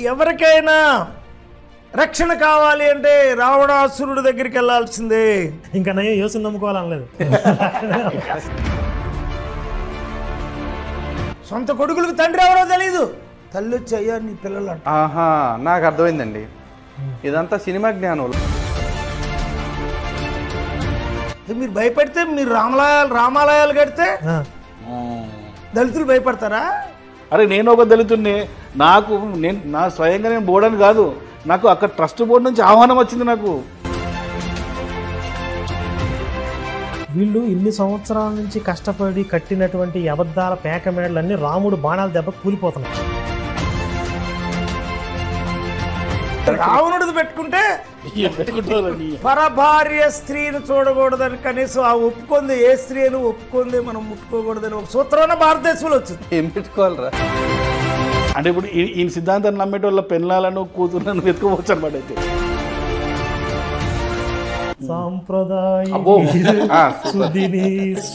ఎవరికైనా రక్షణ కావాలి అంటే రావణాసురుడి దగ్గరికి వెళ్ళాల్సిందే ఇంకా నేను యోసుని నమ్ముకోవాలనలేదు సొంత కొడుకులకు తండ్రి ఎవరో తెలియదు తల్లి వచ్చి అయ్యా నీ పిల్లలు అంట ఆహా నాకు అర్థమైందండి ఇదంతా సినిమా జ్ఞానం ఏ, మీరు భయపడితే మీరు రామలయాలు రామాలయాలు కడితే ఆ, దళితులు భయపడతారా అరే నేను ఒక దళితుడిని నాకు నేను నా స్వయంగా నేను బోర్డని కాదు నాకు అక్కడ ట్రస్ట్ బోర్డు నుంచి ఆహ్వానం వచ్చింది నాకు వీళ్ళు ఇన్ని సంవత్సరాల నుంచి కష్టపడి కట్టినటువంటి ఈ అబద్ధాల పేక మేడలన్నీ రాముడు బాణాల దెబ్బ కూలిపోతున్నాయి రావణుడిది పెట్టుకుంటే పరభార్య స్త్రీని చూడకూడదని కనీసం ఆ ఒప్పుకుంది ఏ స్త్రీ అని ఒప్పుకుంది మనం ముట్టుకోకూడదని ఒక సూత్రాన భారతదేశంలో వచ్చింది ఏం పెట్టుకోవాలరా అంటే ఇప్పుడు ఈ- ఈ సిద్ధాంతాన్ని నమ్మేటోళ్ళ పెళ్ళాలను కూతుర్లను వెతుకోవచ్చు అనమాట అయితే సాంప్రదాయ అబ్బో. ఆ, సుదిని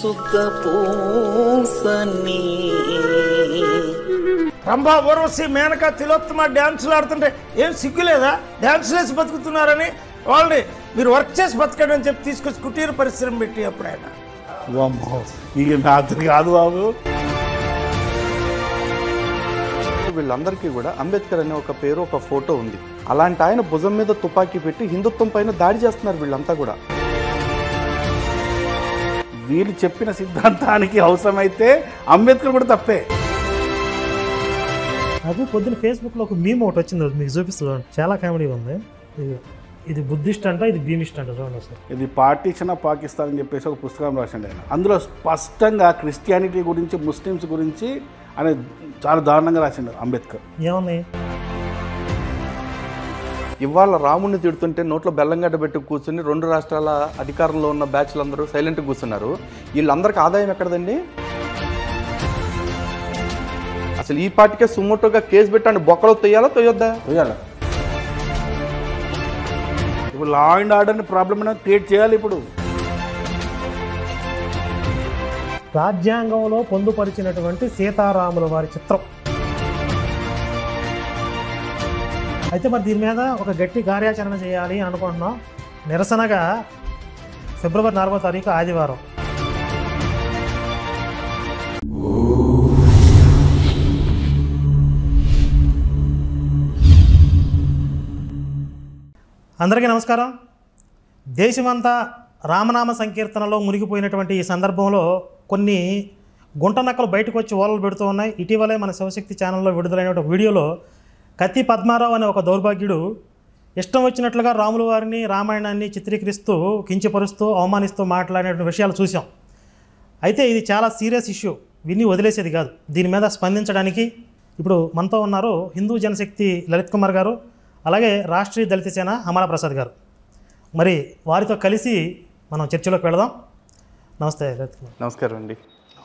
రంభా ఊర్వశి మేనక తిలోత్తమ డ్యాన్సులు ఆడుతుంటే ఏం సిగ్గులేదా డ్యాన్సులు వేసి బతుకుతున్నారని వాళ్ళని మీరు వర్క్ చేసి బతకండి అని చెప్పి తీసుకొచ్చి కుటీర పరిశ్రమ పెట్టి అప్పుడు ఆయన వామ్మో ఇక నాతో కాదు బాబు వీళ్ళందరికీ కూడా అంబేద్కర్ అనే ఒక పేరు ఒక ఫోటో ఉంది అలాంటి ఆయన భుజం మీద తుపాకీ పెట్టి హిందుత్వం పైన దాడి చేస్తున్నారు వీళ్ళంతా కూడా వీళ్ళు చెప్పిన సిద్ధాంతానికి అవసరమైతే అంబేద్కర్ కూడా తప్పే అది పొద్దున్న ఫేస్బుక్లో ఒక మీమ్ ఒకటి వచ్చింది అది మీకు చూపిస్తుంది చాలా కామెడీ ఉంది ఇది- ఇది బుద్ధిస్ట్ అంట ఇది భీమిస్ట్ అంట చూడండి సార్ ఇది పార్టీషన్ ఆఫ్ పాకిస్తాన్ అని చెప్పేసి ఒక పుస్తకం రాసిండు ఆయన అందులో స్పష్టంగా క్రిస్టియానిటీ గురించి ముస్లిమ్స్ గురించి ఆయన చాలా దారుణంగా రాసిండు అంబేద్కర్ ఏమున్నాయి ఇవాళ రాముడిని తిడుతుంటే నోట్లో బెల్లంగడ్డ పెట్టి కూర్చుని రెండు రాష్ట్రాల అధికారంలో ఉన్న బ్యాచ్లు అందరూ సైలెంట్గా కూర్చున్నారు వీళ్ళందరికీ ఆదాయం ఎక్కడదండి అసలు ఈ పార్టీకే సుమోటోగా కేసు పెట్టండి బొక్కలో తొయ్యాలా తొయ్యొద్దా పోయాల ఇప్పుడు లా అండ్ ఆర్డర్ని ప్రాబ్లమ్ అనేది క్రియేట్ చేయాలి ఇప్పుడు రాజ్యాంగంలో పొందుపరిచినటువంటి సీతారాముల వారి చిత్రం అయితే మరి దీని మీద ఒక గట్టి కార్యాచరణ చేయాలి అని అనుకుంటున్నాం నిరసనగా ఫిబ్రవరి నాలుగో తారీఖు ఆదివారం అందరికీ నమస్కారం దేశమంతా రామనామ సంకీర్తనలో మునిగిపోయినటువంటి ఈ సందర్భంలో కొన్ని గుంట నక్కలు బయటకు వచ్చి ఓలలు పెడుతూ ఉన్నాయి ఇటీవలే మన శివశక్తి ఛానల్లో విడుదలైన ఒక వీడియోలో కత్తి పద్మారావు అనే ఒక దౌర్భాగ్యుడు ఇష్టం వచ్చినట్లుగా రాముల వారిని రామాయణాన్ని చిత్రీకరిస్తూ కించపరుస్తూ అవమానిస్తూ మాట్లాడిన విషయాలు చూసాం అయితే ఇది చాలా సీరియస్ ఇష్యూ విని వదిలేసేది కాదు దీని మీద స్పందించడానికి ఇప్పుడు మనతో ఉన్నారు హిందూ జనశక్తి లలిత్ కుమార్ గారు అలాగే రాష్ట్రీయ దళిత సేన అమల ప్రసాద్ గారు మరి వారితో కలిసి మనం చర్చలోకి వెళదాం నమస్తే లలిత్ కుమార్ నమస్కారం అండి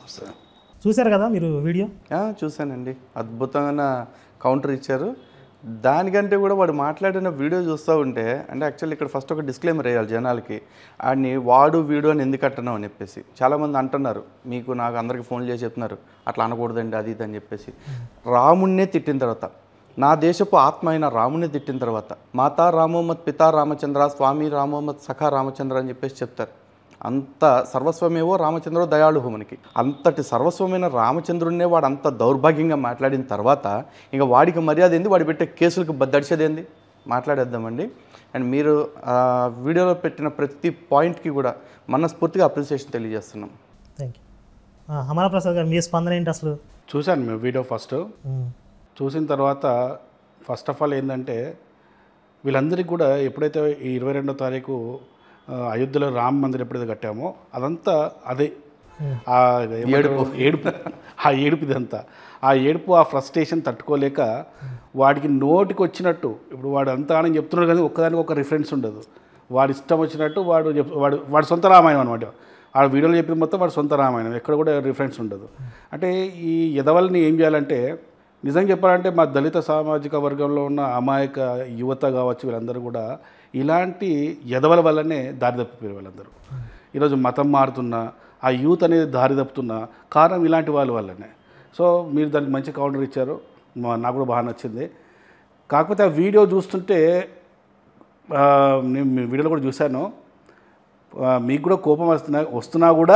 చూశారు కదా మీరు వీడియో ఆ, చూశానండి అద్భుతమైన కౌంటర్ ఇచ్చారు దానికంటే కూడా వాడు మాట్లాడిన వీడియో చూస్తూ ఉంటే అంటే యాక్చువల్లీ ఇక్కడ ఫస్ట్ ఒక డిస్క్లైమర్ వేయాలి జనాలకి ఆడిని వాడు వీడు అని ఎందుకు అంటున్నావు అని చెప్పేసి చాలామంది అంటున్నారు మీకు నాకు అందరికి ఫోన్ చేసి చెప్తున్నారు అట్లా అనకూడదండి అది ఇది అని చెప్పేసి రాముణ్ణే తిట్టిన తర్వాత నా దేశపు ఆత్మ అయిన రాముణ్ణి తిట్టిన తర్వాత మాతా రామోమత్ పితా రామచంద్ర స్వామి రామోమత్ సఖా రామచంద్ర అని చెప్పేసి చెప్తారు అంత సర్వస్వమేవో రామచంద్రో దయాళుహు మనకి అంతటి సర్వస్వమైన రామచంద్రుడినే వాడు అంత దౌర్భాగ్యంగా మాట్లాడిన తర్వాత ఇంకా వాడికి మర్యాద ఏంది వాడు పెట్టే కేసులకు బద్దడిచేది ఏంది మాట్లాడేద్దామండి అండ్ మీరు ఆ వీడియోలో పెట్టిన ప్రతి పాయింట్కి కూడా మనస్ఫూర్తిగా అప్రిసియేషన్ తెలియజేస్తున్నాం థ్యాంక్ యూ అమల ప్రసాద్ గారు మీ స్పందన ఏంటి అసలు చూశాను మేము వీడియో ఫస్ట్ ఉమ్, చూసిన తర్వాత ఫస్ట్ ఆఫ్ ఆల్ ఏంటంటే వీళ్ళందరికీ కూడా ఎప్పుడైతే ఈ ఇరవై రెండో తారీఖు ఆ, అయోధ్యలో రామ మందిర్ ఎప్పుడైతే కట్టామో అదంతా అదే ఆ ఏమంటారు? ఏడుపు ఆ ఏడుపు ఇదంతా ఆ ఏడుపు ఆ ఫ్రస్ట్రేషన్ తట్టుకోలేక వాడికి నోటికి వచ్చినట్టు ఇప్పుడు వాడు అంతా అని చెప్తున్నాడు కానీ ఒక్కదానికి ఒక రిఫరెన్స్ ఉండదు వాడి ఇష్టం వచ్చినట్టు వాడు చెప్ వాడు వాడు సొంత రామాయణం అనమాట ఆ వీడియోలో చెప్పిన మొత్తం వాడు సొంత రామాయణం ఎక్కడ కూడా రిఫరెన్స్ ఉండదు అంటే ఈ ఎదవల్ని ఏం చేయాలంటే నిజం చెప్పాలంటే మా దళిత సామాజిక వర్గంలో ఉన్న అమాయక యువత కావచ్చు వీళ్ళందరూ కూడా ఇలాంటి ఎదవల వల్లనే దారి తప్పిపోయారు వాళ్ళందరూ ఈరోజు మతం మారుతున్నా ఆ యూత్ అనేది దారి తప్పుతున్నా కారణం ఇలాంటి వాళ్ళ వల్లనే సో మీరు దానికి మంచి కౌంటర్ ఇచ్చారు మా- నాకు కూడా బాగా నచ్చింది కాకపోతే ఆ వీడియో చూస్తుంటే ఆ, నేను మీ వీడియోలో కూడా చూశాను ఆ, మీకు కూడా కోపం వస్తున్నా వస్తున్నా కూడా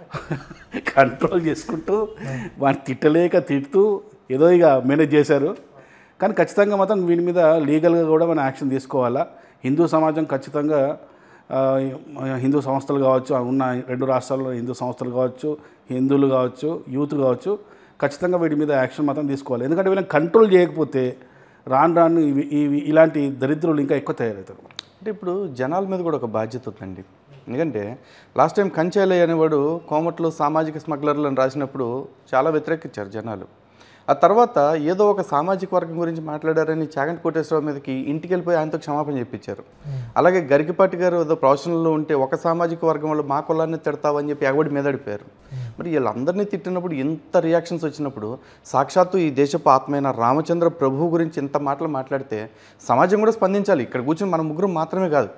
కంట్రోల్ చేసుకుంటూ వాడిని తిట్టలేక తిడుతూ ఏదో ఇక మేనేజ్ చేశారు కానీ ఖచ్చితంగా మాత్రం వీని మీద లీగల్గా కూడా మనం యాక్షన్ తీసుకోవాలా హిందూ సమాజం ఖచ్చితంగా ఆ, హిందూ సంస్థలు కావచ్చు ఉన్న రెండు రాష్ట్రాల్లో హిందూ సంస్థలు కావచ్చు హిందువులు కావచ్చు యూత్ కావచ్చు ఖచ్చితంగా వీటి మీద యాక్షన్ మాత్రం తీసుకోవాలి ఎందుకంటే వీళ్ళని కంట్రోల్ చేయకపోతే రాను రాను ఇవి ఇవి ఇలాంటి దరిద్రులు ఇంకా ఎక్కువ తయారవుతారు అంటే ఇప్పుడు జనాల మీద కూడా ఒక బాధ్యత ఉందండి ఎందుకంటే లాస్ట్ టైం కంచేలయ్య అనేవాడు కోమట్లో సామాజిక స్మగ్లర్లు అని రాసినప్పుడు చాలా వ్యతిరేకించారు జనాలు ఆ తర్వాత ఏదో ఒక సామాజిక వర్గం గురించి మాట్లాడారని చాగంటి కోటేశ్వరరావు మీదకి ఇంటికి వెళ్ళిపోయి ఆయనతో క్షమాపణ చెప్పించారు అలాగే గరికిపాటి గారు ఏదో ప్రొఫెషనల్లో ఉంటే ఒక సామాజిక వర్గం వాళ్ళు మా కులాన్ని తిడతావని చెప్పి ఎగబడి మీదడిపోయారు మరి వీళ్ళందరినీ తిట్టినప్పుడు ఇంత రియాక్షన్స్ వచ్చినప్పుడు సాక్షాత్తు ఈ దేశపు ఆత్మైన రామచంద్ర ప్రభువు గురించి ఇంత మాటలు మాట్లాడితే సమాజం కూడా స్పందించాలి ఇక్కడ కూర్చొని మన ముగ్గురు మాత్రమే కాదు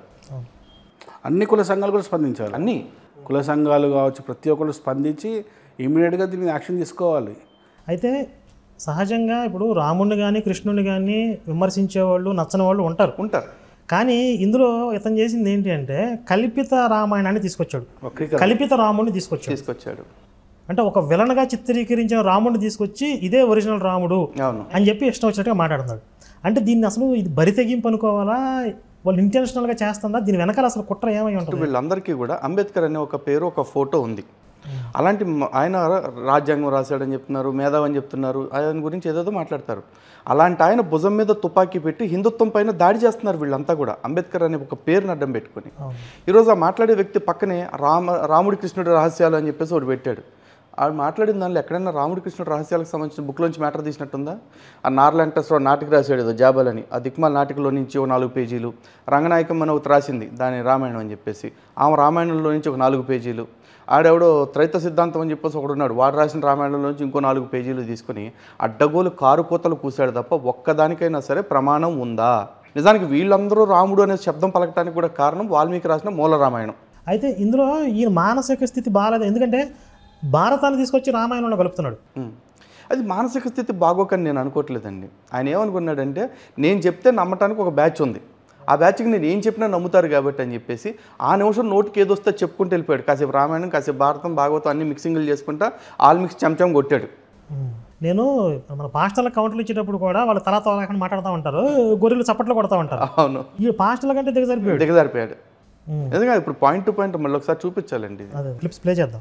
అన్ని కుల సంఘాలు కూడా స్పందించాలి అన్నీ కుల సంఘాలు కావచ్చు ప్రతి ఒక్కరు స్పందించి ఇమీడియట్గా దీని మీద యాక్షన్ తీసుకోవాలి అయితే సహజంగా ఇప్పుడు రాముడిని కానీ కృష్ణుని కానీ విమర్శించేవాళ్ళు నచ్చని వాళ్ళు ఉంటారు ఉంటారు కానీ ఇందులో ఇతను చేసింది ఏంటి అంటే కల్పిత రామాయణాన్ని తీసుకొచ్చాడు వక్రీకరణ కల్పిత రాముడిని తీసుకొచ్చాడు తీసుకొచ్చాడు అంటే ఒక విలన్గా చిత్రీకరించిన రాముడిని తీసుకొచ్చి ఇదే ఒరిజినల్ రాముడు అవును అని చెప్పి ఇష్టం వచ్చినట్టుగా మాట్లాడుతున్నాడు అంటే దీన్ని అసలు ఇది బరి తెగింపు అనుకోవాలా వాళ్ళు ఇంటెన్షనల్గా చేస్తుందా దీని వెనకాల అసలు కుట్ర ఏమై ఉంటుంది వీళ్ళందరికీ కూడా అంబేద్కర్ అనే ఒక పేరు ఒక ఫోటో ఉంది అలాంటి మ- ఆయన రాజ్యాంగం రాశాడని చెప్తున్నారు మేధావి అని చెప్తున్నారు ఆయన గురించి ఏదేదో మాట్లాడతారు అలాంటి ఆయన భుజం మీద తుపాకీ పెట్టి హిందుత్వం పైన దాడి చేస్తున్నారు వీళ్ళంతా కూడా అంబేద్కర్ అనే ఒక పేరుని అడ్డం పెట్టుకొని ఈరోజు ఆ మాట్లాడే వ్యక్తి పక్కనే రామ రాముడి కృష్ణుడి రహస్యాలు అని చెప్పేసి ఒకటి పెట్టాడు ఆడు మాట్లాడిన దానిలో ఎక్కడైనా రాముడి కృష్ణుడు రహస్యాలకు సంబంధించిన బుక్లోంచి మ్యాటర్ తీసినట్టుందా ఆ నార్లాంటస్లో నాటిక రాశాడు ఏదో జాబాలని ఆ దిక్మాల నాటికలో నుంచి ఒక నాలుగు పేజీలు రంగనాయకం అని ఒకటి రాసింది దాని రామాయణం అని చెప్పేసి ఆమె రామాయణంలో నుంచి ఒక నాలుగు పేజీలు ఆడెవడో త్రైత సిద్ధాంతం అని చెప్పేసి ఒకడు ఉన్నాడు వాడు రాసిన రామాయణంలో నుంచి ఇంకో నాలుగు పేజీలు తీసుకొని అడ్డగోలు కారు కోతలు కూశాడు తప్ప ఒక్కదానికైనా సరే ప్రమాణం ఉందా నిజానికి వీళ్ళందరూ రాముడు అనే శబ్దం పలకటానికి కూడా కారణం వాల్మీకి రాసిన మూల రామాయణం అయితే ఇందులో ఈయన మానసిక స్థితి బాగాలేదు ఎందుకంటే భారతాన్ని తీసుకొచ్చి రామాయణంలో కలుపుతున్నాడు ఉమ్. అది మానసిక స్థితి బాగోకని నేను అనుకోవట్లేదండి ఆయన ఏమనుకున్నాడంటే నేను చెప్తే నమ్మటానికి ఒక బ్యాచ్ ఉంది ఆ బ్యాచ్కి నేను ఏం చెప్పినా నమ్ముతారు కాబట్టి అని చెప్పేసి ఆ నిమిషం నోటికి ఏదొస్తే చెప్పుకుంటూ వెళ్ళిపోయాడు కాసేపు రామాయణం కాసేపు భారతం భాగవతం అన్ని మిక్సింగ్లు చేసుకుంటా ఆల్ మిక్స్ చెంచం కొట్టాడు నేను మన పాస్టర్ల కౌంటర్లు ఇచ్చేటప్పుడు కూడా వాళ్ళు తల తోలకుండా మాట్లాడుతూ ఉంటారు గొర్రెలు చప్పట్లు కొడతా ఉంటారు అవును ఈ పాస్టర్ల కంటే దిగజారిపోయాడు దిగజారిపోయాడు ఉమ్. ఎందుకంటే ఇప్పుడు పాయింట్ టు పాయింట్ మళ్ళీ ఒకసారి చూపించాలండి ఇది. అదే క్లిప్స్ ప్లే చేద్దాం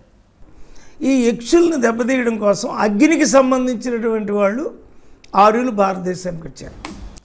ఈ యక్షుల్ని దెబ్బతీయడం కోసం అగ్నికి సంబంధించినటువంటి వాళ్ళు ఆర్యులు భారతదేశానికి వచ్చారు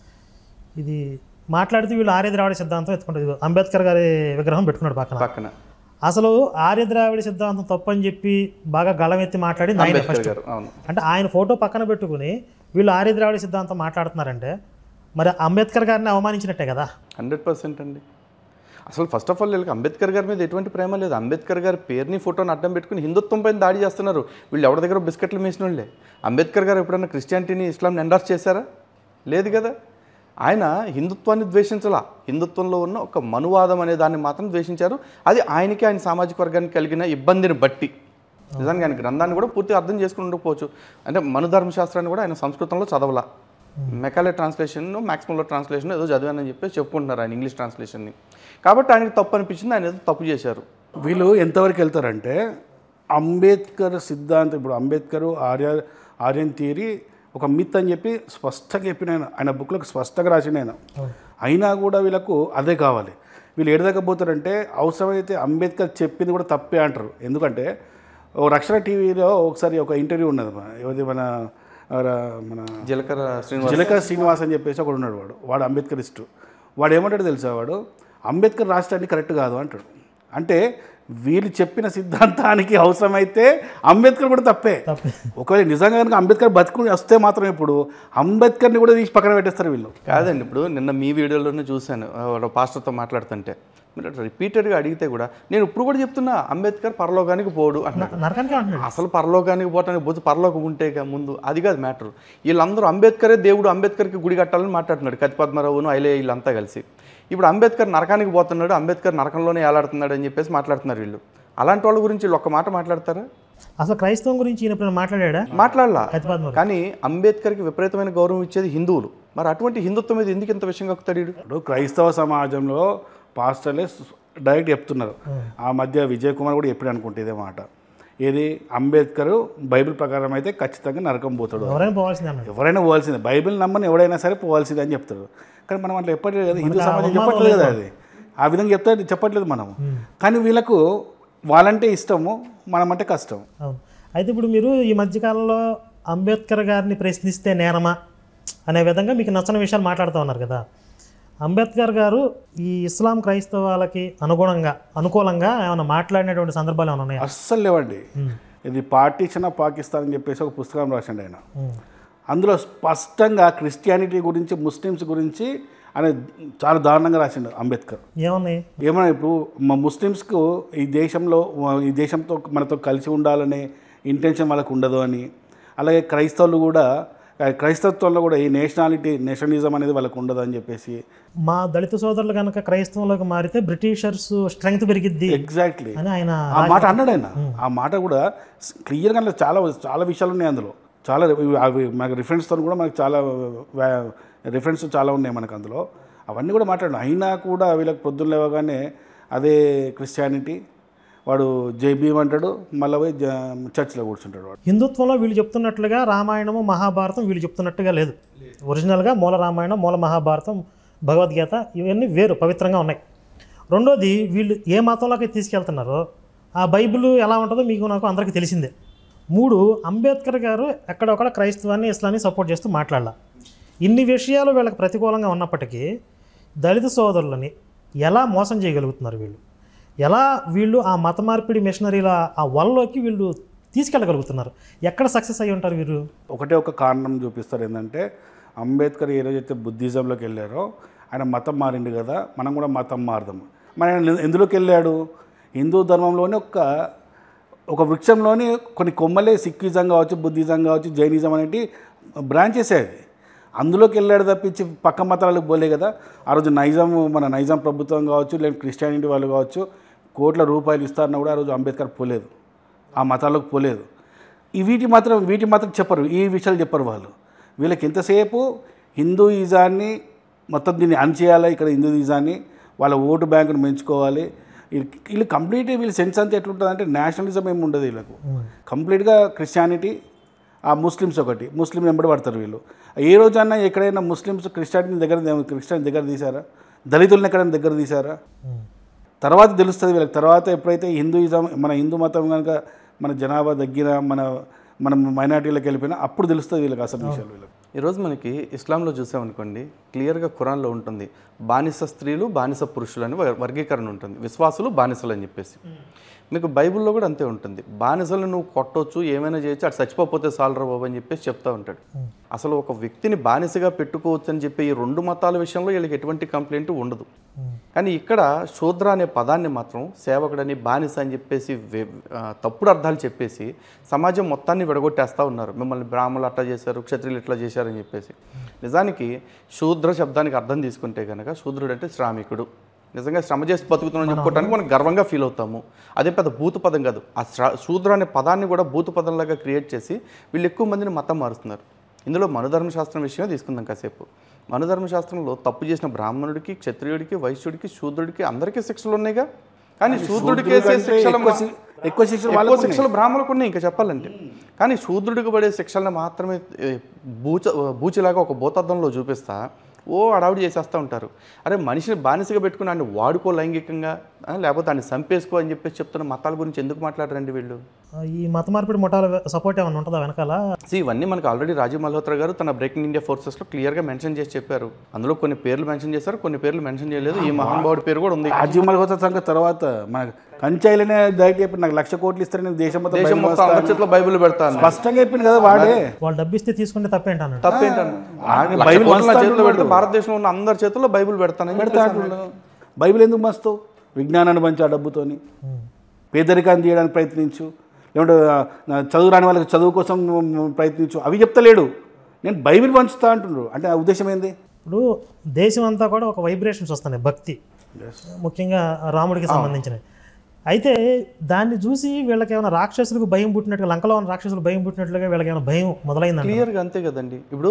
ఇది మాట్లాడితే వీళ్ళు ఆర్య ద్రావిడ సిద్ధాంతం ఎత్తుకుంటారు ఇదిగో అంబేద్కర్ గారి విగ్రహం పెట్టుకున్నాడు పక్కన పక్కన అసలు ఆర్య ద్రావిడ సిద్ధాంతం తప్పని చెప్పి బాగా గళం ఎత్తి మాట్లాడింది ఆయన అంబేద్కర్ ఫస్ట్ గారు అవును అంటే ఆయన ఫోటో పక్కన పెట్టుకుని వీళ్ళు ఆర్య ద్రావిడ సిద్ధాంతం మాట్లాడుతున్నారంటే మరి అంబేద్కర్ గారిని అవమానించినట్టే కదా హండ్రెడ్ పర్సెంట్ అండి అసలు ఫస్ట్ ఆఫ్ ఆల్ వీళ్ళకి అంబేద్కర్ గారి మీద ఎటువంటి ప్రేమ లేదు అంబేద్కర్ గారి పేరుని ఫోటోని అడ్డం పెట్టుకుని హిందుత్వం పైన దాడి చేస్తున్నారు వీళ్ళు ఎవరి దగ్గర బిస్కెట్లు మేసిన వాళ్ళే అంబేద్కర్ గారు ఎప్పుడైనా క్రిస్టియానిటీని ఇస్లాంని ఎండార్స్ చేశారా లేదు కదా ఆయన హిందుత్వాన్ని ద్వేషించాల హిందుత్వంలో ఉన్న ఒక మనువాదం అనే దాన్ని మాత్రం ద్వేషించారు అది ఆయనకి ఆయన సామాజిక వర్గానికి కలిగిన ఇబ్బందిని బట్టి నిజానికి ఆయన గ్రంథాన్ని కూడా పూర్తిగా అర్థం చేసుకుని ఉండకపోవచ్చు అంటే మను ధర్మశాస్త్రాన్ని కూడా ఆయన సంస్కృతంలో చదవలా మెకాలే ట్రాన్స్లేషన్ మ్యాక్సిమంలో ట్రాన్స్లేషన్ ఏదో చదివానని చెప్పేసి చెప్పుకుంటున్నారు ఆయన ఇంగ్లీష్ ట్రాన్స్లేషన్ని కాబట్టి ఆయనకి తప్పు అనిపించింది ఆయన ఏదో తప్పు చేశారు వీళ్ళు ఎంతవరకు వెళ్తారంటే అంబేద్కర్ సిద్ధాంతం ఇప్పుడు అంబేద్కర్ ఆర్య ఆర్యన్ థియరీ ఒక మిత్ అని చెప్పి స్పష్టంగా చెప్పిన ఆయన ఆయన బుక్లకు స్పష్టంగా రాసిన ఆయన అయినా కూడా వీళ్ళకు అదే కావాలి వీళ్ళు ఎడదకపోతారంటే అవసరమైతే అంబేద్కర్ చెప్పింది కూడా తప్పే అంటారు ఎందుకంటే ఓ రక్షణ టీవీలో ఒకసారి ఒక ఇంటర్వ్యూ ఉన్నది మన- ఎవరిది మన ఎవర- మన జీలకర్ర శ్రీనివాస్ చిలక శ్రీనివాస్ అని చెప్పేసి ఒకడు ఉన్నాడు వాడు వాడు అంబేద్కరిస్టు వాడు ఏమంటాడు తెలుసా వాడు అంబేద్కర్ రాష్ట్రాన్ని కరెక్ట్ కాదు అంటాడు అంటే వీళ్ళు చెప్పిన సిద్ధాంతానికి అవసరమైతే అంబేద్కర్ కూడా తప్పే తప్పే. ఒకవేళ నిజంగా కనుక అంబేద్కర్ బతుకుని వస్తే మాత్రం ఇప్పుడు అంబేద్కర్ని కూడా తీసి పక్కన పెట్టేస్తారు వీళ్ళు కాదండి ఇప్పుడు నిన్న మీ వీడియోలోనే చూశాను ఆ, వాడు పాస్టర్తో మాట్లాడుతుంటే మీరు రిపీటెడ్గా అడిగితే కూడా నేను ఇప్పుడు కూడా చెప్తున్నా అంబేద్కర్ పరలోకానికి పోడు అన్నాడు నరకానికి అంటున్నాడు అసలు పరలోకానికి పోవటానికి పోతే పరలోకం ఉంటే ఇక ముందు అది కాదు మ్యాటర్ వీళ్ళందరూ అంబేద్కరే దేవుడు అంబేద్కర్కి గుడి కట్టాలని మాట్లాడుతున్నాడు కత్తి పద్మరావును ఐలే వీళ్ళంతా కలిసి ఇప్పుడు అంబేద్కర్ నరకానికి పోతున్నాడు అంబేద్కర్ నరకంలోనే ఏలాడుతున్నాడు అని చెప్పేసి మాట్లాడుతున్నారు వీళ్ళు అలాంటి వాళ్ళ గురించి వీళ్ళు ఒక్క మాట మాట్లాడతారా అసలు క్రైస్తవం గురించి ఈయన ఎప్పుడైనా మాట్లాడా మాట్లాడలా కత్తిపద్మ కానీ అంబేద్కర్కి విపరీతమైన గౌరవం ఇచ్చేది హిందువులు మరి అటువంటి హిందుత్వం మీద ఎందుకు ఇంత విషయం కక్కుతాడు వీడు? ఇప్పుడు క్రైస్తవ సమాజంలో పాస్టర్లే డైరెక్ట్ చెప్తున్నారు ఆ మధ్య విజయ్ కుమార్ కూడా ఎప్పుడు అనుకుంటే ఇదే మాట ఏది అంబేద్కర్ బైబిల్ ప్రకారం అయితే ఖచ్చితంగా నరకం పోతాడు ఎవరైనా పోవాల్సిందే అన్నాడు ఎవరైనా పోవాల్సిందే బైబిల్ నమ్మని ఎవడైనా సరే పోవాల్సిందే అని చెప్తారు కానీ మనం అట్లా చెప్పట్లేదు కదా హిందూ సమాజం చెప్పట్లేదు కదా అది ఆ విధంగా చెప్తా చెప్పట్లేదు మనం కానీ వీళ్ళకు వాళ్ళంటే ఇష్టము మనమంటే కష్టం అవును అయితే ఇప్పుడు మీరు ఈ మధ్యకాలంలో అంబేద్కర్ గారిని ప్రశ్నిస్తే నేరమా అనే విధంగా మీకు నచ్చని విషయాలు మాట్లాడుతూ ఉన్నారు కదా అంబేద్కర్ గారు ఈ ఇస్లాం క్రైస్తవాలకి అనుగుణంగా అనుకూలంగా ఏమైనా మాట్లాడినటువంటి సందర్భాలు ఏమైనా ఉన్నాయా అస్సలు లేవండి ఇది పార్టీషన్ ఆఫ్ పాకిస్తాన్ అని చెప్పేసి ఒక పుస్తకం రాసిండు ఆయన ఉమ్. అందులో స్పష్టంగా క్రిస్టియానిటీ గురించి ముస్లిమ్స్ గురించి ఆయన చాలా దారుణంగా రాసిండు అంబేద్కర్ ఏమున్నాయి ఏమన్నా ఇప్పుడు మా ముస్లిమ్స్కు ఈ దేశంలో ఈ దేశంతో మనతో కలిసి ఉండాలనే ఇంటెన్షన్ వాళ్ళకు ఉండదు అని అలాగే క్రైస్తవులు కూడా క్రైస్తత్వంలో కూడా ఈ నేషనాలిటీ నేషనలిజం అనేది వాళ్ళకు ఉండదు అని చెప్పేసి మా దళిత సోదరులు కనుక క్రైస్తవంలోకి మారితే బ్రిటిషర్స్ స్ట్రెంగ్త్ పెరిగిద్ది ఎగ్జాక్ట్లీ అని ఆయన ఆ మాట అన్నాడు ఆయన ఆ మాట కూడా క్లియర్గా అందులో చాలా చాలా విషయాలు ఉన్నాయి అందులో చాలా ఇవి- అవి మనకి రిఫరెన్స్తో కూడా మనకు చాలా రిఫరెన్స్ చాలా ఉన్నాయి మనకు అందులో అవన్నీ కూడా మాట్లాడు అయినా కూడా వీళ్ళకి పొద్దున్న లేవగానే అదే క్రిస్టియానిటీ వాడు జై భీమ్ అంటాడు మళ్ళీ పోయి జ- చర్చిలో కూర్చుంటాడు వాడు హిందుత్వంలో వీళ్ళు చెప్తున్నట్లుగా రామాయణము మహాభారతం వీళ్ళు చెప్తున్నట్టుగా లేదు ఒరిజినల్గా మూల రామాయణం మూల మహాభారతం భగవద్గీత ఇవన్నీ వేరు పవిత్రంగా ఉన్నాయి రెండోది వీళ్ళు ఏ మతంలోకి తీసుకెళ్తున్నారో ఆ బైబిల్ ఎలా ఉంటుందో మీకు నాకు అందరికీ తెలిసిందే మూడు అంబేద్కర్ గారు ఎక్కడొక్కడ క్రైస్తవాన్ని ఇస్లాన్ని సపోర్ట్ చేస్తూ మాట్లాడాల ఇన్ని విషయాలు వీళ్ళకి ప్రతికూలంగా ఉన్నప్పటికీ దళిత సోదరులని ఎలా మోసం చేయగలుగుతున్నారు వీళ్ళు ఎలా వీళ్ళు ఆ మత మార్పిడి మిషనరీల ఆ వలలోకి వీళ్ళు తీసుకెళ్ళగలుగుతున్నారు ఎక్కడ సక్సెస్ అయ్యి ఉంటారు వీరు ఒకటే ఒక కారణం చూపిస్తారు ఏంటంటే అంబేద్కర్ ఏ రోజైతే బుద్ధిజంలోకి వెళ్ళారో ఆయన మతం మారిండు కదా మనం కూడా మతం మారదాం మరి ఆయన ఎందులోకి వెళ్ళాడు హిందూ ధర్మంలోనే ఒక ఒక వృక్షంలోని కొన్ని కొమ్మలే సిక్కిజం కావచ్చు బుద్ధిజం కావచ్చు జైనిజం అనేటి బ్రాంచెస్ అది అందులోకి వెళ్ళాడు తప్పించి పక్క మతాలకు పోలే కదా ఆ రోజు నైజాం మన నైజాం ప్రభుత్వం కావచ్చు లేదా క్రిస్టియానిటీ వాళ్ళు కావచ్చు కోట్ల రూపాయలు ఇస్తారన్న కూడా ఆ రోజు అంబేద్కర్ పోలేదు ఆ మతాలకు పోలేదు ఈ వీటి మాత్రం వీటి మాత్రం చెప్పరు ఈ విషయాలు చెప్పరు వాళ్ళు వీళ్ళకి ఎంతసేపు హిందూయిజాన్ని మొత్తం దీన్ని అణచేయాలి ఇక్కడ హిందూయిజాన్ని వాళ్ళ ఓటు బ్యాంకును పెంచుకోవాలి వీళ్ళు- వీళ్ళు కంప్లీట్ వీళ్ళ సెన్స్ అంతా ఎట్లుంటుంది అంటే నేషనలిజం ఏమి ఉండదు వీళ్ళకు కంప్లీట్గా క్రిస్టియానిటీ ఆ ముస్లిమ్స్ ఒకటి ముస్లిం వెంబడి పడతారు వీళ్ళు ఏ రోజన్నా ఎక్కడైనా ముస్లిమ్స్ క్రిస్టియానిటీ దగ్గర క్రిస్టియన్ దగ్గర తీశారా దళితులను ఎక్కడైనా దగ్గర తీశారా తర్వాత తెలుస్తుంది వీళ్ళకి తర్వాత ఎప్పుడైతే హిందూయిజం మన హిందూ మతం కనుక మన జనాభా దగ్గర మన మనం మైనార్టీలకు వెళ్ళిపోయినా అప్పుడు తెలుస్తుంది వీళ్ళకి అసలు విషయాలు వీళ్ళకి ఈరోజు మనకి ఇస్లాంలో చూసామనుకోండి క్లియర్గా ఖురాన్లో ఉంటుంది బానిస స్త్రీలు బానిస పురుషులు అని వర్- వర్గీకరణ ఉంటుంది విశ్వాసులు బానిసలు అని చెప్పేసి మీకు బైబిల్లో కూడా అంతే ఉంటుంది బానిసలు నువ్వు కొట్టొచ్చు ఏమైనా చేయొచ్చు అటు చచ్చిపోతే సాలరా బాబు అని చెప్పేసి చెప్తా ఉంటాడు అసలు ఒక వ్యక్తిని బానిసగా పెట్టుకోవచ్చు అని చెప్పి ఈ రెండు మతాల విషయంలో వీళ్ళకి ఎటువంటి కంప్లైంట్ ఉండదు కానీ ఇక్కడ శూద్ర అనే పదాన్ని మాత్రం సేవకుడని బానిస అని చెప్పేసి వే- ఆ, తప్పుడు అర్థాలు చెప్పేసి సమాజం మొత్తాన్ని విడగొట్టేస్తూ ఉన్నారు మిమ్మల్ని బ్రాహ్మణులు అట్లా చేశారు క్షత్రియులు ఇట్లా చేశారని చెప్పేసి నిజానికి శూద్ర శబ్దానికి అర్థం తీసుకుంటే కనుక శూద్రుడు అంటే శ్రామికుడు నిజంగా శ్రమ చేసి బతుకుతున్నాం చెప్పుకోవడానికి మనం గర్వంగా ఫీల్ అవుతాము అదే పెద్ద భూత పదం కాదు ఆ శ్ర- శూద్ర అనే పదాన్ని కూడా భూత పదంలాగా క్రియేట్ చేసి వీళ్ళు ఎక్కువ మందిని మతం మారుస్తున్నారు ఇందులో మనుధర్మశాస్త్రం విషయమే తీసుకుందాం కాసేపు మనుధర్మశాస్త్రంలో తప్పు చేసిన బ్రాహ్మణుడికి క్షత్రియుడికి వైశ్యుడికి శూద్రుడికి అందరికీ శిక్షలు ఉన్నాయిగా కానీ శూద్రుడికి వేసే శూద్రుడికంటే శిక్షలు ఎక్కువ మా- శి- ఎక్కువ శిక్షలు ఎక్కువ వాళ్ళకు శిక్షలు బ్రాహ్మణులకు ఉన్నాయి ఇంకా చెప్పాలంటే కానీ శూద్రుడికి పడే శిక్షలను మాత్రమే ఏ, బూచ బూచిలాగా ఒక భూతద్దంలో చూపిస్తా ఓ అడావిడి చేసేస్తూ ఉంటారు అరే మనిషిని బానిసగా పెట్టుకుని ఆయన వాడుకో లైంగికంగా ఆ, లేకపోతే ఆయన చంపేసుకో అని చెప్పేసి చెప్తున్న మతాల గురించి ఎందుకు మాట్లాడరండి వీళ్ళు ఆ, ఈ మత మార్పిడి ముఠాల సపోర్ట్ ఏమైనా ఉంటుందా వెనకాల See, ఇవన్నీ మనకు ఆల్రెడీ రాజీవ్ మల్హోత్రా గారు తన బ్రేకింగ్ ఇండియా ఫోర్సెస్లో క్లియర్గా మెన్షన్ చేసి చెప్పారు అందులో కొన్ని పేర్లు మెన్షన్ చేశారు కొన్ని పేర్లు మెన్షన్ చేయలేదు ఈ మహానుభావుడి పేరు కూడా ఉంది రాజ్యం మల్హోత్రా సంఘ తర్వాత మన కంచాయిలనే డైరెక్ట్ చెప్పి నాకు లక్ష కోట్లు ఇస్తారు నేను దేశం మొత్తం దేశం బయటకు మొత్తం వస్తా అందరి చేతిలో బైబిల్ పెడతాను స్పష్టంగా చెప్పింది కదా వాడే వాళ్ళు డబ్బు ఇస్తే తీసుకుంటే తప్పేంటి అన్నాడు తప్పేంటంటే బైబిల్ బైబిల్ మస్తు చేతిలో పెడితే అంటున్నాడు. భారతదేశంలో ఉన్న అందరి చేతుల్లో బైబిల్ పెడతానని పెడతా అంటున్నాడు. బైబిల్ ఎందుకు మస్తు విజ్ఞానాన్ని పంచు ఆ డబ్బుతోని పేదరికాన్ని తీయడానికి ప్రయత్నించు లేకుంటే ఆ, చదువు రాని వాళ్ళకి చదువు కోసం ప్రయత్నించు అవి చెప్తలేడు నేను బైబిల్ పంచుతా అంటున్నాడు అంటే ఆ ఉద్దేశం ఏంది ఇప్పుడు దేశం అంతా కూడా ఒక వైబ్రేషన్స్ వస్తున్నాయి భక్తి ముఖ్యంగా రాముడికి సంబంధించినవి అయితే దాన్ని చూసి వీళ్ళకి ఏమైనా రాక్షసులకు భయం పుట్టినట్టుగా లంకలో ఉన్న రాక్షసులు భయం పుట్టినట్లుగా వీళ్ళకి ఏమైనా భయం మొదలైందంట క్లియర్గా అంతే కదండి ఇప్పుడు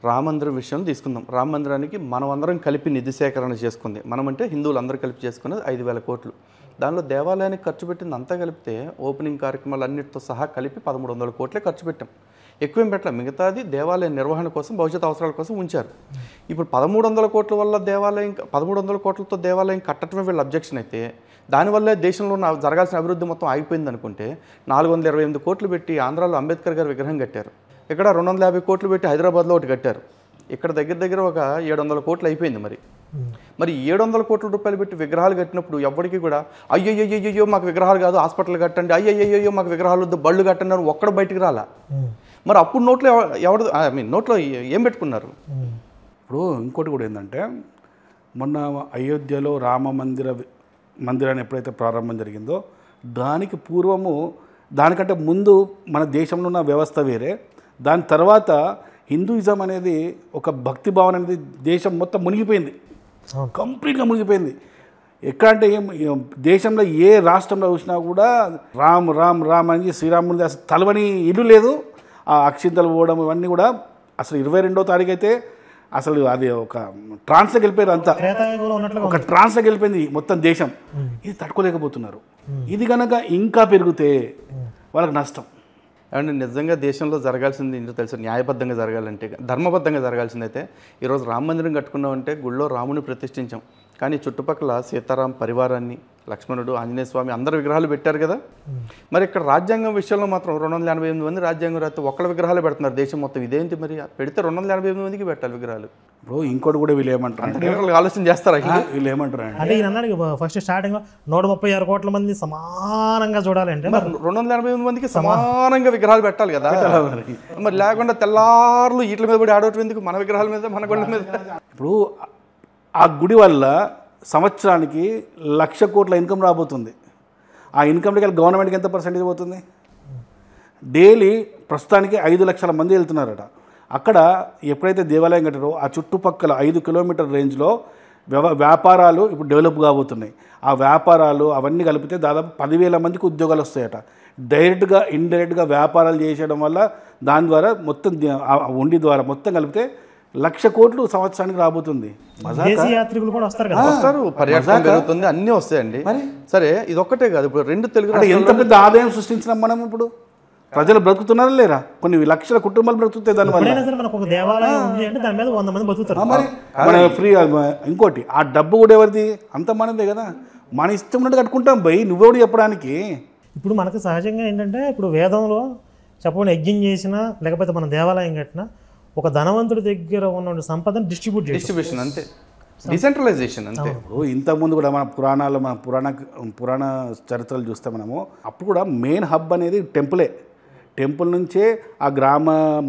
రామ మందిరం విషయం తీసుకుందాం రామ మందిరానికి మనం అందరం కలిపి నిధి సేకరణ చేసుకుంది మనం అంటే హిందువులు అందరూ కలిపి చేసుకున్నది ఐదు వేల కోట్లు దానిలో దేవాలయానికి ఖర్చు పెట్టింది అంతా కలిపితే ఓపెనింగ్ కార్యక్రమాలు అన్నిటితో సహా కలిపి పదమూడు వందల కోట్లే ఖర్చు పెట్టాం ఎక్కువేం పెట్టలే మిగతాది దేవాలయ నిర్వహణ కోసం భవిష్యత్ అవసరాల కోసం ఉంచారు ఇప్పుడు పదమూడు వందల కోట్ల వల్ల దేవాలయం పదమూడు వందల కోట్లతో దేవాలయం కట్టడమే వీళ్ళ అబ్జెక్షన్ అయితే దానివల్లే దేశంలో ఉన్న జరగాల్సిన అభివృద్ధి మొత్తం ఆగిపోయింది అనుకుంటే నాలుగు వందల ఇరవై ఎనిమిది కోట్లు పెట్టి ఆంధ్రాలో అంబేద్కర్ గారి విగ్రహం కట్టారు ఇక్కడ రెండు వందల యాభై కోట్లు పెట్టి హైదరాబాద్లో ఒకటి కట్టారు ఇక్కడ దగ్గర దగ్గర ఒక ఏడు వందల కోట్లు అయిపోయింది మరి మరి ఏడు వందల కోట్ల రూపాయలు పెట్టి విగ్రహాలు కట్టినప్పుడు ఎవరికి కూడా అయ్యయ్యో మాకు విగ్రహాలు కాదు హాస్పిటల్ కట్టండి అయ్యయ్యో మాకు విగ్రహాలు వద్దు బళ్ళు కట్టండి అని ఒక్కడ బయటికి రాలా మరి అప్పుడు నోట్లో ఎవ- ఎవడు ఐ మీన్ నోట్లో ఏం పెట్టుకున్నారు ఇప్పుడు ఇంకోటి కూడా ఏంటంటే మొన్న అయోధ్యలో రామ మందిర వి- మందిరాన్ని ఎప్పుడైతే ప్రారంభం జరిగిందో దానికి పూర్వము దానికంటే ముందు మన దేశంలో ఉన్న వ్యవస్థ వేరే దాని తర్వాత హిందూయిజం అనేది ఒక భక్తి భావన అనేది దేశం మొత్తం మునిగిపోయింది కంప్లీట్గా మునిగిపోయింది ఎక్కడ అంటే ఏం ఏం దేశంలో ఏ రాష్ట్రంలో చూసినా కూడా రామ్ రామ్ రామ్ అని శ్రీరాముడి అసలు తలవని ఇల్లు లేదు ఆ అక్షింతలు పోవడం ఇవన్నీ కూడా అసలు ఇరవై రెండో తారీఖు అయితే అసలు అది ఒక ట్రాన్స్లోకి వెళ్ళిపోయారు అంతా త్రేతాయుగంలో ఉన్నట్లుగా ఒక ట్రాన్స్లోకి వెళ్ళిపోయింది మొత్తం దేశం ఇది తట్టుకోలేకపోతున్నారు ఇది కనుక ఇంకా పెరిగితే వాళ్ళకి నష్టం అండ్ నిజంగా దేశంలో జరగాల్సింది ఏంటో తెలుసు న్యాయబద్ధంగా జరగాలంటే ధర్మబద్ధంగా జరగాల్సిందైతే ఈరోజు రామ మందిరం కట్టుకున్నామంటే గుళ్ళో రాముని ప్రతిష్ఠించాం కానీ చుట్టుపక్కల సీతారాం పరివారాన్ని లక్ష్మణుడు ఆంజనేయ స్వామి అందరు విగ్రహాలు పెట్టారు కదా మరి ఇక్కడ రాజ్యాంగం విషయంలో మాత్రం రెండు వందల ఎనభై ఎనిమిది మంది రాజ్యాంగం రాస్తే ఒక్కళ్ళ విగ్రహాలు పెడుతున్నారు దేశం మొత్తం ఇదేంటి మరి పెడితే రెండు వందల ఎనభై ఎనిమిది మందికి పెట్టాలి విగ్రహాలు ఇప్పుడు ఇంకోటి కూడా వీళ్ళు ఏమంటారు అంటే లీటర్లు ఆలోచన చేస్తారా ఆ, వీళ్ళు ఏమంటారు అంటే అంటే ఈయన అన్నాడు ఫస్ట్ స్టార్టింగ్ లో నూట ముప్పై ఆరు కోట్ల మంది సమానంగా చూడాలి అంటే మరి రెండు వందల ఎనభై ఎనిమిది మందికి సమానంగా విగ్రహాలు పెట్టాలి కదా మరి లేకుండా తెల్లార్లు వీటి మీద పడి ఆడవటం ఎందుకు మన విగ్రహాల మీద మన గొళ్ళ మీద ఇప్పుడు ఆ గుడి వల్ల సంవత్సరానికి లక్ష కోట్ల ఇన్కమ్ రాబోతుంది ఆ ఇన్కమ్కి వెళ్ళి గవర్నమెంట్కి ఎంత పర్సెంటేజ్ పోతుంది డైలీ ప్రస్తుతానికి ఐదు లక్షల మంది వెళ్తున్నారట అక్కడ ఎప్పుడైతే దేవాలయం కట్టారో ఆ చుట్టుపక్కల ఐదు కిలోమీటర్ రేంజ్లో వ్యవ వ్యాపారాలు ఇప్పుడు డెవలప్ కాబోతున్నాయి ఆ వ్యాపారాలు అవన్నీ కలిపితే దాదాపు పదివేల మందికి ఉద్యోగాలు వస్తాయట డైరెక్ట్గా ఇండైరెక్ట్గా వ్యాపారాలు చేసేయడం వల్ల దాని ద్వారా మొత్తం ది- ఆ ఉండి ద్వారా మొత్తం కలిపితే లక్ష కోట్లు సంవత్సరానికి రాబోతుంది మజా దేశీయ యాత్రికులు కూడా వస్తారు కదా వస్తారు పర్యాటకం పెరుగుతుంది అన్నీ వస్తాయండి సరే ఇది ఒక్కటే కాదు ఇప్పుడు రెండు తెలుగు అంటే ఎంత పెద్ద ఆదాయం సృష్టించినాం మనం ఇప్పుడు ప్రజలు బ్రతుకుతున్నారా లేరా కొన్ని లక్షల కుటుంబాలు బ్రతుకుతాయి దానివల్ల ఎప్పుడైనా సరే మనకు ఒక దేవాలయం ఉంది అంటే దాని మీద వంద మంది బతుకుతారు మరి మన ఫ్రీ ఇంకోటి ఆ డబ్బు కూడా ఎవరిది అంత మనదే కదా మన ఇష్టం ఉన్నట్టు కట్టుకుంటాం భయ్ నువ్వెవడు చెప్పడానికి ఇప్పుడు మనకు సహజంగా ఏంటంటే ఇప్పుడు వేదంలో చెప్పకుండా యజ్ఞం చేసినా లేకపోతే మన దేవాలయం కట్టినా ఒక ధనవంతుడి దగ్గర ఉన్న సంపదను డిస్ట్రిబ్యూట్ చేసి డిస్ట్రిబ్యూషన్ అంతే డిసెంట్రలైజేషన్ అంతే ఇప్పుడు ఇంతకుముందు కూడా మన పురాణాలు మన పురాణ పురాణ చరిత్రలు చూస్తే మనము అప్పుడు కూడా మెయిన్ హబ్ అనేది టెంపులే టెంపుల్ నుంచే ఆ గ్రామ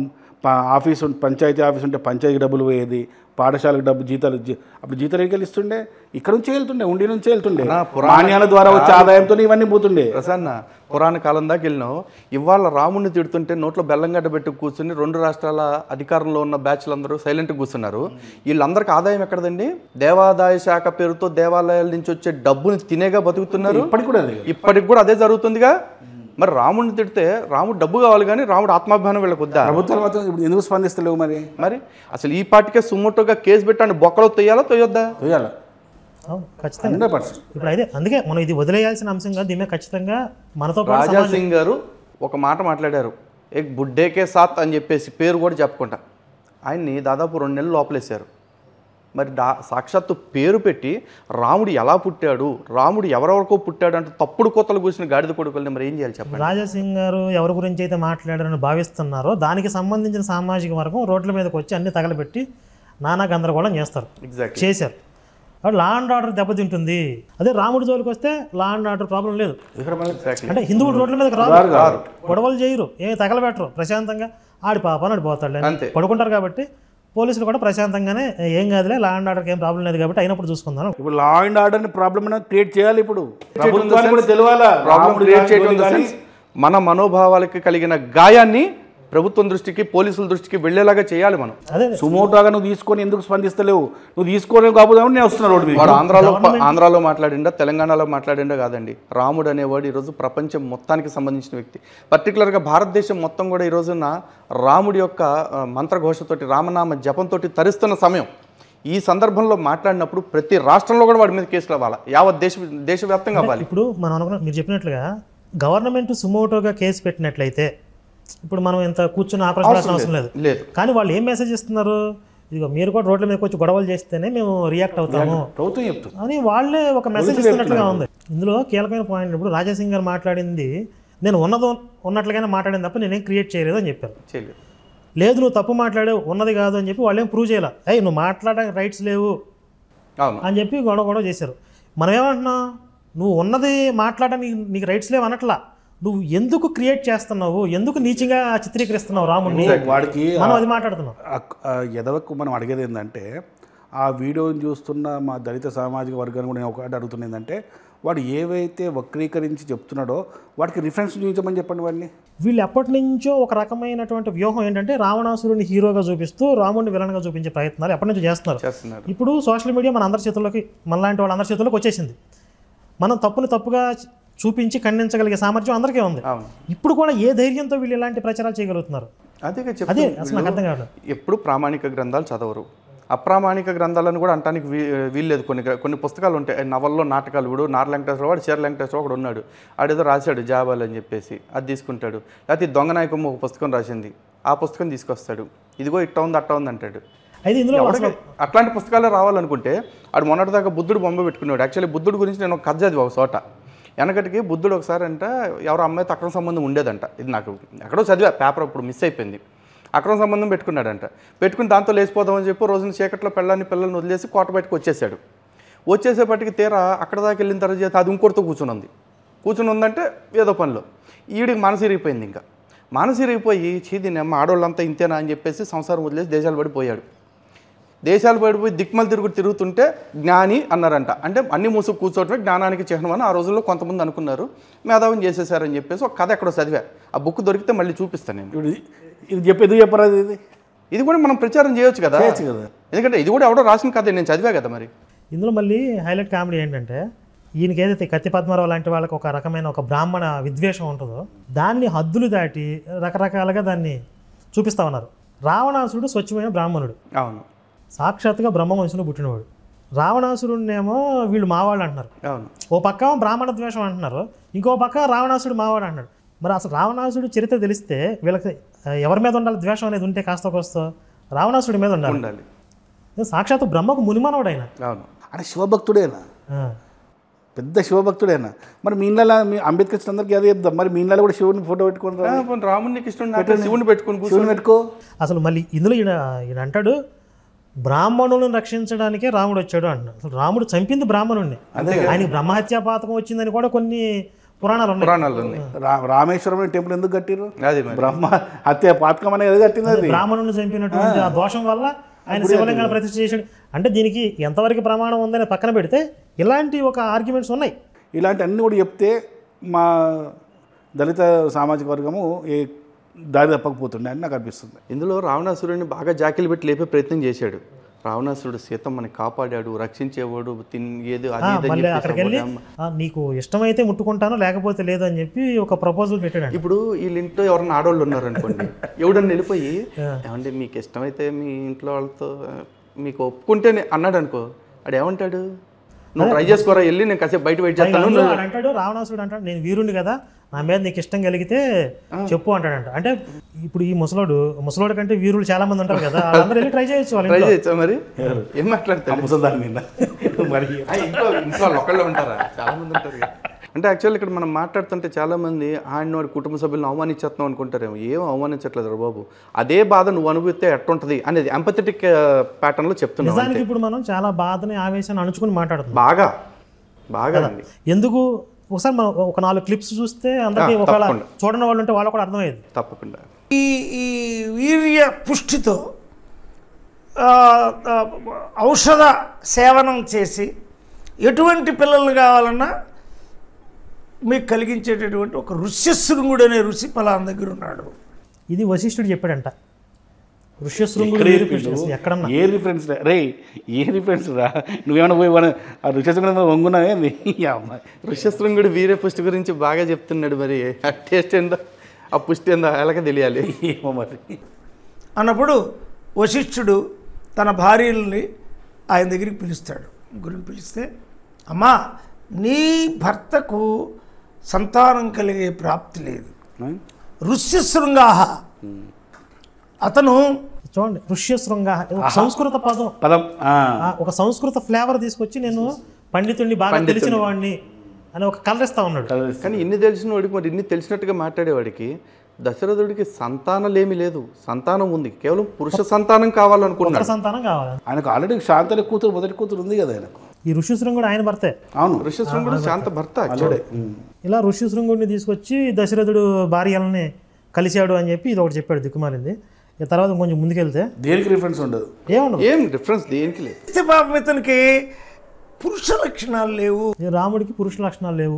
ప- ఆఫీస్ ఉం- పంచాయతీ ఆఫీస్ ఉంటే పంచాయతీ డబ్బులు పోయేది పాఠశాలకు డబ్బు జీతాలు జీ- అప్పుడు జీతాలు ఎక్కడికి ఇస్తుండే ఇక్కడ నుంచే వెళ్తుండే ఉండి నుంచే వెళ్తుండే నా పురాణ- మాన్యాల ద్వారా వచ్చే ఆదాయంతో ఇవన్నీ పోతుండే ప్రసన్న పురాణ కాలం దాకా వెళ్ళినావు ఇవాళ రాముడిని తిడుతుంటే నోట్లో బెల్లంగడ్డ పెట్టి కూర్చుని రెండు రాష్ట్రాల అధికారంలో ఉన్న బ్యాచ్లు అందరూ సైలెంట్గా కూర్చున్నారు వీళ్ళందరికీ ఆదాయం ఎక్కడదండి దేవాదాయ శాఖ పేరుతో దేవాలయాల నుంచి వచ్చే డబ్బుని తినేగా బతుకుతున్నారు ఇప్పటికి కూడా అదే ఇప్పటికి కూడా అదే జరుగుతుందిగా మరి రాముడిని తిడితే రాముడు డబ్బు కావాలి కానీ రాముడు ఆత్మాభిమానం వీళ్ళకి వద్దా ప్రభుత్వాలు మాత్రం ఇప్పుడు ఎందుకు స్పందిస్తలేవు మరి మరి అసలు ఈ పాటికే సుమోటోగా కేసు పెట్టండి బొక్కలో తొయ్యాలా తొయ్యొద్దా చేయాలి అవును ఖచ్చితంగా హండ్రెడ్ పర్సెంట్ ఇప్పుడు అదే అందుకే మనం ఇది వదిలేయాల్సిన అంశం కాదు దీని మీద ఖచ్చితంగా మనతో పాటు రాజా సింగ్ గారు ఒక మాట మాట్లాడారు ఏ బుడ్డేకే సాత్ అని చెప్పేసి పేరు కూడా చెప్పుకుంటా ఆయన్ని దాదాపు రెండు నెలలు లోపలేశారు మరి డా సాక్షాత్తు పేరు పెట్టి రాముడు ఎలా పుట్టాడు రాముడు ఎవరెవరికో పుట్టాడు అంటే తప్పుడు కోతలు కూర్చుని గాడిద కొడుకుల్ని మరి ఏం చేయాలి చెప్పండి రాజా సింగ్ గారు ఎవరి గురించి అయితే మాట్లాడారని భావిస్తున్నారో దానికి సంబంధించిన సామాజిక వర్గం రోడ్ల మీదకి వచ్చి అన్ని తగలబెట్టి నానా గందరగోళం చేస్తారు ఎగ్జాక్ట్లీ చేశారు కాబట్టి లా అండ్ ఆర్డర్ దెబ్బతింటుంది అదే రాముడి జోలికి వస్తే లా అండ్ ఆర్డర్ ప్రాబ్లం లేదు ఇక్కడ మన అంటే హిందువులు రోడ్ల మీదకి రారు గొడవలు చేయరు ఏమి తగలబెట్టరు ప్రశాంతంగా ఆడి పాపాన్ని ఆడి పోతాడు అంతే. పడుకుంటారు కాబట్టి పోలీసులు కూడా ప్రశాంతంగానే ఏం కాదులే లా అండ్ ఆర్డర్కి ఏం ప్రాబ్లం లేదు కాబట్టి అయినప్పుడు చూసుకుందాం ఇప్పుడు లా అండ్ ఆర్డర్ ప్రాబ్లమ్ అనేది క్రియేట్ చేయాలి ఇప్పుడు ప్రభుత్వానికి కూడా తెలియాలా ప్రాబ్లం రాముడు క్రియేట్ కానీ, చేయడం గోలి కానీ. మన మనోభావాలకి కలిగిన గాయాన్ని ప్రభుత్వం దృష్టికి పోలీసుల దృష్టికి వెళ్ళేలాగా చేయాలి మనం అదే సుమోటోగా నువ్వు తీసుకొని ఎందుకు స్పందిస్తలేవు నువ్వు తీసుకోలేవు కాబట్టి నేను వస్తున్నాను రోడ్డు మీద వాడు ఆంధ్రాలో ఆంధ్రాలో మాట్లాడిండా తెలంగాణలో మాట్లాడిండా కాదండి రాముడు అనేవాడు ఈరోజు ప్రపంచం మొత్తానికి సంబంధించిన వ్యక్తి పర్టికులర్గా భారతదేశం మొత్తం కూడా ఈ రోజున రాముడి యొక్క ఆ, మంత్రఘోషతోటి రామనామ జపంతో తరిస్తున్న సమయం ఈ సందర్భంలో మాట్లాడినప్పుడు ప్రతి రాష్ట్రంలో కూడా వాడి మీద కేసులు అవ్వాలి యావత్ దేశ దేశవ్యాప్తంగా అవ్వాలి ఇప్పుడు మనం అనుకున్న మీరు చెప్పినట్లుగా గవర్నమెంట్ సుమోటోగా కేసు పెట్టినట్లయితే ఇప్పుడు మనం ఇంత కూర్చుని ఆపరేషన్ చేయాల్సిన అవసరం లేదు లేదు కానీ వాళ్ళు ఏం మెసేజ్ ఇస్తున్నారు ఇదిగో మీరు కూడా రోడ్ల మీదకి వచ్చి గొడవలు చేస్తేనే మేము రియాక్ట్ అవుతాము ప్రభుత్వం చెప్తుంది అని వాళ్ళే ఒక మెసేజ్ ఇస్తున్నట్లుగా ఉంది ఇందులో కీలకమైన పాయింట్ ఇప్పుడు రాజాసింగ్ గారు మాట్లాడింది నేను ఉన్నదో ఉన్నట్లుగానే మాట్లాడింది తప్ప నేనేం క్రియేట్ చేయలేదు అని చెప్పారు చేయలేదు లేదు నువ్వు తప్పు మాట్లాడావు ఉన్నది కాదు అని చెప్పి వాళ్ళేం ప్రూవ్ చేయాల అయ్యి నువ్వు మాట్లాడడానికి రైట్స్ లేవు అవును అని చెప్పి గొడవ గొడవ చేశారు మనం ఏమంటున్నాం నువ్వు ఉన్నది మాట్లాడడానికి నీకు రైట్స్ లేవు అనట్లా నువ్వు ఎందుకు క్రియేట్ చేస్తున్నావు ఎందుకు నీచంగా చిత్రీకరిస్తున్నావు రాముడిని వాడికి మనం అది మాట్లాడుతున్నాం ఆ- ఆ ఎదవకు మనం అడిగేది ఏంటంటే ఆ వీడియోని చూస్తున్న మా దళిత సామాజిక వర్గాన్ని కూడా నేను ఒకటి అడుగుతున్నా ఏంటంటే వాడు ఏవైతే వక్రీకరించి చెప్తున్నాడో వాడికి రిఫరెన్స్ చూపించమని చెప్పండి వాడిని వీళ్ళు ఎప్పటి నుంచో ఒక రకమైనటువంటి వ్యూహం ఏంటంటే రావణాసురుని హీరోగా చూపిస్తూ రాముడిని విలన్గా చూపించే ప్రయత్నాలు ఎప్పటి నుంచో చేస్తున్నారు చేస్తున్నారు ఇప్పుడు సోషల్ మీడియా మన అందరి చేతుల్లోకి మనలాంటి వాళ్ళందరి చేతుల్లోకి వచ్చేసింది మనం తప్పుని తప్పుగా చూపించి ఖండించగలిగే సామర్థ్యం అందరికీ ఉంది అవును ఇప్పుడు కూడా ఏ ధైర్యంతో వీళ్ళు ఇలాంటి ప్రచారాలు చేయగలుగుతున్నారు అదే అదే చెప్తాను అసలు నాకు అర్థం కావట్లేదు ఎప్పుడు ప్రామాణిక గ్రంథాలు చదవరు అప్రామాణిక గ్రంథాలను కూడా అంటానికి వీ వీల్లేదు కొన్ని గ్ర- కొన్ని పుస్తకాలు ఉంటాయి నవల్లో నాటకాలు ఇప్పుడు నార్ వెంకటేశ్వర వాడు చీర వెంకటేశ్వర ఒకడు ఉన్నాడు ఆడేదో రాశాడు జాబాలు అని చెప్పేసి అది తీసుకుంటాడు లేకపోతే ఈ దొంగ నాయకమ్మ ఒక పుస్తకం రాసింది ఆ పుస్తకం తీసుకొస్తాడు ఇదిగో ఇట్ట ఉంది అట్ట ఉంది అంటాడు అయితే ఇందులో అసలు ఎవరికి అట్లాంటి పుస్తకాలే రావాలనుకుంటే ఆడు మొన్నటిదాకా బుద్ధుడు బొమ్మ పెట్టుకున్నాడు యాక్చువల్లీ బుద్ధుడు గురించి నేను ఒక కథ చదివా ఒక చోట వెనకటికి బుద్ధుడు ఒకసారి అంట ఎవరో అమ్మాయితో అక్రమ సంబంధం ఉండేదంట ఇది నాకు ఎక్కడో చదివా పేపర్ అప్పుడు మిస్ అయిపోయింది అక్రమ సంబంధం పెట్టుకున్నాడంట పెట్టుకుని దాంతో లేచిపోదామని చెప్పి రోజున చీకట్లో పిల్లని పిల్లల్ని వదిలేసి కోట బయటకు వచ్చేసాడు వచ్చేసేపటికి తీరా అక్కడ దాకా వెళ్ళిన తర్వాత అది ఇంకోటితో కూర్చుని ఉంది కూర్చుని ఉందంటే ఏదో పనిలో ఈడికి మనసు ఇరిగిపోయింది ఇంకా మనసు ఇరిగిపోయి చీది అమ్మ ఆడవాళ్ళంతా ఇంతేనా అని చెప్పేసి సంసారం వదిలేసి దేశాలు పడిపోయాడు దేశాలు పడిపోయి దిక్మలు తిరుగుడు తిరుగుతుంటే జ్ఞాని అన్నారంట అంటే అన్ని మూసుకు కూర్చోవటమే జ్ఞానానికి చిహ్నం అని ఆ రోజుల్లో కొంతమంది అనుకున్నారు మేధావిని చేసేసారని చెప్పేసి ఒక కథ ఎక్కడో చదివా ఆ బుక్ దొరికితే మళ్ళీ చూపిస్తాను నేను ఇప్పుడు ఇది- ఇది చెప్పి ఎందుకు చెప్పరా ఇది ఇది కూడా మనం ప్రచారం చేయొచ్చు కదా చేయొచ్చు కదా. ఎందుకంటే ఇది కూడా ఎవడో రాసిన కథ నేను చదివా కదా మరి ఇందులో మళ్ళీ హైలైట్ కామెడీ ఏంటంటే ఈయనకి ఏదైతే కత్తి పద్మారావు లాంటి వాళ్ళకి ఒక రకమైన ఒక బ్రాహ్మణ విద్వేషం ఉంటుందో దాన్ని హద్దులు దాటి రకరకాలుగా దాన్ని చూపిస్తా ఉన్నారు రావణాసురుడు స్వచ్ఛమైన బ్రాహ్మణుడు అవును సాక్షాత్తుగా బ్రహ్మ వంశంలో పుట్టినవాడు రావణాసురుడినేమో వీళ్ళు మావాళ్ళు అంటున్నారు అవును ఓ పక్క బ్రాహ్మణ ద్వేషం అంటున్నారు ఇంకో పక్క రావణాసుడు మావాడు అంటున్నాడు మరి అసలు రావణాసుడు చరిత్ర తెలిస్తే వీళ్ళకి ఆ, ఎవరి మీద ఉండాలి ద్వేషం అనేది ఉంటే కాస్త కోస్తో రావణాసుడి మీద ఉండాలి ఉండాలి సాక్షాత్తు బ్రహ్మకు మునిమనవాడు ఆయన అవును అంటే శివభక్తుడేనా ఆ. పెద్ద శివభక్తుడేనా మరి మీ ఇళ్ళ మీ అంబేద్కర్ అందరికీ అదే చెప్దాం మరి మీ ఇళ్ళలో కూడా శివుని ఫోటో పెట్టుకుని ఆ, పోనీ రాముడికి ఇష్టం నాకు శివుని పెట్టుకుని కూర్చొని శివుని పెట్టుకో అసలు మళ్ళీ ఇందులో ఈయన ఈయన అంటాడు బ్రాహ్మణులను రక్షించడానికే రాముడు వచ్చాడు అంటున్నాడు అసలు రాముడు చంపింది బ్రాహ్మణుడిని ఆయనకి బ్రహ్మహత్యా పాతకం వచ్చిందని కూడా కొన్ని పురాణాలు ఉన్నాయి పురాణాలు ఉన్నాయి రా రామేశ్వరం టెంపుల్ ఎందుకు కట్టిరు అది మరి బ్రహ్మ హత్య పాతకం అనేది ఎందుకు కట్టింది అది బ్రాహ్మణులను చంపినటువంటి ఆ దోషం వల్ల ఆయన శివలింగాన్ని ప్రతిష్ఠ చేశాడు అంటే దీనికి ఎంతవరకు ప్రమాణం ఉందని పక్కన పెడితే ఇలాంటి ఒక ఆర్గ్యుమెంట్స్ ఉన్నాయి ఇలాంటి అన్ని కూడా చెప్తే మా దళిత సామాజిక వర్గము ఏ దారి తప్పకపోతుండే అని నాకు అనిపిస్తుంది ఇందులో రావణాసురుడిని బాగా జాకిలు పెట్టి లేపే ప్రయత్నం చేశాడు రావణాసురుడు సీతమ్మని కాపాడాడు రక్షించేవాడు తిన్ ఏది అది ఇది అని మళ్ళీ చెప్పేసి అక్కడికి వెళ్ళి అమ్మ. "ఆ, నీకు ఇష్టమైతే ముట్టుకుంటాను లేకపోతే లేదు అని చెప్పి ఒక ప్రపోజల్ పెట్టాడు ఇప్పుడు వీళ్ళ ఇంట్లో ఎవరన్నా ఆడవాళ్ళు ఉన్నారు అనుకోండి ఎవడన్నా వెళ్ళిపోయి ఏమంటే మీకు ఇష్టమైతే మీ ఇంట్లో వాళ్ళతో ఆ, మీకు ఒప్పుకుంటేనే అన్నాడు అనుకో వాడు ఏమంటాడు నువ్వు ట్రై చేసుకోరా వెళ్ళి నేను కాసేపు బయట వెయిట్ చేస్తాను అందులో వాడు అంటాడు రావణాసుడు అంటాడు నేను వీరుని కదా నా మీద నీకు ఇష్టం కలిగితే చెప్పు అంటాడంట అంటే ఇప్పుడు ఈ ముసలోడు ముసలోడు కంటే వీరులు చాలా మంది ఉంటారు కదా వాళ్ళందరూ వెళ్ళి ట్రై చేయొచ్చు వాళ్ళ ట్రై ఇంట్లో. చేయొచ్చా మరి ఏం మాట్లాడతాడు ముసల్దాని మీద మరి ఆ, ఇంట్లో ఇంట్లో వాళ్ళు ఒక్కళ్ళే ఉంటారా చాలా మంది ఉంటారు కదా. అంటే యాక్చువల్లీ ఇక్కడ మనం మాట్లాడుతుంటే చాలా మంది ఆయన వాడి కుటుంబ సభ్యులను అవమానించేస్తున్నాం అనుకుంటారేమో ఏం అవమానించట్లేదు రా బాబు అదే బాధ నువ్వు అనుభవిస్తే ఎట్టుంటది అనేది ఎంపథెటిక్ ప్యాటర్న్ లో చెప్తున్నావు నిజానికి అంతే. ఇప్పుడు మనం చాలా బాధని ఆవేశాన్ని అణుచుకుని మాట్లాడుతున్నాం బాగా బాగా అండి ఎందుకు ఒకసారి మనం ఒక నాలుగు క్లిప్స్ చూస్తే అందరికీ ఆ, ఒకవేళ తప్పకుండా. చూడని వాళ్ళు ఉంటే వాళ్ళకు కూడా అర్థమయ్యేది తప్పకుండా ఈ ఈ వీర్య పుష్టితో ఆ, ఆ, ఔషధ సేవనం చేసి ఎటువంటి పిల్లలు కావాలన్నా మీకు కలిగించేటటువంటి ఒక ఋష్యశృంగుడు అనే ఋషి ఫలానా దగ్గర ఉన్నాడు ఇది వశిష్ఠుడు చెప్పాడంట ఋష్యశృంగుడు ఎక్కడ వీరు చెప్పిండు? కృష్ణ- ఎక్కడన్నా ఏ రిఫరెన్స్ రా రే ఏ రిఫరెన్స్ రా నువ్వేమైనా పోయి మన ఆ ఋషశృంగుడు వంగున్నావే ఈ అమ్మాయి ఋష్యశృంగుడు వీరే పుష్టి గురించి బాగా చెప్తున్నాడు మరి ఆ టేస్ట్ ఏందో ఆ పుష్టి ఏందో ఎలాగ తెలియాలి ఏమో మరి అన్నప్పుడు వశిష్ఠుడు తన భార్యల్ని ఆయన దగ్గరికి పిలుస్తాడు ముగ్గురిని పిలిస్తే అమ్మా నీ భర్తకు సంతానం కలిగే ప్రాప్తి లేదు ఋష్యశృంగాహ అతను చూడండి ఋష్యశృంగ ఒక సంస్కృత పదం పదం ఆ. ఆ, ఒక సంస్కృత ఫ్లేవర్ తీసుకొచ్చి నేను పండితుడిని బాగా తెలిసిన వాడిని అని ఒక కలర్ ఇస్తా ఉన్నాడు కానీ ఇన్ని తెలిసిన వాడికి మరి ఇన్ని తెలిసినట్టుగా మాట్లాడేవాడికి దశరథుడికి సంతానలేమి లేదు సంతానం ఉంది కేవలం పురుష సంతానం పుత్ర కావాలనుకున్నాడు సంతానం కావాలి ఆయనకు ఆల్రెడీ శాంతని కూతురు మొదటి కూతురు ఉంది కదా ఆయనకు ఈ ఋష్యశృంగుడు ఆయన భర్తే అవును ఋష్యశృంగుడు శాంత భర్త ఆల్రెడీ ఉమ్. ఇలా ఋష్యశృంగుడిని తీసుకొచ్చి దశరథుడు భార్యలని కలిశాడు అని చెప్పి ఇది ఒకటి చెప్పాడు దిక్కుమాలింది ఇక తర్వాత కొంచెం ముందుకెళ్తే దేనికి రిఫరెన్స్ ఉండదు ఏముండదు ఏం డిఫరెన్స్ దేనికి లేదు ఇస్తే పాపం ఇతనికి పురుష లక్షణాలు లేవు ఈ రాముడికి పురుష లక్షణాలు లేవు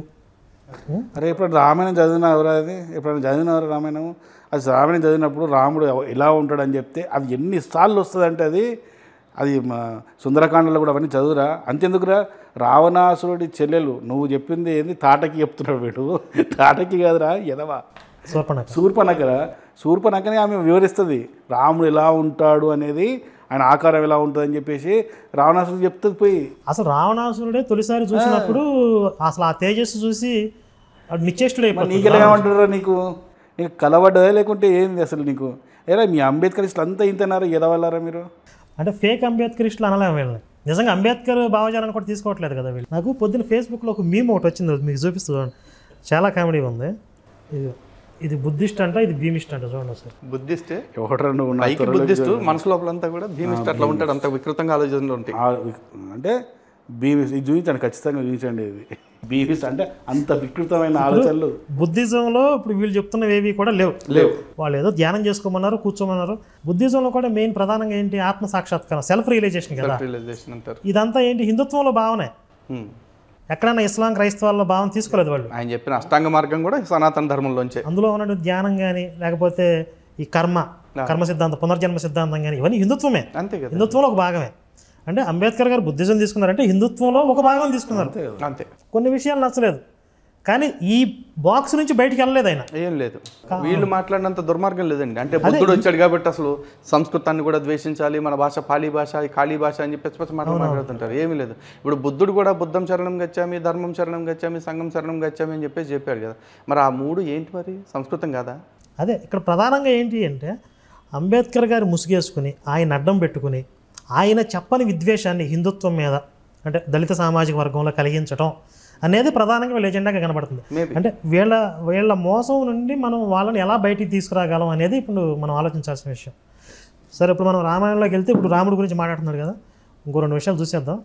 అరే ఎప్పుడైనా రామాయణం చదివిన ఎవరా అది ఎప్పుడైనా చదివినవరా రామాయణం అది రామాయణం చదివినప్పుడు రాముడు ఎవ- ఎలా ఉంటాడని చెప్తే అది ఎన్నిసార్లు వస్తుందంటే అది అది మా సుందరకాండలో కూడా అవన్నీ చదువురా అంతెందుకురా రావణాసురుడి చెల్లెలు నువ్వు చెప్పింది ఏంది తాటకి చెప్తున్నాడు వీడు తాటకి కాదురా ఎదవా శూర్పణఖ శూర్పనకరా శూర్పనకనే ఆమె వివరిస్తుంది రాముడు ఎలా ఉంటాడు అనేది ఆయన ఆకారం ఎలా ఉంటుంది అని చెప్పేసి రావణాసురుడు చెప్తుంది పోయి అసలు రావణాసురుడే తొలిసారి చూసినప్పుడు అసలు ఆ తేజస్సు చూసి వాడు నిశ్చేష్టుడు మరి నీకెలా ఏమంటారా నీకు నీకు కలవడ్డదా లేకుంటే ఏంది అసలు నీకు ఏరా మీ అంబేద్కరిస్టులు అంతా ఇంతనారా ఎదవల్లారా మీరు అంటే ఫేక్ అంబేద్కరిస్టులు అనలేము వీళ్ళని నిజంగా అంబేద్కర్ భావజాలను కూడా తీసుకోవట్లేదు కదా వీళ్ళు నాకు పొద్దున్న ఫేస్బుక్లో ఒక మీమ్ ఒకటి వచ్చింది మీకు చూపిస్తూ చూడండి చాలా కామెడీ ఉంది ఇది ఇది బుద్ధిస్ట్ అంట ఇది భీమిస్ట్ అంట చూడండి సార్ బుద్ధిస్టే ఎవడరా నువ్వు నా పైకి త్వరలో బుద్ధిస్ట్ మనసు లోపలంతా కూడా భీమిస్ట్ అట్లా ఉంటాడు అంత వికృతంగా ఆలోచనలు ఉంటాయి ఆ వి- అంటే బీవీస్ ఇది చూపించండి ఖచ్చితంగా చూపించండి ఇది బీవీస్ అంటే అంత వికృతమైన ఆలోచనలు బుద్ధిజంలో ఇప్పుడు వీళ్ళు చెప్తున్నవి ఏవి కూడా లేవు లేవు వాళ్ళు ఏదో ధ్యానం చేసుకోమన్నారు కూర్చోమన్నారు బుద్ధిజంలో కూడా మెయిన్ ప్రధానంగా ఏంటి ఆత్మ సాక్షాత్కారం సెల్ఫ్ రియలైజేషన్ కదా రియలైజేషన్ అంటారు ఇదంతా ఏంటి హిందుత్వంలో భావనే హ్మ్. ఎక్కడైనా ఇస్లాం క్రైస్తవాల్లో భావం తీసుకోలేదు వాళ్ళు ఆయన చెప్పిన అష్టాంగ మార్గం కూడా సనాతన ధర్మంలోంచే అందులో ఉన్న ధ్యానం కానీ లేకపోతే ఈ కర్మ కర్మ సిద్ధాంతం పునర్జన్మ సిద్ధాంతం కానీ ఇవన్నీ హిందుత్వమే అంతే కదా హిందుత్వంలో ఒక భాగమే అంటే అంబేద్కర్ గారు బుద్ధిజం తీసుకున్నారంటే హిందుత్వంలో ఒక భాగం తీసుకున్నారు అంతే కొన్ని విషయాలు నచ్చలేదు కానీ ఈ బాక్స్ నుంచి బయటికి వెళ్ళలేదు ఆయన ఏం లేదు వీళ్ళు మాట్లాడినంత దుర్మార్గం లేదండి అంటే బుద్ధుడు వచ్చాడు కాబట్టి అసలు సంస్కృతాన్ని కూడా ద్వేషించాలి మన భాష పాళీ భాష ఈ ఖాళీ భాష అని చెప్పి పచ్చి మాటలు మాట్లాడుతుంటారు ఏమీ లేదు ఇప్పుడు బుద్ధుడు కూడా బుద్ధం చరణం గచ్చామి ధర్మం చరణం గచ్చామి సంఘం చరణం గచ్చామి అని చెప్పేసి చెప్పాడు కదా మరి ఆ మూడు ఏంటి మరి సంస్కృతం కాదా అదే ఇక్కడ ప్రధానంగా ఏంటి అంటే అంబేద్కర్ గారు ముసుగేసుకుని ఆయన అడ్డం పెట్టుకుని ఆయన చెప్పని విద్వేషాన్ని హిందుత్వం మీద అంటే దళిత సామాజిక వర్గంలో కలిగించడం అనేది ప్రధానంగా వీళ్ళ ఎజెండాగా కనబడుతుంది Maybe. అంటే వీళ్ళ వీళ్ళ మోసం నుండి మనం వాళ్ళని ఎలా బయటికి తీసుకురాగలం అనేది ఇప్పుడు మనం ఆలోచించాల్సిన విషయం సరే ఇప్పుడు మనం రామాయణంలోకి వెళ్తే ఇప్పుడు రాముడి గురించి మాట్లాడుతున్నాడు కదా ఇంకో రెండు విషయాలు చూసేద్దాం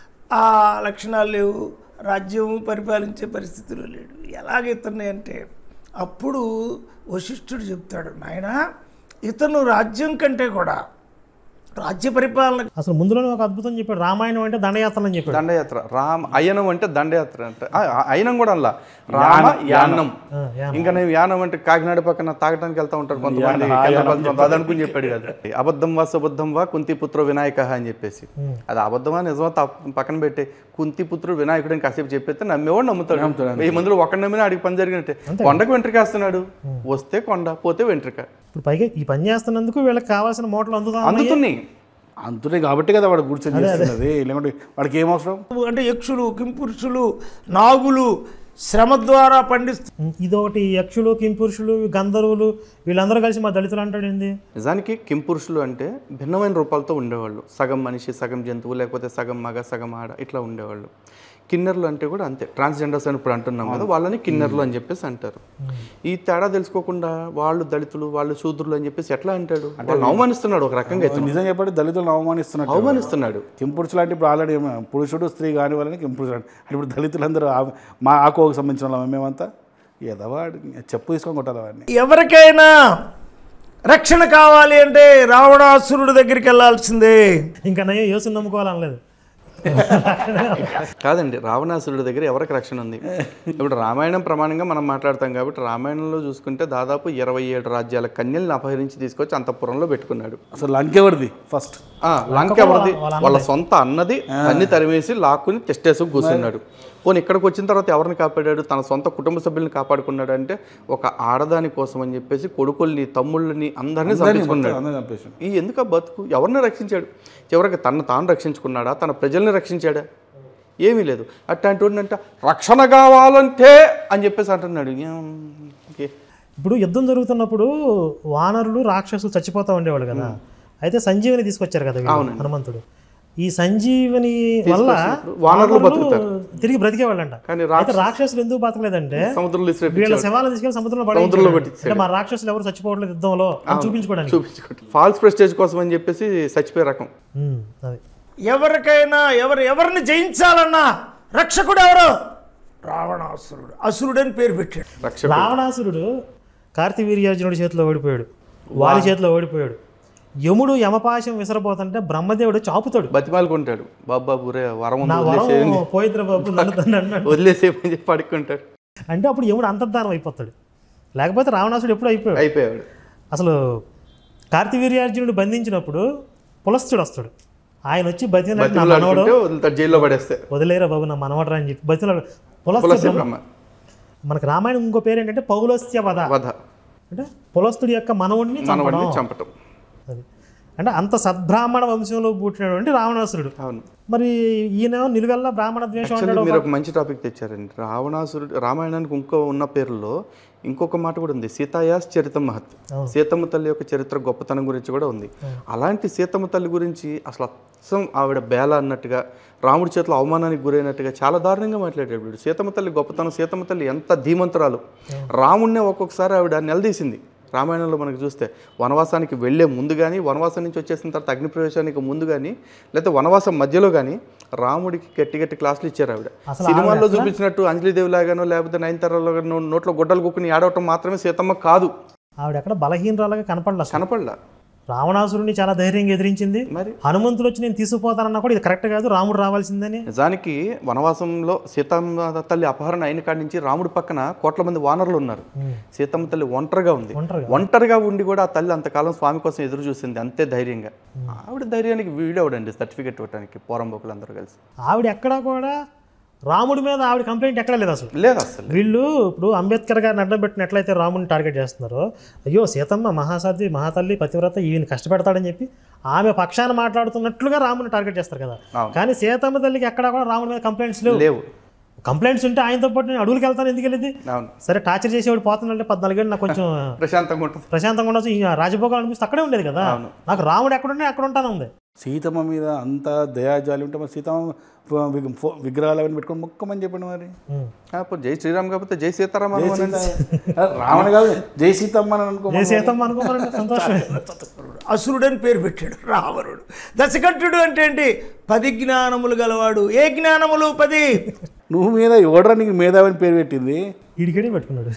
ఆ లక్షణాలు లేవు రాజ్యం పరిపాలించే పరిస్థితులు లేడు ఎలాగ ఇతన్ని అంటే అప్పుడు వశిష్ఠుడు చెప్తాడు నాయన ఇతను రాజ్యం కంటే కూడా రాజ్య పరిపాలన అసలు ముందులోనే ఒక అద్భుతం చెప్పాడు రామాయణం అంటే దండయాత్ర అని చెప్పాడు దండయాత్ర రామ అయనం అంటే దండయాత్ర అంటే ఆ, ఆ, అయనం కూడా అలా రామ యానం ఆ, యా. ఇంకా నేను యానం అంటే కాకినాడ పక్కన తాగడానికి వెళ్తా ఉంటారు కొంతమంది కొంతమంది అది అనుకుని చెప్పాడు కదా అబద్ధం వా సుబద్ధం వా కుంతిపుత్ర వినాయక అని చెప్పేసి అది అబద్ధమా నిజమా తప్ప- పక్కన పెట్టి కుంతిపుత్రుడు వినాయకుడు అని కాసేపు చెప్పేస్తే నమ్మేవాడు నమ్ముతాడు వెయ్యి మందిలో ఒక్క నమ్మినా అడిగి పని జరిగినట్టే కొండకు వెంట్రుక వేస్తున్నాడు వస్తే కొండ పోతే వెంట్రుక ఇప్పుడు పైగా ఈ పని చేస్తున్నందుకు వీళ్ళకి కావాల్సిన మూటలు అందుతా ఉన్నాయి. అందుతున్నాయి అంతునే కాబట్టి కదా వాడు కూర్చొని చేస్తున్నది లేకుంటే వాడికి ఏం అవసరం అంటే యక్షులు కింపురుషులు నాగులు శ్రమ ద్వారా పండిస్తూ ఇదొకటి యక్షులు కింపురుషులు గంధర్వులు వీళ్ళందరూ కలిసి మా దళితులు అంటాడు ఏంది నిజానికి కింపురుషులు అంటే భిన్నమైన రూపాలతో ఉండేవాళ్ళు సగం మనిషి సగం జంతువు లేకపోతే సగం మగ సగం ఆడ ఇట్లా ఉండేవాళ్ళు కిన్నెర్లు అంటే కూడా అంతే ట్రాన్స్జెండర్స్ అని ఇప్పుడు అంటున్నాం కదా వాళ్ళని కిన్నెర్లు అని చెప్పేసి అంటారు ఈ తేడా తెలుసుకోకుండా వాళ్ళు దళితులు వాళ్ళు శూద్రులు అని చెప్పేసి ఎట్లా అంటాడు వాళ్ళు అవమానిస్తున్నాడు ఒక రకంగా ఇతను. నిజం చెప్పండి దళితులను అవమానిస్తున్నట్టు అవమానిస్తున్నాడు కింపురుషులు అంటే ఇప్పుడు ఆల్రెడీ పురుషుడు స్త్రీ కాని వాళ్ళని కింపురుషులు అంటే అంటే ఇప్పుడు దళితులందరూ ఆ- మా ఆకోకు సంబంధించిన వాళ్ళం మేమంతా ఎదవాడు చెప్పు తీసుకొని కొట్టాలి వాడిని ఎవరికైనా రక్షణ కావాలి అంటే రావణాసురుడి దగ్గరికి వెళ్ళాల్సిందే ఇంకా నయ్యో యోసుని నమ్ముకోవాలనలేదు కాదండి రావణాసురుడి దగ్గర ఎవరికి రక్షణ ఉంది ఇప్పుడు రామాయణం ప్రమాణంగా మనం మాట్లాడతాం కాబట్టి రామాయణంలో చూసుకుంటే దాదాపు ఇరవై ఏడు రాజ్యాల కన్యల్ని అపహరించి తీసుకొచ్చి అంతఃపురంలో పెట్టుకున్నాడు అసలు లంక ఎవరిది ఫస్ట్ ఆ, లంక ఎవరిది వాళ్ళ సొంత అన్నది అన్ని తరిమేసి లాక్కుని టెస్టేసి కూర్చున్నాడు పోనీ ఇక్కడికి వచ్చిన తర్వాత ఎవరిని కాపాడాడు తన సొంత కుటుంబ సభ్యుల్ని కాపాడుకున్నాడు అంటే ఒక ఆడదాని కోసం అని చెప్పేసి కొడుకుల్ని తమ్ముళ్ళని అందరినీ చంపించుకున్నాడు అందరూ చంపేసాడు ఈ ఎందుకు ఆ బతుకు ఎవరిని రక్షించాడు చివరికి తను తాను రక్షించుకున్నాడా తన ప్రజల్ని రక్షించాడా ఏమీ లేదు అట్లాంటి వాడినంట రక్షణ కావాలంటే అని చెప్పేసి అంటున్నాడు ఏం, ఓకే. ఇప్పుడు యుద్ధం జరుగుతున్నప్పుడు వానరులు రాక్షసులు చచ్చిపోతా ఉండేవాళ్ళు కదా అయితే సంజీవని తీసుకొచ్చారు కదా వీళ్ళు, హనుమంతుడు ఈ సంజీవని వల్ల వానరులు వానరులు తిరిగి బ్రతికేవాళ్ళంట కానీ అయితే రాక్షసులు ఎందుకు బతకలేదంటే సముద్రంలో ఇసిరి వీళ్ళ శవాలను తీసుకెళ్లి సముద్రంలో సముద్రంలో పడేయించారు. అంటే మా రాక్షసులు ఎవరు చచ్చిపోవట్లేదు యుద్ధంలో అని చూపించుకోవడానికి చూపించుకోండి ఫాల్స్ ప్రెస్టేజ్ కోసం అని చెప్పేసి చచ్చిపోయే రకం ఉమ్, అది ఎవరికైనా ఎవరు ఎవరిని జయించాలన్నా రక్షకుడు ఎవరు రావణాసురుడు అసురుడని పేరు పెట్టాడు రక్ష రావణాసురుడు కార్తివీర్యార్జునుడి చేతిలో ఓడిపోయాడు వాలి చేతిలో ఓడిపోయాడు యముడు యమపాశం విసరబోతుంటే బ్రహ్మదేవుడు చాపుతాడు బతిమాలుకుంటాడు బాబా ఊరే వరం ఉంది నా వదిలేసే వరం పోయిద్ర బాబు నన్ను తన్ను అన్నాడు వదిలేసేయమని చెప్పి పడుకుంటాడు అంటే అప్పుడు యముడు అంతర్ధానం అయిపోతాడు లేకపోతే రావణాసుడు ఎప్పుడు అయిపోయాడు అయిపోయాడు అసలు కార్తివీర్యార్జునుడు బంధించినప్పుడు పులస్తుడు వస్తాడు ఆయన వచ్చి బతికినట్టు నా మనవడు బతిమాలుకుంటే వదులుతాడు జైల్లో పడేస్తే వదిలేరా బాబు నా మనవడరా అని చెప్పి బతికినాడు పులస్తుడు పులస్య బ్రహ్మ మనకి రామాయణం ఇంకో పేరు ఏంటంటే పౌలస్య వధ వధ అంటే పులస్తుడి యొక్క మనవడిని చంపడం మనవాడిని చంపటం అది అంటే అంత సద్బ్రాహ్మణ వంశంలో పుట్టినటువంటి రావణాసురుడు అవును మరి ఈయన నిలువెల్లా బ్రాహ్మణ ద్వేషం యాక్చువల్లీ అంటాడు మీరు ఒక మంచి టాపిక్ తెచ్చారండి రావణాసురుడు రామాయణానికి ఇంకో ఉన్న పేర్లలో ఇంకొక మాట కూడా ఉంది సీతాయాస్ చరితం మహత్ సీతమ్మ తల్లి యొక్క చరిత్ర గొప్పతనం గురించి కూడా ఉంది అలాంటి సీతమ్మ తల్లి గురించి అసలు అచ్చం ఆవిడ బేల అన్నట్టుగా రాముడి చేతిలో అవమానానికి గురైనట్టుగా చాలా దారుణంగా మాట్లాడాడు వీడు సీతమ్మ తల్లి గొప్పతనం సీతమ్మ తల్లి ఎంత ధీమంతురాలు రాముడినే ఒక్కొక్కసారి ఆవిడ నిలదీసింది రామాయణంలో మనకు చూస్తే వనవాసానికి వెళ్ళే ముందు కానీ వనవాసం నుంచి వచ్చేసిన తర్వాత అగ్నిప్రవేశానికి ముందు కానీ లేకపోతే వనవాసం మధ్యలో కానీ రాముడికి గట్టి గట్టి క్లాసులు ఇచ్చారు ఆవిడ సినిమాల్లో చూపించినట్టు అంజలిదేవి లాగానో లేకపోతే నయనతారలో నోట్లో గొడ్డలు కుక్కుని ఆడవటం మాత్రమే సీతమ్మ కాదు ఆవిడ ఎక్కడ బలహీనరాలుగా కనపడలే అసలు కనపడలా రావణాసురుడిని చాలా ధైర్యంగా ఎదిరించింది మరి హనుమంతుడు వచ్చి నేను తీసుకుపోతానన్నా కూడా ఇది కరెక్ట్ కాదు రాముడు రావాల్సిందని నిజానికి వనవాసంలో సీతమ్మ తల్లి అపహరణ అయిన కాడి నుంచి రాముడి పక్కన కోట్ల మంది వానరులు ఉన్నారు సీతమ్మ తల్లి ఒంటరిగా ఉంది ఒంటరిగా. ఒంటరిగా ఉండి కూడా ఆ తల్లి అంతకాలం స్వామి కోసం ఎదురు చూసింది అంతే ధైర్యంగా ఆవిడ ధైర్యానికి వీడవడండి సర్టిఫికెట్ ఇవ్వడానికి పోరంబోకులు అందరూ కలిసి ఆవిడ ఎక్కడా కూడా రాముడి మీద ఆవిడ కంప్లైంట్ ఎక్కడా లేదు అసలు లేదు అసలు వీళ్ళు ఇప్పుడు అంబేద్కర్ గారిని అడ్డం పెట్టిన ఎట్లయితే రాముడిని టార్గెట్ చేస్తున్నారో అయ్యో సీతమ్మ మహాసాధ్వి మహాతల్లి పతివ్రత ఈయన కష్టపెడతాడని చెప్పి ఆమె పక్షాన మాట్లాడుతున్నట్లుగా రాముని టార్గెట్ చేస్తారు కదా అవును. కానీ సీతమ్మ తల్లికి ఎక్కడా కూడా రాముడి మీద కంప్లైంట్స్ లేవు లేవు కంప్లైంట్స్ ఉంటే ఆయనతో పాటు నేను అడుగులకు వెళ్తాను ఎందుకు వెళ్ళేది అవును సరే టార్చర్ చేసేవాడు పోతుందంటే పద్నాలుగేళ్ళు నాకు కొంచెం ప్రశాంతంగా ఉంటుంది ప్రశాంతంగా ఉండొచ్చు ఈ రాజభోగాలు అనిపిస్తే అక్కడే ఉండేది కదా నాకు రాముడు ఎక్కడుంటే అక్కడ ఉంటాను ఉంది సీతమ్మ మీద అంత దయాజాలి ఉంటే మరి సీతమ్మ విగ్- ఫో- విగ్రహాలు అవన్నీ పెట్టుకొని మొక్కమని చెప్పండి మరి ఉం. ఆ, పోనీ జై శ్రీరామ్ కాకపోతే జై సీతారాం జై అనుకోనండి. సీత జై కాదు జై సీతమ్మ అని అనుకో ఏ సీతమ్మ అనుకోమని సంతోషమే అసురుడని పేరు పెట్టాడు రావణుడు దశకంఠుడు అంటే ఏంటి పది జ్ఞానములు గలవాడు ఏ జ్ఞానములు పది నువ్వు మీద ఎవడరా నీకు మేధావని పేరు పెట్టింది ఇడికడే పెట్టుకున్నాడు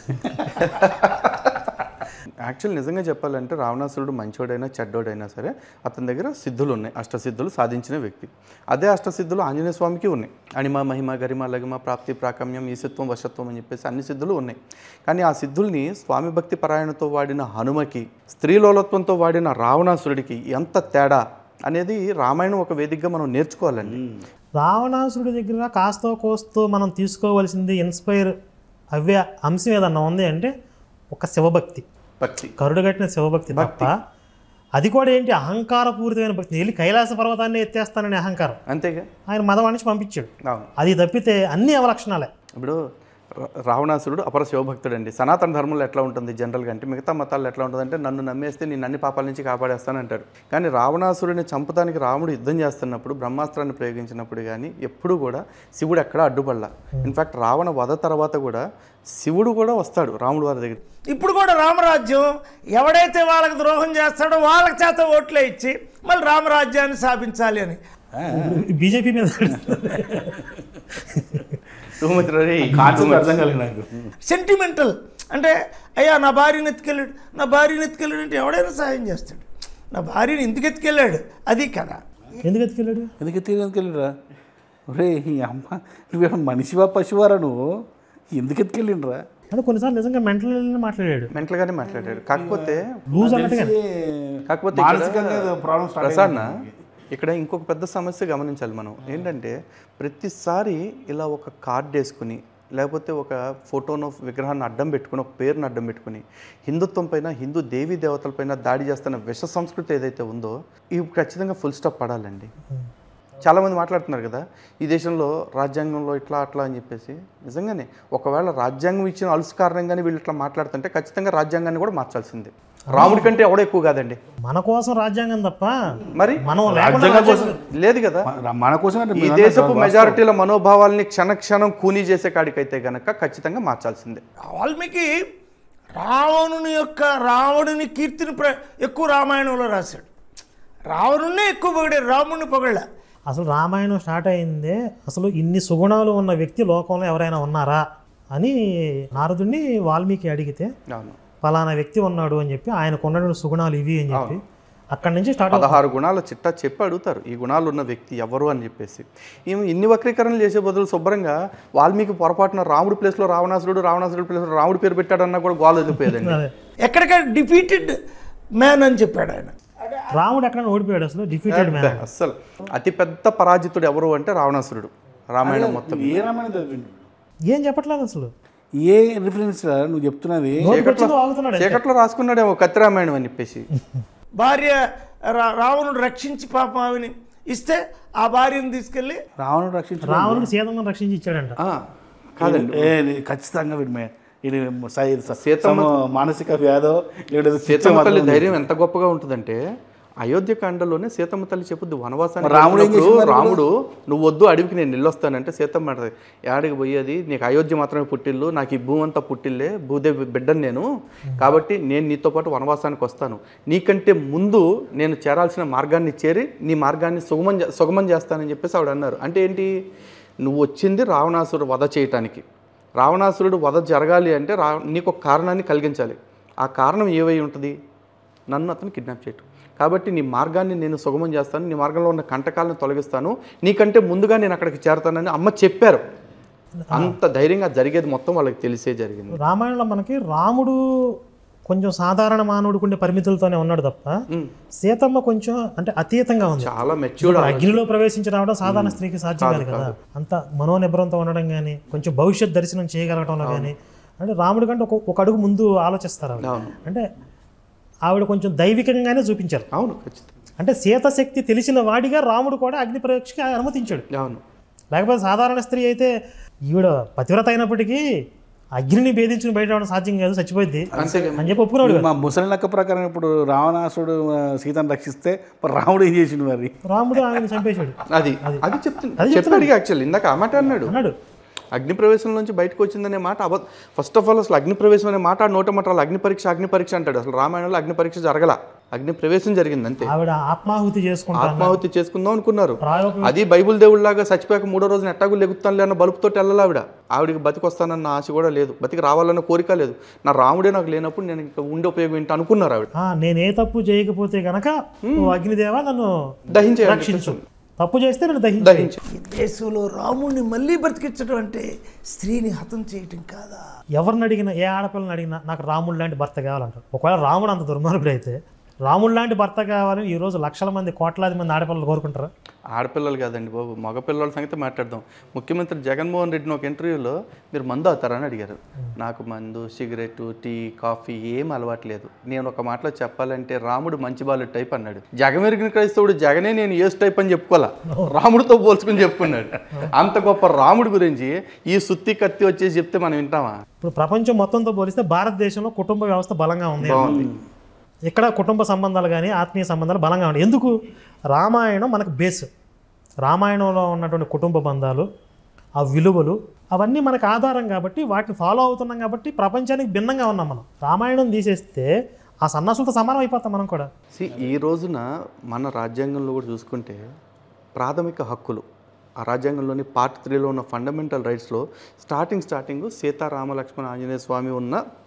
యాక్చువల్ నిజంగా చెప్పాలంటే రావణాసురుడు మంచోడైనా చెడ్డోడైనా సరే అతని దగ్గర సిద్ధులు ఉన్నాయి అష్టసిద్ధులు సాధించిన వ్యక్తి అదే అష్టసిద్ధులు ఆంజనేయ స్వామికి ఉన్నాయి అణిమ మహిమ గరిమ లగిమ ప్రాప్తి ప్రాకమ్యం ఈశత్వం వశత్వం అని చెప్పేసి అన్ని సిద్ధులు ఉన్నాయి కానీ ఆ సిద్ధుల్ని స్వామి భక్తి పరాయణతో వాడిన హనుమకి స్త్రీలోలత్వంతో వాడిన రావణాసురుడికి ఎంత తేడా అనేది రామాయణం ఒక వేదికగా మనం నేర్చుకోవాలండి రావణాసురుడి దగ్గర కాస్తో కోస్తో మనం తీసుకోవాల్సింది ఇన్స్పైర్ అవే అంశం ఏదన్నా ఉంది అంటే ఒక శివభక్తి భక్తి కరుడు కట్టిన శివభక్తి తప్ప అది కూడా ఏంటి అహంకారపూరితమైన భక్తి వెళ్ళి కైలాస పర్వతాన్ని ఎత్తేస్తానని అహంకారం అంతేగా ఆయన మదవాడి నుంచి పంపించాడు అవును అది తప్పితే అన్ని అవలక్షణాలే ఇప్పుడు రా- రావణాసురుడు అపర శివభక్తుడు అండి సనాతన ధర్మంలో ఎట్లా ఉంటుంది జనరల్గా అంటే మిగతా మతాల్లో ఎట్లా ఉంటుంది అంటే నన్ను నమ్మేస్తే నేను అన్ని పాపాల నుంచి కాపాడేస్తానంటాడు కానీ రావణాసురుడిని చంపడానికి రాముడు యుద్ధం చేస్తున్నప్పుడు బ్రహ్మాస్త్రాన్ని ప్రయోగించినప్పుడు కానీ ఎప్పుడు కూడా శివుడు ఎక్కడా అడ్డుపడలా ఇన్ఫాక్ట్ రావణ వధ తర్వాత కూడా శివుడు కూడా వస్తాడు రాముడు వారి దగ్గర ఇప్పుడు కూడా రామరాజ్యం ఎవడైతే వాళ్ళకి ద్రోహం చేస్తాడో వాళ్ళకి చేత ఓట్లే ఇచ్చి మళ్ళీ రామరాజ్యాన్ని స్థాపించాలి అని బీజేపీ మీద సుమతి కాన్సెప్ట్ అర్థం కలిగి నాకు సెంటిమెంటల్ అంటే అయ్యా నా భార్యని ఎత్తుకెళ్ళాడు నా భార్యని ఎత్తుకెళ్ళాడు అంటే ఎవడైనా సాయం చేస్తాడు నా భార్యని ఎందుకు ఎత్తుకెళ్ళాడు అది కదా ఎందుకు ఎత్తుకెళ్ళాడు ఎందుకు తీసుకెళ్ళిరా ఒరే ఈ అమ్మ నువ్వేమో మనిషివా పశువారా నువ్వు ఎందుకు ఎత్తుకెళ్ళిండ్రా అంటే కొన్నిసార్లు నిజంగా మెంటల్ మాట్లాడాడు మెంటల్గానే మాట్లాడాడు కాకపోతే లూజ్ అన్నట్టుగా కాకపోతే ఇక్కడ మానసికంగా ఏదో ప్రాబ్లం స్టార్ట్ ప్రసాద్ ఇక్కడ ఇంకొక పెద్ద సమస్య గమనించాలి మనం ఏంటంటే ప్రతిసారి ఇలా ఒక కార్డ్ వేసుకుని లేకపోతే ఒక ఫోటోను విగ్రహాన్ని అడ్డం పెట్టుకుని ఒక పేరుని అడ్డం పెట్టుకుని హిందుత్వం పైన హిందూ దేవీ దేవతలపైన దాడి చేస్తున్న విష సంస్కృతి ఏదైతే ఉందో ఇవి ఖచ్చితంగా ఫుల్ స్టాప్ పడాలండి చాలామంది మాట్లాడుతున్నారు కదా ఈ దేశంలో రాజ్యాంగంలో ఇట్లా అట్లా అని చెప్పేసి నిజంగానే ఒకవేళ రాజ్యాంగం ఇచ్చిన అలుసు కారణంగానే వీళ్ళు ఇట్లా మాట్లాడుతుంటే ఖచ్చితంగా రాజ్యాంగాన్ని కూడా మార్చాల్సిందే రాముడి కంటే ఎవడో ఎక్కువ కాదండి మన కోసం రాజ్యాంగం తప్ప మరి మనం లేకుండా రాజ్యాంగం కోసం లేదు కదా మన- మన కోసం అంటే ఈ మేము దేశపు అన్నది మెజారిటీల మనోభావాల్ని క్షణ క్షణం కూనీ చేసే కాడికైతే గనక ఖచ్చితంగా మార్చాల్సిందే వాల్మీకి రావణుని యొక్క రావణుని కీర్తిని ప్ర ఎక్కువ రామాయణంలో రాశాడు రావణుణ్ణి ఎక్కువ పొగిడాడు రాముడిని పొగళ్ళ అసలు రామాయణం స్టార్ట్ అయిందే అసలు ఇన్ని సుగుణాలు ఉన్న వ్యక్తి లోకంలో ఎవరైనా ఉన్నారా అని నారదుడిని వాల్మీకి అడిగితే అవును ఫలానా వ్యక్తి ఉన్నాడు అని చెప్పి ఆయనకు ఉన్నటువంటి సుగుణాలు ఇవి అని చెప్పి అక్కడి నుంచి స్టార్ట్ పదహారు గుణాల చిట్టా చెప్పి అడుగుతారు ఈ గుణాలు ఉన్న వ్యక్తి ఎవరు అని చెప్పేసి ఈమె ఇన్ని వక్రీకరణలు చేసే బదులు శుభ్రంగా వాల్మీకి పొరపాటున రాముడి ప్లేస్లో రావణాసురుడు రావణాసురుడు ప్లేస్లో రాముడి పేరు పెట్టాడన్నా కూడా గోల వదిలిపోయేదండి అదే ఎక్కడికక్కడ డిఫీటెడ్ మ్యాన్ అని చెప్పాడు ఆయన రాముడు ఎక్కడ ఓడిపోయాడు అసలు డిఫీటెడ్ మ్యాన్ అస్సలు అతి పెద్ద పరాజితుడు ఎవరు అంటే రావణాసురుడు రామాయణం మొత్తం ఏ రామాయణం చదివిండు ఏం చెప్పట్లేదు అసలు ఏ రిఫరెన్స్ రా నువ్వు చెప్తున్నది నోటికొచ్చిందో వాగుతున్నాడు చీకట్లో రాసుకున్నాడేమో కత్తి రామాయణం అని చెప్పేసి భార్య రా- రావణుడు రక్షించి పాపం ఆమెని ఇస్తే ఆ భార్యను తీసుకెళ్ళి రావణుడు రక్షించు రావణుడు సీతమ్మను రక్షించి ఇచ్చాడంట ఆ, కాదండి ఏ నీ ఖచ్చితంగా వీడి మే ఇది సై- స- సీతమ్మ- సమ- మానసిక వ్యాధో లేదా సీతమ్మ తల్లి ధైర్యం ఎంత గొప్పగా ఉంటుందంటే అయోధ్య కాండలోనే సీతమ్మ తల్లి చెప్పుద్ది వనవాసానికి మరి రాముడు ఏం వెళ్ళినప్పుడు చేసిండు మరి రాముడు నువ్వు వద్దు అడవికి నేను వెళ్ళొస్తానంటే సీతమ్మ అంటది ఏడికి పోయేది నీకు అయోధ్య మాత్రమే పుట్టిల్లు నాకు ఈ భూమి అంతా పుట్టిల్లే భూదేవి బిడ్డను నేను కాబట్టి నేను నీతో పాటు వనవాసానికి వస్తాను నీకంటే ముందు నేను చేరాల్సిన మార్గాన్ని చేరి నీ మార్గాన్ని సుగమం చే- సుగమం చేస్తానని చెప్పేసి ఆవిడ అన్నారు అంటే ఏంటి నువ్వు వచ్చింది రావణాసురుడు వధ చేయటానికి రావణాసురుడు వధ జరగాలి అంటే రా నీకు ఒక కారణాన్ని కలిగించాలి ఆ కారణం ఏవై ఉంటుంది నన్ను అతను కిడ్నాప్ చేయటం కాబట్టి నీ మార్గాన్ని నేను సుగమం చేస్తాను నీ మార్గంలో ఉన్న కంటకాలను తొలగిస్తాను నీకంటే ముందుగా నేను అక్కడికి చేరతానని అమ్మ చెప్పారు అంత ధైర్యంగా జరిగేది మొత్తం వాళ్ళకి తెలిసే జరిగింది రామాయణంలో మనకి రాముడు కొంచెం సాధారణ మానవుడికి ఉండే పరిమితులతోనే ఉన్నాడు తప్ప ఉమ్. సీతమ్మ కొంచెం అంటే అతీతంగా ఉంది చాలా మెచ్యూర్డ్ ఇప్పుడు అగ్నిలో ప్రవేశించి రావడం సాధారణ స్త్రీకి సాధ్యం కాదు కదా అంత మనోనిబ్రంతో ఉండడం కానీ కొంచెం భవిష్యత్ దర్శనం చేయగలగడంలో కానీ అంటే రాముడి కంటే ఒక ఒక అడుగు ముందు ఆలోచిస్తారు ఆవిడ. అవును అంటే ఆవిడ కొంచెం దైవికంగానే చూపించారు అవును ఖచ్చితంగా అంటే సీత శక్తి తెలిసిన వాడిగా రాముడు కూడా అగ్ని పరీక్షకి అనుమతించాడు అవును లేకపోతే సాధారణ స్త్రీ అయితే ఈవిడ పతివ్రత అయినప్పటికీ అగ్నిని భేదించుకుని బయట రావడం సాధ్యం కాదు చచ్చిపోయింది అంతే అని చెప్పి ఒప్పుకున్నాడు మా ముసలి లెక్క ప్రకారం ఇప్పుడు రావణాసుడు ఆ, సీతను రక్షిస్తే మరి రాముడు ఏం చేసిండు మరి రాముడు ఆమెను చంపేశాడు అది అది చెప్తున్నా చెప్పాడు యాక్చువల్ ఇందాక ఆ మాట అన్నాడు అన్నాడు అగ్ని ప్రవేశం నుంచి బయటకు వచ్చిందనే మాట అబ ఫస్ట్ ఆఫ్ ఆల్ అసలు అగ్ని ప్రవేశం అనే మాట ఆ నోట మాట రాదు. అగ్ని పరీక్ష అగ్ని పరీక్ష అంటాడు అసలు రామాయణంలో అగ్ని పరీక్ష జరగల అగ్ని ప్రవేశం జరిగింది అంతే ఆవిడ ఆత్మాహుతి చేసుకుంటా ఆత్మాహుతి చేసుకుందాం అనుకున్నారు ప్రాయోగ అది బైబుల్ దేవుళ్ళలాగా చచ్చిపోయాక మూడో రోజున ఎట్టాగు లెగుతానులే అన్న బలుపుతో వెళ్ళాలి ఆవిడ ఆవిడకి బతికొస్తానన్న ఆశ కూడా లేదు బతికి రావాలన్న కోరిక లేదు నా రాముడే నాకు లేనప్పుడు నేను ఇంకా ఉండే ఉపయోగం ఏంటి అనుకున్నారు ఆవిడ ఆ, నేను ఏ తప్పు చేయకపోతే గనక నువ్వు అగ్నిదేవ నన్ను దహించే రక్షించు తప్పు చేస్తే నేను దహించు దహించే ఈ దేశంలో రాముణ్ణి మళ్ళీ బ్రతికించడం అంటే స్త్రీని హతం చేయటం కాదా ఎవరిని అడిగినా ఏ ఆడపిల్లని అడిగినా నాకు రాముడు లాంటి భర్త కావాలంటారు ఒకవేళ రాముడు అంత దుర్మార్గుడు అయితే రాముడు లాంటి భర్త కావాలని ఈ రోజు లక్షల మంది కోట్లాది మంది ఆడపిల్లలు కోరుకుంటారా ఆడపిల్లలు కాదండి బాబు మగపిల్లల సంగతి మాట్లాడదాం ముఖ్యమంత్రి జగన్మోహన్ రెడ్డిని ఒక ఇంటర్వ్యూలో మీరు మందు అవుతారని అడిగారు నాకు మందు సిగరెట్ టీ కాఫీ ఏం అలవాట్లేదు నేను ఒక మాటలో చెప్పాలంటే రాముడు మంచి బాలు టైప్ అన్నాడు జగమెరిగిన క్రైస్తవుడు జగనే నేను ఏసు టైప్ అని చెప్పుకోవాలా రాముడితో పోల్చుకుని చెప్పుకున్నాడు అంత గొప్ప రాముడి గురించి ఈ సుత్తి కత్తి వచ్చేసి చెప్తే మనం వింటామా ఇప్పుడు ప్రపంచం మొత్తంతో పోలిస్తే భారతదేశంలో కుటుంబ వ్యవస్థ బలంగా ఉంది బాగుంది ఇక్కడ కుటుంబ సంబంధాలు కానీ ఆత్మీయ సంబంధాలు బలంగా ఉన్నాయి ఎందుకు రామాయణం మనకు బేస్ రామాయణంలో ఉన్నటువంటి కుటుంబ బంధాలు ఆ విలువలు అవన్నీ మనకు ఆధారం కాబట్టి వాటిని ఫాలో అవుతున్నాం కాబట్టి ప్రపంచానికి భిన్నంగా ఉన్నాం మనం రామాయణం తీసేస్తే ఆ సన్నాసులతో సమానం అయిపోతాం మనం కూడా See, ఈ రోజున మన రాజ్యాంగంలో కూడా చూసుకుంటే ప్రాథమిక హక్కులు ఆ రాజ్యాంగంలోని పార్ట్ త్రీలో ఉన్న ఫండమెంటల్ రైట్స్లో స్టార్టింగ్ స్టార్టింగ్ సీతారామ లక్ష్మణ ఆంజనేయ స్వామి ఉన్న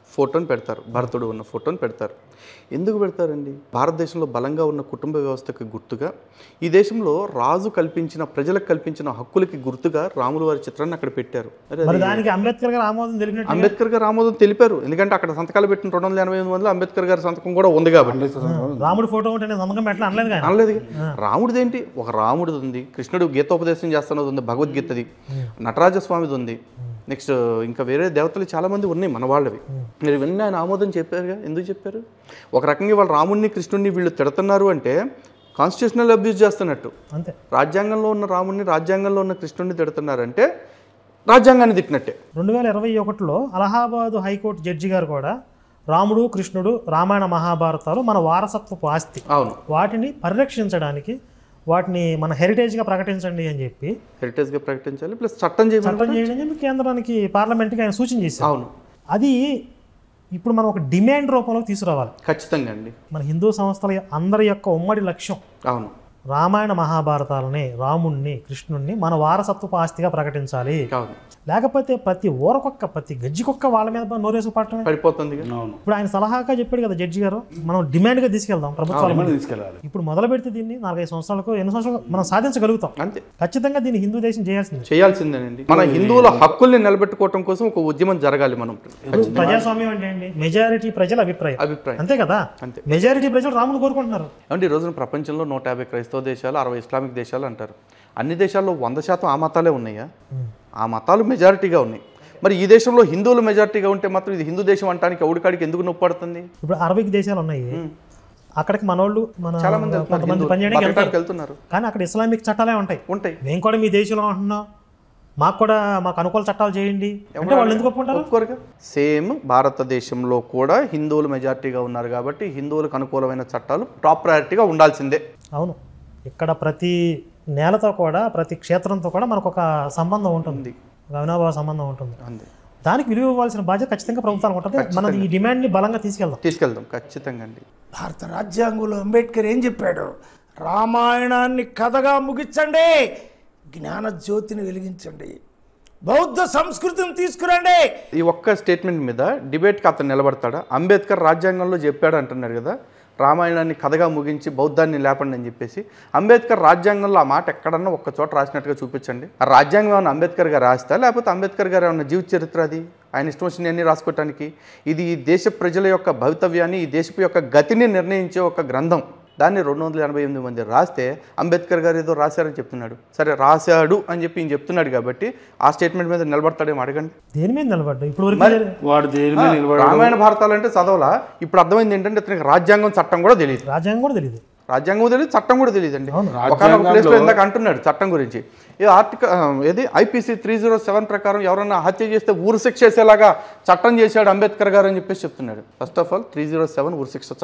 ఫోటోని పెడతారు భరతుడు ఉన్న ఫోటోని పెడతారు ఎందుకు పెడతారండి భారతదేశంలో బలంగా ఉన్న కుటుంబ వ్యవస్థకి గుర్తుగా ఈ దేశంలో రాజు కల్పించిన ప్రజలకు కల్పించిన హక్కులకి గుర్తుగా రాముల వారి చిత్రాన్ని అక్కడ పెట్టారు అరే మరి దానికి అంబేద్కర్ గారు ఆమోదం తెలిపినట్టు అంబేద్కర్ గారు ఆమోదం తెలిపారు ఎందుకంటే అక్కడ సంతకాలు పెట్టిన రెండు వందల ఎనభై ఎనిమిది మందిలో అంబేద్కర్ గారి సంతకం కూడా ఉంది కాబట్టి రాముడి ఫోటో ఉంటే నేను సంతకం పెట్టలే అనలేదు కానీ అనలేదు రాముడిది ఏంటి ఒక రాముడిది ఉంది కృష్ణుడు గీతోపదేశం చేస్తున్నది ఉంది భగవద్గీతది నటరాజ స్వామిది ఉంది నెక్స్ట్ ఇంకా వేరే దేవతలు చాలా మంది ఉన్నాయి మన వాళ్ళవి మీరు ఇవన్నీ ఆయన ఆమోదం చెప్పారుగా ఎందుకు చెప్పారు ఒక రకంగా వాళ్ళు రాముడిని కృష్ణుడిని వీళ్ళు తిడుతున్నారు అంటే కాన్స్టిట్యూషనల్ అబ్యూస్ చేస్తున్నట్టు అంతే రాజ్యాంగంలో ఉన్న రాముడిని రాజ్యాంగంలో ఉన్న కృష్ణుడిని తిడుతున్నారంటే రాజ్యాంగాన్ని తిట్టినట్టే రెండు వేల ఇరవై ఒకటిలో అలహాబాదు హైకోర్టు జడ్జి గారు కూడా రాముడు కృష్ణుడు రామాయణ మహాభారతాలు మన వారసత్వపు ఆస్తి అవును వాటిని పరిరక్షించడానికి వాటిని మన హెరిటేజ్గా ప్రకటించండి అని చెప్పి హెరిటేజ్గా ప్రకటించాలి ప్లస్ చట్టం చేయమని చట్టం చేయడం చెప్పి కేంద్రానికి పార్లమెంట్కి ఆయన సూచన చేశారు అవును అది ఇప్పుడు మనం ఒక డిమాండ్ రూపంలో తీసుకురావాలి ఖచ్చితంగా అండి మన హిందూ సంస్థల అందరి యొక్క ఉమ్మడి లక్ష్యం అవును రామాయణ మహాభారతాలని రాముణ్ణి కృష్ణుణ్ణి మన వారసత్వపు ఆస్తిగా ప్రకటించాలి అవును లేకపోతే ప్రతి ఊరకొక్క ప్రతి గజ్జికొక్క వాళ్ళ మీద నోరేసు పట్టడమే పడిపోతుంది అవును ఇప్పుడు ఆయన సలహాగా చెప్పాడు కదా జడ్జి గారు మనం డిమాండ్గా తీసుకెళ్దాం ప్రభుత్వాల ఏమని ముందు. తీసుకెళ్ళాలి ఇప్పుడు మొదలు పెడితే దీన్ని నాలుగైదు సంవత్సరాలకు ఎన్ని సంవత్సరాలు మనం సాధించగలుగుతాం అంతే ఖచ్చితంగా దీన్ని హిందూ దేశం చేయాల్సింది చేయాల్సిందేనండి మన హిందువుల హక్కుల్ని నిలబెట్టుకోవటం కోసం ఒక ఉద్యమం జరగాలి మనం ఇప్పుడు ప్రజాస్వామ్యం అంటే ఏంటి మెజారిటీ ప్రజల అభిప్రాయం అభిప్రాయం అంతే కదా అంతే. మెజారిటీ ప్రజలు రాములు కోరుకుంటున్నారు అంటే ఈ రోజున ప్రపంచంలో నూట యాభై క్రైస్తవ దేశాలు అరవై ఇస్లామిక్ దేశాలు అంటారు అన్ని దేశాల్లో వంద శాతం ఆ మతాలే ఉన్నాయా ఆ మతాలు మెజారిటీగా ఉన్నాయి మరి ఈ దేశంలో హిందువులు మెజారిటీగా ఉంటే మాత్రం ఇది హిందూ దేశం అంటానికి ఎవడికాడికి ఎందుకు నొప్పి పడుతుంది ఇప్పుడు అరవై దేశాలు ఉన్నాయి అక్కడికి మనోళ్ళు మన చాలా మంది వెళ్తున్నారు కొంతమంది హిందువులు. పనిచేయడానికి వెళ్తారు బతకడానికి వెళ్తున్నారు కానీ అక్కడ ఇస్లామిక్ చట్టాలే ఉంటాయి ఉంటాయి మేము కూడా మీ దేశంలో ఉంటున్నాం మాకు కూడా మాకు అనుకూల చట్టాలు చేయండి అంటే వాళ్ళు ఎందుకు ఒప్పుకుంటారు ఒప్పుకోరుగా సేమ్ భారతదేశంలో కూడా హిందువులు మెజారిటీగా ఉన్నారు కాబట్టి హిందువులకు అనుకూలమైన చట్టాలు టాప్ ప్రయారిటీగా ఉండాల్సిందే అవును ఇక్కడ ప్రతి నేలతో కూడా ప్రతి క్షేత్రంతో కూడా మనకు ఒక సంబంధం ఉంటుంది ఒక అవినాభావ సంబంధం ఉంటుంది అంతే దానికి విలువ ఇవ్వాల్సిన బాధ్యత ఖచ్చితంగా ప్రభుత్వానికి ఉంటుంది మనం ఈ డిమాండ్ని బలంగా తీసుకెళ్దాం తీసుకెళ్దాం ఖచ్చితంగా అండి భారత రాజ్యాంగంలో అంబేద్కర్ ఏం చెప్పాడు రామాయణాన్ని కథగా ముగించండి జ్ఞాన జ్యోతిని వెలిగించండి బౌద్ధ సంస్కృతిని తీసుకురండి ఈ ఒక్క స్టేట్మెంట్ మీద డిబేట్కి అతను నిలబడతాడా అంబేద్కర్ రాజ్యాంగంలో చెప్పాడు అంటున్నారు కదా రామాయణాన్ని కథగా ముగించి బౌద్ధాన్ని లేపండి అని చెప్పేసి అంబేద్కర్ రాజ్యాంగంలో ఆ మాట ఎక్కడన్నా ఒక్క చోట రాసినట్టుగా చూపించండి ఆ రాజ్యాంగం ఏమైనా అంబేద్కర్ గారు రాస్తా లేకపోతే అంబేద్కర్ గారు ఏమన్నా జీవిత చరిత్ర అది ఆయన ఇష్టం వచ్చినవన్నీ రాసుకోవటానికి ఇది ఈ దేశ ప్రజల యొక్క భవితవ్యాన్ని ఈ దేశపు యొక్క గతిని నిర్ణయించే ఒక గ్రంథం దాన్ని రెండు వందల ఎనభై ఎనిమిది మంది రాస్తే అంబేద్కర్ గారు ఏదో రాశారని చెప్తున్నాడు సరే రాశాడు అని చెప్పి ఈయన చెప్తున్నాడు కాబట్టి ఆ స్టేట్మెంట్ మీద నిలబడతాడేమో అడగండి దేని మీద నిలబడ్డా ఇప్పుడు వరకు వాడు దేని మీద నిలబడ రామాయణ భారతాలు అంటే చదవలా ఇప్పుడు అర్థమైంది ఏంటంటే ఇతనికి రాజ్యాంగం చట్టం కూడా తెలియదు రాజ్యాంగం కూడా తెలియదు రాజ్యాంగం తెలియదు చట్టం కూడా తెలియదు అండి అవును. ఒక ప్లేస్ లో ఇందాక అంటున్నాడు చట్టం గురించి ఈ ఆర్టికల్ ఏది ఐపీసీ త్రీ జీరో సెవెన్ ప్రకారం ఎవరైనా హత్య చేస్తే ఊరు శిక్ష చేసేలాగా చట్టం చేశాడు అంబేద్కర్ గారు అని చెప్పేసి చెప్తున్నాడు first of all three zero seven ఊరు శిక్ష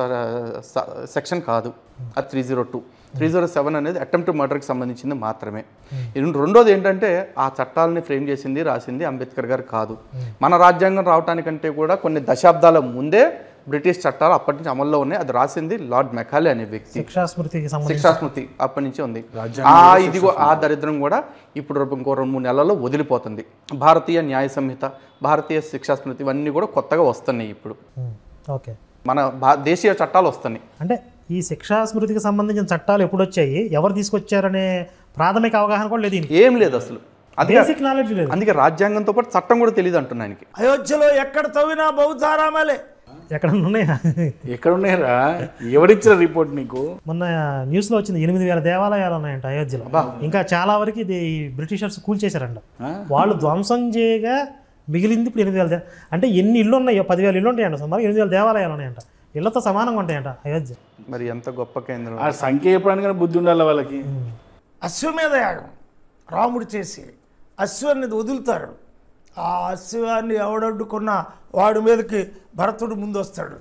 సెక్షన్ కాదు అది three zero two three zero seven అనేది అటెంప్ట్ మర్డర్కి సంబంధించింది మాత్రమే ఇది రెండోది ఏంటంటే ఆ చట్టాలని ఫ్రేమ్ చేసింది రాసింది అంబేద్కర్ గారు కాదు మన రాజ్యాంగం రావడానికంటే కూడా కొన్ని దశాబ్దాల ముందే బ్రిటిష్ చట్టాలు అప్పటి నుంచి అమల్లో ఉన్నాయి అది రాసింది లార్డ్ మెకాలే అనే వ్యక్తి శిక్షా స్మృతికి సంబంధించి శిక్షాస్మృతి అప్పటి నుంచి ఉంది ఆ ఇది కూ- ఆ దరిద్రం కూడా ఇప్పుడు రేపు ఇంకో రెండు మూడు నెలల్లో వదిలిపోతుంది భారతీయ న్యాయ సంహిత భారతీయ శిక్షాస్మృతి ఇవన్నీ కూడా కొత్తగా వస్తున్నాయి ఇప్పుడు ఉమ్, ఓకే మన భా దేశీయ చట్టాలు వస్తున్నాయి అంటే ఈ శిక్షా స్మృతికి సంబంధించిన చట్టాలు ఎప్పుడు వచ్చాయి ఎవరు తీసుకొచ్చారనే ప్రాథమిక అవగాహన కూడా లేదు దీనికి ఏం లేదు అసలు అందుకే బేసిక్ నాలెడ్జ్ లేదు అందుకే రాజ్యాంగంతో పాటు చట్టం కూడా తెలియదు అంటున్నా ఆయనకి అయోధ్యలో ఎక్కడ తవ్వినా బౌద్ధారామాలే ఎక్కడ ఉన్నాయా ఎక్కడ ఉన్నాయిరా ఎవరిచ్చిన రిపోర్ట్ నీకు మొన్న న్యూస్లో వచ్చింది ఎనిమిది వేల దేవాలయాలు ఉన్నాయంట అయోధ్యలో ఇంకా చాలా వరకు ఇది బ్రిటిషర్స్ కూల్చేశారంట వాళ్ళు ధ్వంసం చేయగా మిగిలింది ఇప్పుడు ఎనిమిది వేల దే- అంటే ఎన్ని ఇల్లు ఉన్నాయో పదివేల ఇల్లు ఉంటాయంట సుమారు ఎనిమిది వేల దేవాలయాలు ఉన్నాయంట ఇళ్లతో సమానంగా ఉంటాయంట అయోధ్య మరి ఎంత గొప్ప కేంద్రం ఆ సంఖ్య చెప్పడానికి బుద్ధి ఉండాలి వాళ్ళకి అశ్వమేధ యాగం రాముడు చేసి అశ్వాన్ని వదులుతారు ఆ అశ్వాన్ని ఎవడడ్డుకున్న వాడి మీదకి భరతుడు ముందు వస్తాడు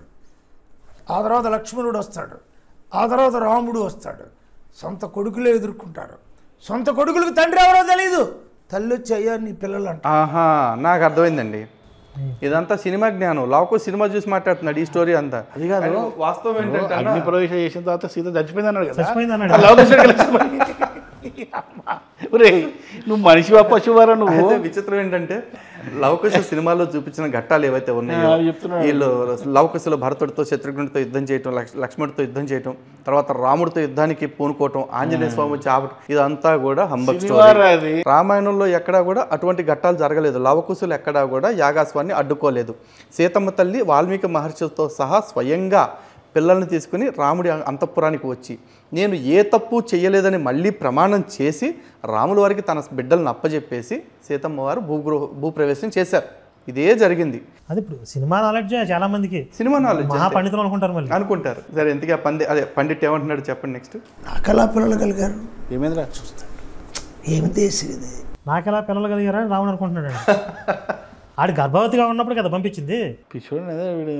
ఆ తర్వాత లక్ష్మణుడు వస్తాడు ఆ తర్వాత రాముడు వస్తాడు సొంత కొడుకులే ఎదుర్కొంటారు సొంత కొడుకులకు తండ్రి ఎవరో తెలియదు తల్లి వచ్చి అయ్యా నీ పిల్లలు అంట ఆహా నాకు అర్థమైందండి ఇదంతా సినిమా జ్ఞానం లావుకో సినిమా చూసి మాట్లాడుతున్నాడు ఈ స్టోరీ అంతా అది కాదు. కానీ వాస్తవం ఏంటంటే అన్న, అగ్ని ప్రవేశం చేసిన తర్వాత సీత చచ్చిపోయింది అన్నాడు కదా చచ్చిపోయింది అన్నాడు. ఆ లవ్ కుశుడు కలిసిపోయి. ఒరేయ్, నువ్వు మనిషి పశువారా నువ్వు అయితే విచిత్రం ఏంటంటే లవకుశ సినిమాలో చూపించిన ఘట్టాలు ఏవైతే ఉన్నాయో అవి చెప్తున్నాడు. వీళ్ళు లవకుశలో భరతుడితో శత్రుఘ్నుడితో యుద్ధం చేయటం లక్ష- లక్ష్మణుడితో యుద్ధం చేయటం తర్వాత రాముడితో యుద్ధానికి పూనుకోవటం ఆంజనేయ స్వామి వచ్చి ఆపటం ఇదంతా కూడా హంబక్ స్టోరీ సినిమారా అది రామాయణంలో ఎక్కడా కూడా అటువంటి ఘట్టాలు జరగలేదు లవకుశులు ఎక్కడా కూడా యాగాస్వాన్ని అడ్డుకోలేదు సీతమ్మ తల్లి వాల్మీకి మహర్షితో సహా స్వయంగా పిల్లల్ని తీసుకుని రాముడి అంతఃపురానికి వచ్చి నేను ఏ తప్పు చేయలేదని మళ్ళీ ప్రమాణం చేసి రాముల వారికి తన బిడ్డలను అప్పజెప్పేసి సీతమ్మ వారు భూగృహ భూప్రవేశం చేశారు ఇదే జరిగింది అది ఇప్పుడు సినిమా నాలెడ్జ్ చాలా మందికి సినిమా నాలెడ్జ్ మహా పండితులు అనుకుంటారు మళ్ళీ అనుకుంటారు సరే ఎందుకే పండి అదే పండిట్ ఏమంటున్నాడు చెప్పండి నెక్స్ట్ నాకెలా పిల్లలు కలిగారు ఏమైందిరా ఏమి దేశం ఇది నాకెలా పిల్లలు కలిగారని రావణ్ అనుకుంటున్నాడు అండి. ఆడు గర్భవతిగా ఉన్నప్పుడు కదా పంపించింది పిచ్చోడు అదే వీడు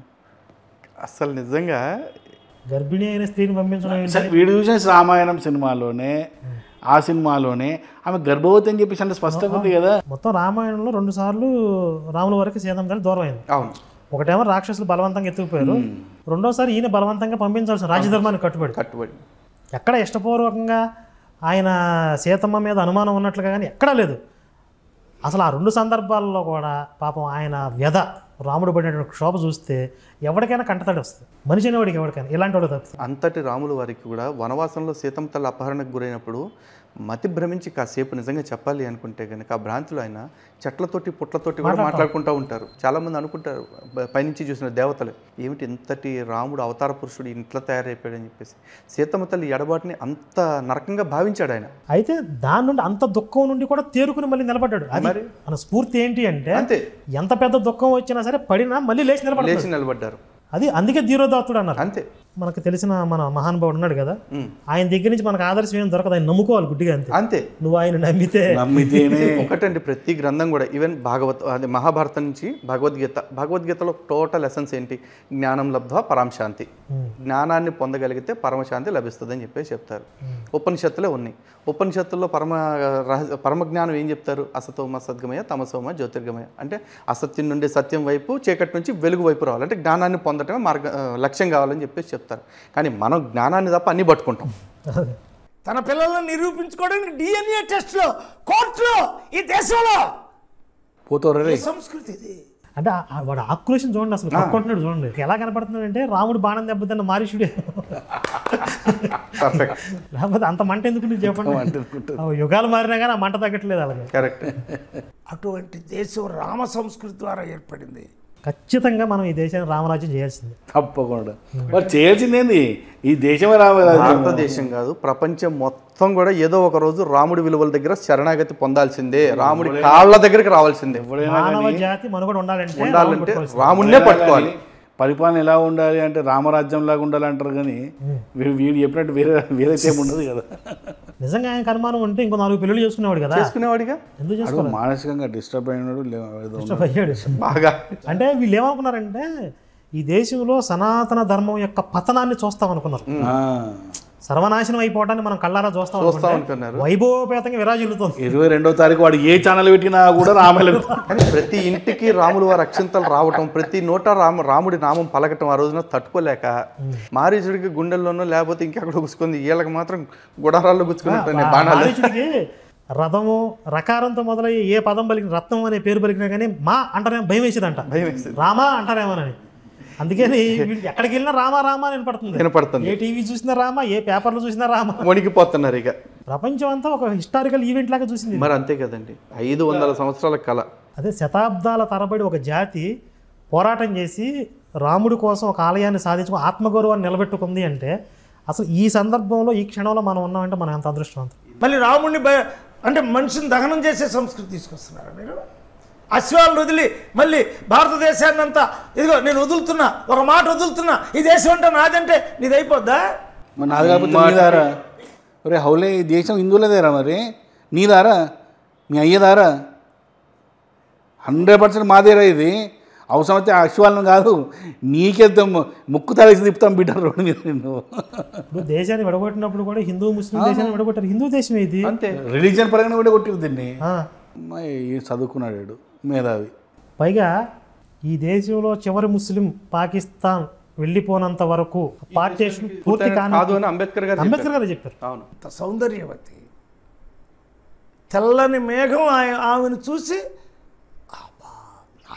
అసలు నిజంగా గర్భిణీ అయిన స్త్రీని పంపించడం ఏంటి? సరే, వీడు చూసిన రామాయణం సినిమాలోనే ఆ సినిమాలోనే ఆమె గర్భవతి అని చెప్పేసి అంటే స్పష్టంగా ఉంది కదా మొత్తం రామాయణంలో రెండు సార్లు రాముల వరకు సీతమ్మ గారి దూరం అయింది అవును ఒకటేమో రాక్షసులు బలవంతంగా ఎత్తుకుపోయారు రెండోసారి ఈయన బలవంతంగా పంపించాల్సిన రాజధర్మాన్ని కట్టుబడి కట్టుబడి ఎక్కడ ఇష్టపూర్వకంగా ఆయన సీతమ్మ మీద అనుమానం ఉన్నట్లుగా కానీ ఎక్కడా లేదు అసలు ఆ రెండు సందర్భాల్లో కూడా పాపం ఆయన వ్యధ రాముడు పడినటువంటి క్షోభ చూస్తే ఎవరికైనా కంటతడి వస్తుంది మనిషి అనేవాడికి ఎవరికైనా ఇలాంటి వాడు తప్పితే అంతటి రాముల వారికి కూడా వనవాసంలో సీతమ్మ తల్లి అపహరణకు గురైనప్పుడు మతి భ్రమించి కాసేపు నిజంగా చెప్పాలి అనుకుంటే కనుక ఆ భ్రాంతులు ఆయన చెట్లతోటి పుట్లతోటి కూడా మాట్లాడుకుంటూ ఉంటారు చాలా మంది అనుకుంటారు బ- పైనుంచి చూసిన దేవతలు ఏమిటి ఇంతటి రాముడు అవతార పురుషుడు ఇంట్లో తయారైపోయాడని చెప్పేసి సీతమ్మ తల్లి ఎడబాటుని అంత నరకంగా భావించాడు ఆయన అయితే దాని నుండి అంత దుఃఖం నుండి కూడా తేరుకుని మళ్ళీ నిలబడ్డాడు అది మరి? మన స్ఫూర్తి ఏంటి అంటే అంతే ఎంత పెద్ద దుఃఖం వచ్చినా సరే పడినా మళ్ళీ లేచి నిలబడతాడు లేచి నిలబడ్డారు అది అందుకే ధీరోదాత్తుడు అన్నారు అంతే మనకు తెలిసిన మన మహానుభావుడు ఉన్నాడు కదా ఉమ్. ఆయన దగ్గర నుంచి మనకు ఆదర్శం ఏం దొరకదు ఆయన నమ్ముకోవాలి గుడ్డిగా అంతే అంతే నువ్వు ఆయన నమ్మితే నమ్మితేనే ఒకటండి ప్రతి గ్రంథం కూడా ఈవెన్ భాగవత్ అది మహాభారతం నుంచి భగవద్గీత భగవద్గీతలో టోటల్ ఎసెన్స్ ఏంటి జ్ఞానం లబ్ధ పరాంశాంతి జ్ఞానాన్ని పొందగలిగితే పరమశాంతి లభిస్తుందని చెప్పేసి చెప్తారు ఉపనిషత్తులే ఉన్నాయి ఉపనిషత్తుల్లో పరమ రహస్య పరమ జ్ఞానం ఏం చెప్తారు అసతోమ సద్గమయ తమసోమ జ్యోతిర్గమయ అంటే అసత్యం నుండి సత్యం వైపు చీకటి నుంచి వెలుగు వైపు రావాలి అంటే జ్ఞానాన్ని పొందటమే మార్గ ఆ, లక్ష్యం కావాలని చెప్పేసి చెప్తారు కానీ మనం జ్ఞానాన్ని తప్ప అన్ని పట్టుకుంటాం తన పిల్లలను నిరూపించుకోవడానికి డిఎన్ఏ టెస్ట్లో కోర్టులో ఈ దేశంలో పోతారు రే ఏ సంస్కృతి ఇది అంటే ఆ- ఆ వాడు ఆక్రోషం చూడండి అసలు కట్టుకుంటున్నాడు చూడండి ఎలా కనపడుతున్నాడు అంటే రాముడు బాణం దెబ్బతిన్న మారీషుడే పర్ఫెక్ట్ లేకపోతే అంత మంట ఎందుకు నీకు చెప్పండి ఆ యుగాలు మారినా కానీ ఆ మంట తగ్గట్లేదు అలాగే కరెక్ట్ అటువంటి దేశం రామ సంస్కృతి ద్వారా ఏర్పడింది ఖచ్చితంగా మనం ఈ దేశాన్ని రామరాజ్యం చేయాల్సింది తప్పకుండా మరి చేయాల్సిందేంది ఈ దేశమే రావాలి భారతదేశం కాదు ప్రపంచం మొత్తం కూడా ఏదో ఒక రోజు రాముడి విలువల దగ్గర శరణాగతి పొందాల్సిందే రాముడి కాళ్ళ దగ్గరికి రావాల్సిందే మానవ జాతి మనుగడ ఉండాలంటే రాముడు ఉండాలంటే పట్టుకోవాల్సిందే. రాముడినే పట్టుకోవాలి పరిపాలన ఎలా ఉండాలి అంటే రామరాజ్యం లాగా ఉండాలి అంటారు కానీ వీడు వీడు చెప్పినట్టు వేరే వేరే ఏమి ఉండదు కదా నిజంగా ఆయనకు అనుమానం ఉంటే ఇంకో నాలుగు పెళ్లి చేసుకునేవాడు కదా చేసుకునేవాడిగా ఎందుకు అడు చేసుకోవాలి మానసికంగా డిస్టర్బ్ అయినాడు లే- ఏదో ఉంది. అయ్యాడు బాగా అంటే వీళ్ళు ఏమనుకున్నారంటే ఈ దేశంలో సనాతన ధర్మం యొక్క పతనాన్ని చూస్తాం అనుకున్నారు ఆ, సర్వనాశనం అయిపోవటాన్ని మనం కళ్ళారా చూస్తాం చూస్తా అనుకుంటే అనుకున్నారు వైభవపేతంగా విరాజిల్లుతుంది ఇరవై రెండో తారీఖు వాడు ఏ ఛానల్ పెట్టినా కూడా రామాయణం కానీ ప్రతి ఇంటికి రాములు వారి అక్షంతలు రావటం ప్రతి నోట రామ రాముడి నామం పలకటం ఆ రోజున తట్టుకోలేక మారీచుడికి గుండెల్లోనో లేకపోతే ఇంకెక్కడ గుచ్చుకుంది వీళ్ళకి మాత్రం గుడారాల్లో గుచ్చుకున్నట్టు బాణాలు మారీచుడికి రథము రకారంతో మొదలయ్యే ఏ పదం పలికిన రత్నం అనే పేరు పలికినా కానీ మా అంటారేమో భయం వేసేదంట భయం వేసింది రామా అంటారేమోనని అందుకని వీళ్ళు ఎక్కడికి వెళ్ళినా రామా రామా అని వినపడుతుంది వినపడుతుంది ఏ టీవీ చూసినా రామా ఏ పేపర్లో చూసినా రామా వణికిపోతున్నారు ఇక ప్రపంచం అంతా ఒక హిస్టారికల్ ఈవెంట్ లాగా చూసింది మరి అంతే కదండి ఐదు వందల సంవత్సరాల కళ అదే శతాబ్దాల తరబడి ఒక జాతి పోరాటం చేసి రాముడి కోసం ఒక ఆలయాన్ని సాధించుకుని ఆత్మగౌరవాన్ని నిలబెట్టుకుంది అంటే అసలు ఈ సందర్భంలో ఈ క్షణంలో మనం ఉన్నామంటే మనం ఎంత అదృష్టవంతం మళ్ళీ రాముడిని భయ అంటే మనిషిని దహనం చేసే సంస్కృతి తీసుకొస్తున్నారు మీరు అశ్వాలను వదిలి మళ్ళీ భారతదేశాన్ని అంతా ఇదిగో నేను వదులుతున్నా ఒక మాట వదులుతున్నా ఈ దేశం అంటే నాదంటే నీది అయిపోద్దా మరి నాది కాకపోతే నీదారా ఒరే హౌలే ఈ దేశం హిందువులదేరా మరి నీదారా మీ అయ్యదారా హండ్రెడ్ పర్సెంట్ మాదేరా ఇది అవసరమైతే ఆ అశ్వాలను కాదు నీకేద్దాం ముక్కు తాగేసి తిప్పుతాం బిడ్డ రోడ్డు మీద నిన్ను ఇప్పుడు దేశాన్ని విడగొట్టినప్పుడు కూడా హిందూ ముస్లిం దేశాన్ని విడగొట్టారు హిందూ దేశం ఇది అంతే రిలీజియన్ పరంగా కూడా కొట్టిరు దీన్ని ఆ, అమ్మాయి చదువుకున్నాడు వీడు, మేధావి పైగా ఈ దేశంలో చివరి ముస్లిం పాకిస్తాన్ వెళ్ళిపోనంత వరకు పార్టీషన్ పూర్తి కాని కాదు అని అంబేద్కర్ గారు చెప్పారు. అంబేద్కర్ గారు చెప్పారు అవును అంత సౌందర్యవతి తెల్లని మేఘం ఆయ- ఆమెను చూసి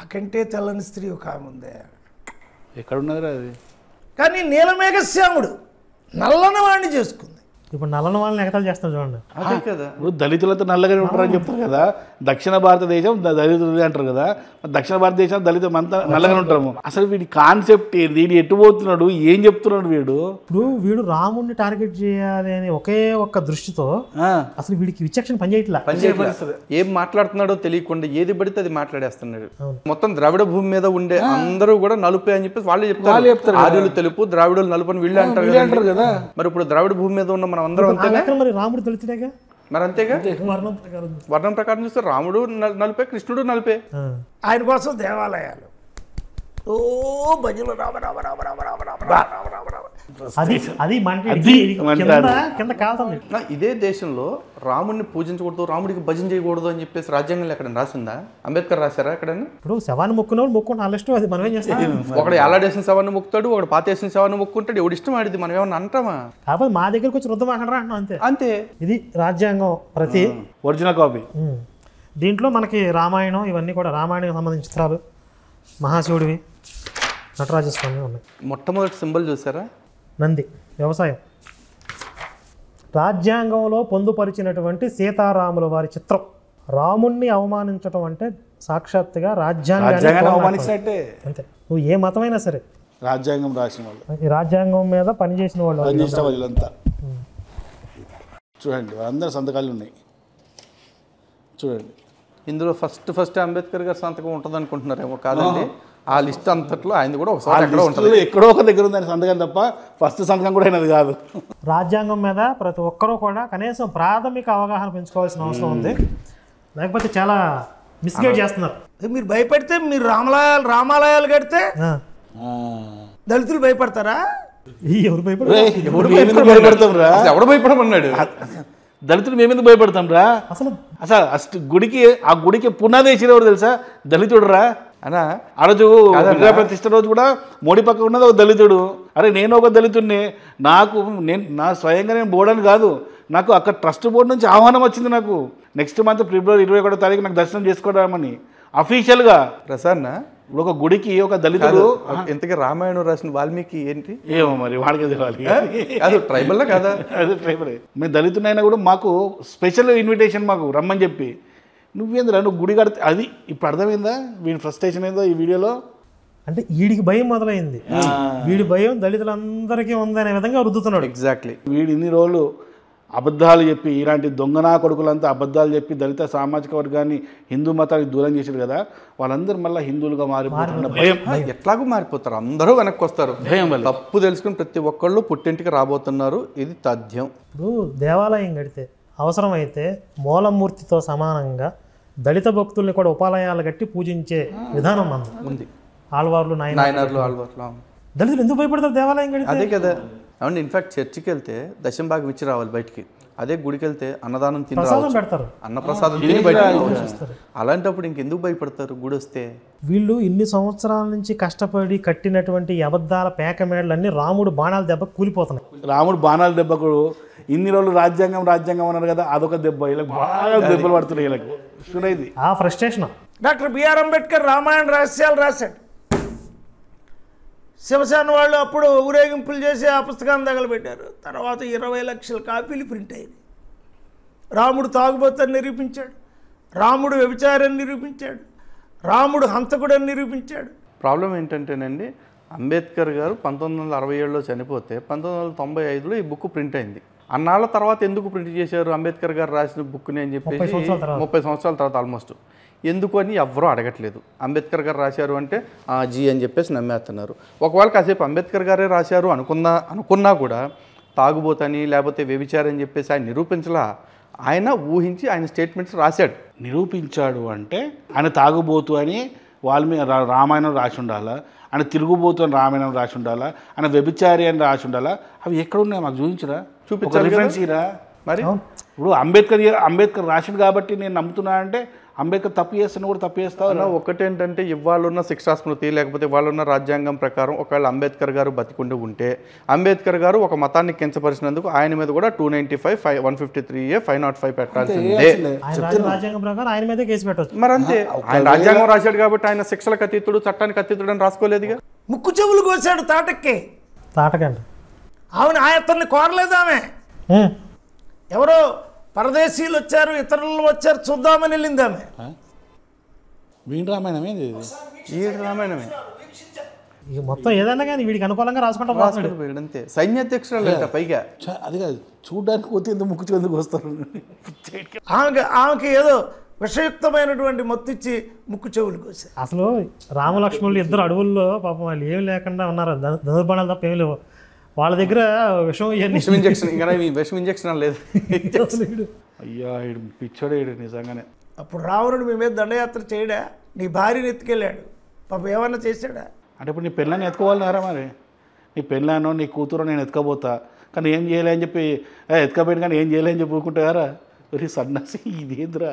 నాకంటే తెల్లని స్త్రీ ఒక ఆమె ఉందే ఎక్కడ ఉన్నది అది కానీ నీలమేఘశ్యాముడు నల్లని వాడిని చేసుకుంది ఇప్పుడు నల్లని వాళ్ళని ఎగతాలు చేస్తాం చూడండి అదే కదా ఇప్పుడు దళితులతో నల్లగానే ఉంటారని చెప్తారు కదా దక్షిణ భారతదేశం ద- దళితులది అంటారు కదా మరి దక్షిణ భారతదేశం దళితం అంతా నల్లగానే ఉంటాము అసలు వీడి కాన్సెప్ట్ ఏంది వీడు ఎటు పోతున్నాడు ఏం చెప్తున్నాడు వీడు ఇప్పుడు వీడు రాముడిని టార్గెట్ చేయాలి అని ఒకే ఒక్క దృష్టితో ఆ, అసలు వీడికి విచక్షణ పనిచేయట్లా పని చేయట్లే. ఏం మాట్లాడుతున్నాడో తెలియకుండా ఏది పడితే అది మాట్లాడేస్తున్నాడు మొత్తం ద్రావిడ భూమి మీద ఉండే అందరూ కూడా నలుపే అని చెప్పేసి వాళ్ళే చెప్తారు ఆర్యులు తెలుపు ద్రావిడులు నలుపు అని వీళ్ళే అంటారు వీళ్ళే కదండి. అంటారు కదా. మరి ఇప్పుడు ద్రావిడ భూమి మీద ఉన్న మనం అందరం ఆ అంతేగా లెక్కన మరి రాముడు దళితుడేగా మరి అంతేగా వర్ణం ప్రకారం వర్ణం ప్రకారం చూస్తే రాముడు నల్- నలుపే కృష్ణుడు నలుపే ఆ. ఆయన కోసం దేవాలయాలు ఓ భజలు రామ రామ రామ రామ రామ రామ రామ రామ రామ రామ అది అది మంట అది కింద కింద కాలుతుంది నా ఇదే దేశంలో రాముడిని పూజించకూడదు రాముడికి భజన చేయకూడదు అని చెప్పేసి రాజ్యాంగంలో ఎక్కడ రాసిందా అంబేద్కర్ రాశారా ఎక్కడన్నా ఇప్పుడు శవాన్ని మొక్కున్న వాళ్ళు మొక్కున్న వాళ్ళ ఇష్టం అది మనం ఏం చేస్తాం ఒకడు ఎలాడేసిన శవాన్ని మొక్కుతాడు ఒకడు పాతేసిన శవాన్ని మొక్కుంటాడు ఎవడు ఇష్టం ఆడిది మనం ఏమన్నా అంటామా కాకపోతే మా దగ్గరికి వచ్చి రుద్దమాకండి అంటున్నాం అంతే అంతే ఇది రాజ్యాంగం ప్రతి ఒరిజినల్ కాపీ ఉమ్. దీంట్లో మనకి రామాయణం ఇవన్నీ కూడా రామాయణానికి సంబంధించిన చిత్రాలు మహాశివుడివి నటరాజస్వామి ఉన్నాయి మొట్టమొదటి సింబల్ చూసారా నంది వ్యవసాయం రాజ్యాంగంలో పొందుపరిచినటువంటి సీతారాముల వారి చిత్రం రాముణ్ణి అవమానించడం అంటే సాక్షాత్తుగా రాజ్యాంగాన్ని రాజ్యాంగాన్ని అవమానించడం. అవమానించినట్టే అంతే నువ్వు ఏ మతమైనా సరే రాజ్యాంగం రాసిన వాళ్ళు ఈ రాజ్యాంగం మీద పనిచేసిన వాళ్ళు పనిచేసిన వాళ్ళంతా చూడండి అందరు సంతకాలు ఉన్నాయి చూడండి ఇందులో ఫస్ట్ ఫస్ట్ అంబేద్కర్ గారి సంతకం ఉంటుంది అనుకుంటున్నారేమో కాదండి ఆ లిస్ట్ అంతట్లో ఆయన కూడా ఒకసారి ఎక్కడో ఉంటుంది లిస్టులో ఎక్కడో ఒక దగ్గర ఉంది ఆయన సంతకం తప్ప ఫస్ట్ సంతకం కూడా అయినది కాదు రాజ్యాంగం మీద ప్రతి ఒక్కరూ కూడా కనీసం ప్రాథమిక అవగాహన పెంచుకోవాల్సిన అవసరం ఉంది లేకపోతే చాలా మిస్గైడ్ చేస్తున్నారు మీరు భయపడితే మీరు రామలయాలు రామాలయాలు కడితే ఆ. దళితులు భయపడతారా ఈ ఎవరు భయపడు రేయ్, ఎవడు మేమెందుకు భయపడతాం రా అసలు ఎవడు భయపడమన్నాడు దళితులు మేమెందుకు భయపడతాం రా అసలు అసలు అస్ట్ గుడికి ఆ గుడికి పునాది వేసిన ఎవరు తెలుసా దళితుడు రా అనా ఆ రోజు విగ్రహ ప్రతిష్ట రోజు కూడా మోడీ పక్క ఉన్నది ఒక దళితుడు అరే నేను ఒక దళితుడిని నాకు నేను నా స్వయంగా నేను బోర్డని కాదు నాకు అక్కడ ట్రస్ట్ బోర్డు నుంచి ఆహ్వానం వచ్చింది నాకు నెక్స్ట్ మంత్ ఫిబ్రవరి ఇరవై ఒకటో తారీఖు నాకు దర్శనం చేసుకోవడామని అఫీషియల్గా ప్రసన్న ఇప్పుడు ఒక గుడికి ఒక దళితుడు ఇంతకీ రామాయణం రాసిన వాల్మీకి ఏంటి ఏమో మరి వాడికి తెలియాలి అది ట్రైబల్ కదా అదే ట్రైబల్ మేము దళితునైనా కూడా మాకు స్పెషల్ ఇన్విటేషన్ మాకు రమ్మని చెప్పి నువ్వేంద్రా నువ్వు గుడి కడితే అది ఇప్పుడు అర్థమైందా వీడి ఫ్రస్ట్రేషన్ ఏందో ఈ వీడియోలో అంటే వీడికి భయం మొదలైంది వీడి భయం దళితులందరికీ ఉందనే విధంగా రుద్దుతున్నాడు ఎగ్జాక్ట్లీ వీడు ఇన్ని రోజులు అబద్ధాలు చెప్పి ఇలాంటి దొంగనా కొడుకులంతా అబద్ధాలు చెప్పి దళిత సామాజిక వర్గాన్ని హిందూ మతానికి దూరం చేశారు కదా వాళ్ళందరూ మళ్ళీ హిందువులుగా మారిపోతున్న భయం ఎట్లాగూ మారిపోతారు అందరూ వెనక్కి వస్తారు భయం వల్ల. తప్పు తెలుసుకుని ప్రతి ఒక్కళ్ళు పుట్టింటికి రాబోతున్నారు ఇది తథ్యం ఇప్పుడు దేవాలయం కడితే అవసరమైతే మూలమూర్తితో సమానంగా దళిత భక్తుల్ని కూడా ఉపాలయాలు కట్టి పూజించే విధానం మనది ఉంది ఆళ్వార్లు నాయన నాయనర్లు ఆల్వర్లు దళితులు ఎందుకు భయపడతారు దేవాలయం కడితే అదే కదా అవును ఇన్ఫాక్ట్ చర్చికి వెళ్తే దశంబాగ్ ఇచ్చి రావాలి బయటికి అదే గుడికి వెళ్తే అన్నదానం తిని ప్రసాదం రావచ్చు పెడతారు అన్నప్రసాదం తిని బయట అలాంటప్పుడు ఇంకెందుకు భయపడతారు గుడి వస్తే వీళ్ళు ఇన్ని సంవత్సరాల నుంచి కష్టపడి కట్టినటువంటి ఈ అబద్ధాల పేక మేడలన్నీ రాముడు బాణాల దెబ్బ కూలిపోతున్నాయి రాముడు బాణాల దెబ్బకు ఇన్ని రోజులు రాజ్యాంగం రాజ్యాంగం అన్నారు కదా అదొక దెబ్బ వీళ్ళకి బాగా దెబ్బలు పడుతున్నాయి వీళ్ళకి చూడేది ఆ frustration doctor BR Ambedkar Ramayana రహస్యాలు రాశాడు శివసేన వాళ్ళు అప్పుడు ఊరేగింపులు చేసి ఆ పుస్తకాన్ని తగలబెట్టారు తర్వాత ఇరవై లక్షల కాపీలు ప్రింట్ అయింది రాముడు తాగుబోతని నిరూపించాడు రాముడు వ్యభిచారాన్ని నిరూపించాడు రాముడు హంతకుడని నిరూపించాడు ప్రాబ్లం ఏంటంటేనండి అంబేద్కర్ గారు పంతొమ్మిది వందల అరవై ఏడులో చనిపోతే పంతొమ్మిది వందల తొంభై ఐదులో ఈ బుక్ ప్రింట్ అయింది అన్నాళ్ళ తర్వాత ఎందుకు ప్రింట్ చేశారు అంబేద్కర్ గారు రాసిన బుక్ని అని చెప్పేసి సంవత్సరాల తర్వాత. ముప్పై సంవత్సరాల తర్వాత ఆల్మోస్ట్ ఎందుకు అని ఎవ్వరూ అడగట్లేదు అంబేద్కర్ గారు రాశారు అంటే "ఆ, జీ అని చెప్పేసి నమ్మేస్తున్నారు ఒకవేళ కాసేపు అంబేద్కర్ గారే రాశారు అనుకున్నా అనుకున్నా కూడా తాగుబోతని లేకపోతే వ్యభిచారం అని చెప్పేసి ఆయన నిరూపించలా ఆయన ఊహించి ఆయన స్టేట్మెంట్స్ రాశాడు నిరూపించాడు అంటే ఆయన తాగుబోతు అని వాల్మీ రా- రామాయణం రాసి ఉండాలా ఆయన తిరుగుబోతు అని రామాయణం రాసి ఉండాలా ఆయన వ్యభిచారి అని రాసి ఉండాలా అవి ఎక్కడ ఉన్నాయి మాకు చూపించరా చూపించాలి రిఫరెన్స్ ఇరా మరి ఇప్పుడు అంబేద్కర్ అంబేద్కర్ రాసిండు కాబట్టి నేను నమ్ముతున్నా అంటే అంబేద్కర్ తప్పు చేస్తున్నా కూడా తప్పు చేస్తావు అన్న ఒకటేంటంటే ఇవాళ ఉన్న శిక్షా స్మృతి లేకపోతే ఇవాళ ఉన్న రాజ్యాంగం ప్రకారం ఒకవేళ అంబేద్కర్ గారు బతికుండి ఉంటే అంబేద్కర్ గారు ఒక మతాన్ని కించపరిచినందుకు ఆయన మీద కూడా two ninety five five one fifty three A five naught five పెట్టాల్సిందే ఆయన రాసిన రాజ్యాంగం ప్రకారం ఆయన మీదే కేసు పెట్టవచ్చు మరి అంతే ఆయన రాజ్యాంగం రాశాడు కాబట్టి ఆయన శిక్షలకు అతీతుడు చట్టానికి అతీతుడు అని రాసుకోలేదుగా ముక్కు చెవులు కోసాడు తాటక్కి తాటకండి ఆమె ఆ అతన్ని కోరలేదు ఆమె ఉమ్. ఎవరో పరదేశీయులు వచ్చారు ఇతరులు వచ్చారు చూద్దామని వెళ్ళింది ఆమె వీణ రామాయణం ఏంది ఇది ఈ రామాయణమే ఇక మొత్తం ఏదైనా కానీ వీడికి అనుకూలంగా రాసుకుంటా పోతున్నాడు రాసుకుని పోయాడు అంతే సైన్యాధ్యక్షురాలు అంట పైగా చ- అది కాదు చూడడానికి పోతే ఎందుకు ముక్కు ఎందుకు వస్తారు ఆమెకి ఆమెకి ఏదో విషయుక్తమైనటువంటి మత్తిచ్చి ముక్కు చెవులు కోసారు అసలు రామలక్ష్మణులు ఇద్దరు అడవుల్లో పాపం వాళ్ళు ఏమి లేకుండా ఉన్నారు ధను- ధనుర్బాణాలు తప్ప ఏమి లేవు వాళ్ళ దగ్గర విషం ఇవన్నీ విషం ఇంజక్షన్ ఇంకా ఈ విషం ఇంజక్షన్ లేదు అయ్యా ఈడు పిచ్చోడే ఈడు నిజంగానే అప్పుడు రావణుడు మీ మీద దండయాత్ర చేయడా నీ భార్యని ఎత్తుకెళ్ళాడు పాప ఏమన్నా చేశాడా అంటే ఇప్పుడు నీ పెళ్ళాన్ని ఎత్తుకోవాలన్నారా మరి నీ పెళ్ళానో నీ కూతురు నేను ఎత్తుకోబోతా కానీ ఏం చేయలే అని చెప్పి "ఏ, ఎత్తుకపోయింది కానీ ఏం చేయలే అని చెప్పి ఊరుకుంటారా ఒరే సన్నాసి ఇదేంద్రా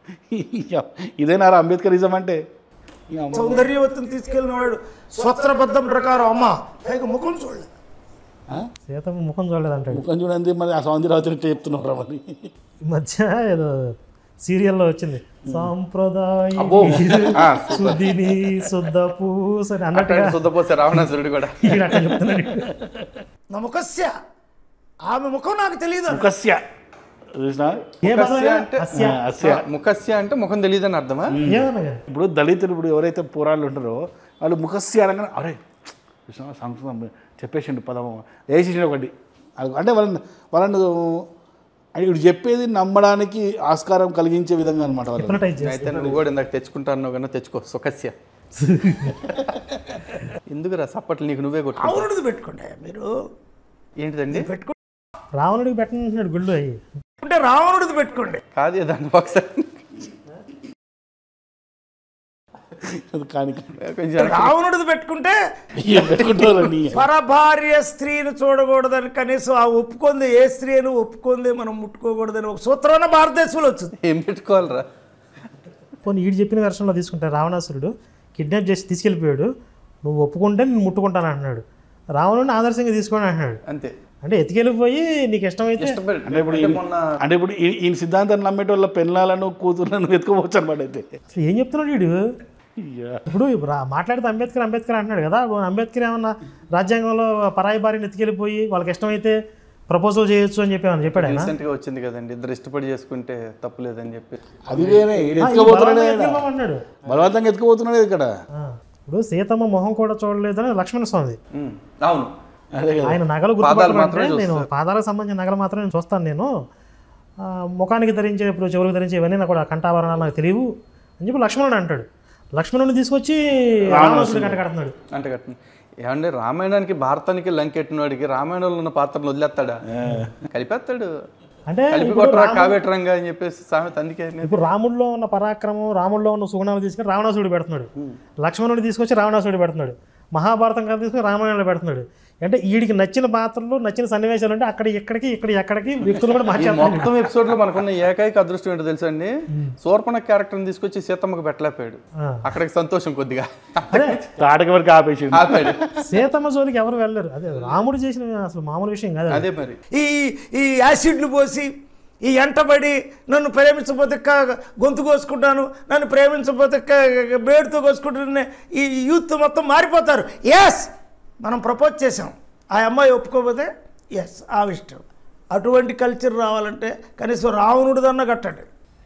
ఇదేనారా అంబేద్కరిజం అంటే ఈ అమ్మ. సౌందర్యవతిని తీసుకెళ్ళిన వాడు స్వత్రబద్ధం ప్రకారం అమ్మ పైగా ముఖం చూడలేదు ఆ? సీతమ్మ ముఖం చూడలేదంటాడు ముఖం చూడండి మరి ఆ సౌందర్యవతిని చెప్తున్నారా మరి ఈ మధ్య ఏదో సీరియల్లో వచ్చింది సాంప్రదాయ ఆ, శుద్ధిని శుద్ధ పూసని అన్నట్టుగా శుద్ధపోసే రావణాసురుడు కూడా ఈడు అట్లా చెప్తున్నాడు నా ముఖస్య ఆమె ముఖం నాకు తెలియదు అన్నాడు. ముఖస్య చూసినా ఏ పదం ముఖస్య అంటే అస్య అస్య ముఖస్య అంటే ముఖం తెలియదని అర్థమా ఏమన్నా కానీ ఇప్పుడు దళితులు ఇప్పుడు ఎవరైతే పోరాళ్ళు ఉంటారో వాళ్ళు ముఖస్య అనగానే అరే కృష్ణ సంస్కృతం చెప్పేసిండు పదము వేసేసిండు ఒకటి అది- అంటే వాళ్ళని వాళ్ళని అది ఇప్పుడు చెప్పేది నమ్మడానికి ఆస్కారం కలిగించే విధంగా అనమాట వాళ్ళు హిప్నటైజ్ చేసి అయితే నువ్వు కూడా ఇందాక తెచ్చుకుంటాను కన్నా తెచ్చుకో సుఖస్య ఎందుకురా సప్పట్లు నీకు నువ్వే కొట్టు రావణుడిది పెట్టుకోండి మీరు ఏంటిదండి పెట్టుకుంటే రావణుడికి పెట్టినట్టున్నాడు గుళ్ళు అయ్యి రావణుడిది పెట్టుకోండి కాదు దాన్ని ఒకసారి అది కానీ కొంచెం రావణుడిది పెట్టుకుంటే ఏం పెట్టుకుంటారండి పరభార్య స్త్రీని చూడకూడదని కనీసం ఆ ఒప్పుకుంది ఏ స్త్రీ అని ఒప్పుకుంది మనం ముట్టుకోకూడదని ఒక సూత్రాన భారతదేశంలో వచ్చింది ఏం పెట్టుకోవాలరా పోనీ ఈడు చెప్పిన వెర్షన్లో తీసుకుంటే రావణాసురుడు కిడ్నాప్ చేసి తీసుకెళ్ళిపోయాడు నువ్వు ఒప్పుకుంటే నేను ముట్టుకుంటాను అంటున్నాడు రావణుడిని ఆదర్శంగా తీసుకోండి అంటున్నాడు అంతే అంటే ఎత్తుకెళ్ళిపోయి నీకు ఇష్టమైతే ఇష్టపడి అంటే ఇప్పుడు అంటే ఈ- మొన్న అంటే ఇప్పుడు ఈ- ఈ సిద్ధాంతాన్ని నమ్మేటోళ్ళ పెళ్ళాలను కూతుర్లను వెతుకోవచ్చు అనమాట అయితే అసలు ఏం చెప్తున్నాడు వీడు అయ్యా. ఇప్పుడు రా- మాట్లాడితే అంబేద్కర్ అంబేద్కర్ అంటున్నాడు కదా ఇప్పుడు అంబేద్కర్ ఏమన్నా రాజ్యాంగంలో పరాయి భార్యని ఎత్తుకెళ్ళిపోయి వాళ్ళకి ఇష్టమైతే ప్రపోజల్ చేయొచ్చు అని చెప్పి ఏమన్నా చెప్పాడు ఆయన రీసెంట్ గా వచ్చింది కదండి ఇద్దరు ఇష్టపడి చేసుకుంటే తప్పులేదని చెప్పి అది వేరే ఈడు ఆ, ఈ ఎత్తుకోబోతున్నాడే బలవంతంగా ఈడ. ఎత్తుకెళ్ళమన్నాడు. బలవంతంగా ఎత్తుకోబోతున్నాడు ఇక్కడ ఆ, ఇప్పుడు సీతమ్మ మొహం కూడా చూడలేదని లక్ష్మణ స్వామి ఉమ్, అవును అదే కదా ఆయన నగలు పాదాలు గుర్తుపట్టమంటే మాత్రమే నేను పాదాలకు సంబంధించిన నగలు మాత్రమే నేను చూస్తాను నేను ఆ, ముఖానికి ధరించే ఇప్పుడు చెవులకు ధరించే ఇవన్నీ నాకు కూడా కంఠాభరణాలు నాకు తెలియవు అని చెప్పి లక్ష్మణుడు అంటాడు లక్ష్మణుడిని తీసుకొచ్చి రావణాసుడి కంట కడుతున్నాడు అంటే కట్టిన ఏమంటే రామాయణానికి భారతానికి లంకెట్టినవాడికి రామాయణంలో ఉన్న పాత్రలు వదిలేస్తాడా కలిపేస్తాడు అంటే కలిపి ఇప్పుడు కొట్టరా రాము- కావేటరంగా అని చెప్పేసి సామెత అందుకే నేను- ఇప్పుడు రాముడిలో ఉన్న పరాక్రమం రాముడిలో ఉన్న సుగుణాలు తీసుకొని రావణాసుడు పెడుతున్నాడు లక్ష్మణుడు తీసుకొచ్చి రావణాసుడు పెడుతున్నాడు మహాభారతం కథ తీసుకొని రామాయణంలో పెడుతున్నాడు అంటే వీడికి నచ్చిన పాత్రలు నచ్చిన సన్నివేశాలు అంటే అక్కడ ఇక్కడికి ఇక్కడ ఎక్కడికి వ్యక్తులు కూడా ఈ మార్చేస్తున్నాడు మొత్తం ఎపిసోడ్ లో మనకున్న ఏకైక అదృష్టం ఏంటో తెలుసా అండి శూర్పణ క్యారెక్టర్ని తీసుకొచ్చి సీతమ్మకు పెట్టలేకపోయాడు ఆ. అక్కడికి సంతోషం కొద్దిగా అదే తాటక వరకు ఆపేసిండు ఆపాడు సీతమ్మ జోలికి ఎవరు వెళ్ళరు అదే రాముడు చేసిన అసలు మామూలు విషయం కాదు అది. అదే మరి ఈ ఈ యాసిడ్లు పోసి ఈ ఎంటబడి నన్ను ప్రేమించకపోతే క- గొంతు కోసుకుంటాను నన్ను ప్రేమించకపోతే క- బేడుతో కోసుకుంటాను ఈ యూత్ మొత్తం మారిపోతారు ఎస్ మనం ప్రపోజ్ చేసాం ఆ అమ్మాయి ఒప్పుకోకపోతే ఎస్ ఆ ఇష్టం అటువంటి కల్చర్ రావాలంటే కనీసం రావణుడిదన్న కట్టండి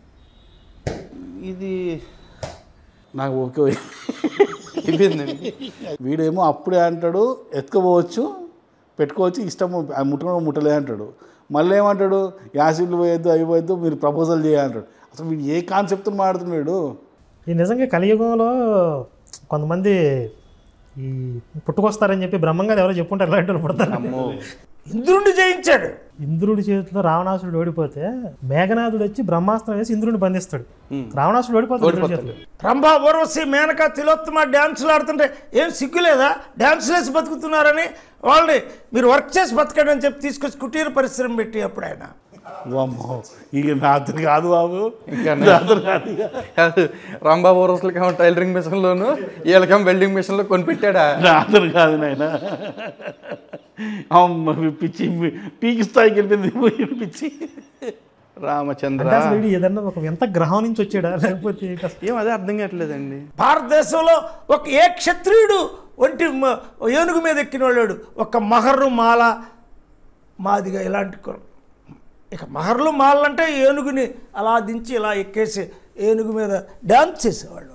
ఇది నాకు ఓకే అయిపోయిందండి వీడేమో అప్పుడే అంటాడు ఎత్తుకోవచ్చు పెట్టుకోవచ్చు ఇష్టం ముట్టుకోవడం ముట్టలే అంటాడు మళ్ళీ ఏమంటాడు యాసిడ్లు పోయొద్దు అయిపోయొద్దు మీరు ప్రపోజల్ చేయాలంటాడు అసలు వీడు ఏ కాన్సెప్ట్ మాడుతున్నాడు ఈ నిజంగా కలియుగంలో కొంతమంది ఈ పుట్టుకొస్తారని చెప్పి బ్రహ్మంగా ఎవరో చెప్పుంటారు ఇలాంటి వాళ్ళు పుడతారు అమ్మో ఇంద్రుణ్ణి జయించాడు ఇంద్రుడి చేతిలో రావణాసురుడు ఓడిపోతే మేఘనాథుడు వచ్చి బ్రహ్మాస్త్రం వేసి ఇంద్రుడిని బంధిస్తాడు రావణాసురుడు ఓడిపోతాడు ఇంద్రుడి చేతిలో రంభా ఊర్వశి మేనక తిలోత్తమ డ్యాన్సులు ఆడుతుంటే ఏం సిగ్గులేదా డ్యాన్సులు వేసి బతుకుతున్నారని వాళ్ళని మీరు వర్క్ చేసి బతకండి అని చెప్పి తీసుకొచ్చి కుటీర పరిశ్రమ పెట్టి అప్పుడు ఆయన వామ్మో ఇక నాతో కాదు బాబు ఇంకా నాతో కాదు ఇక. కాదు రాంబాబు రోజులకేమో టైలరింగ్ మిషన్లోను వీళ్ళకేమో వెల్డింగ్ మిషన్లో కొనిపెట్టాడా నాతో కాదు నాయన అమ్మ పిచ్చి పీకి స్థాయికి వెళ్ళిపోయింది పిచ్చి రామచంద్ర అంటే అసలు వీడు ఏదన్నా ఒక ఎంత గ్రహం నుంచి వచ్చాడా లేకపోతే ఏంటి అసలు? ఏం అదే అర్థం కావట్లేదండి భారతదేశంలో ఒక ఏ క్షత్రియుడు ఒంటి మ- ఏనుగు మీద ఎక్కిన వాళ్ళాడు ఒక మహర్రు మాల మాదిగా ఇలాంటి కులం ఇక మహర్లు మాలంటే ఏనుగుని అలా దించి ఇలా ఎక్కేసి ఏనుగు మీద డ్యాన్స్ చేసేవాళ్ళు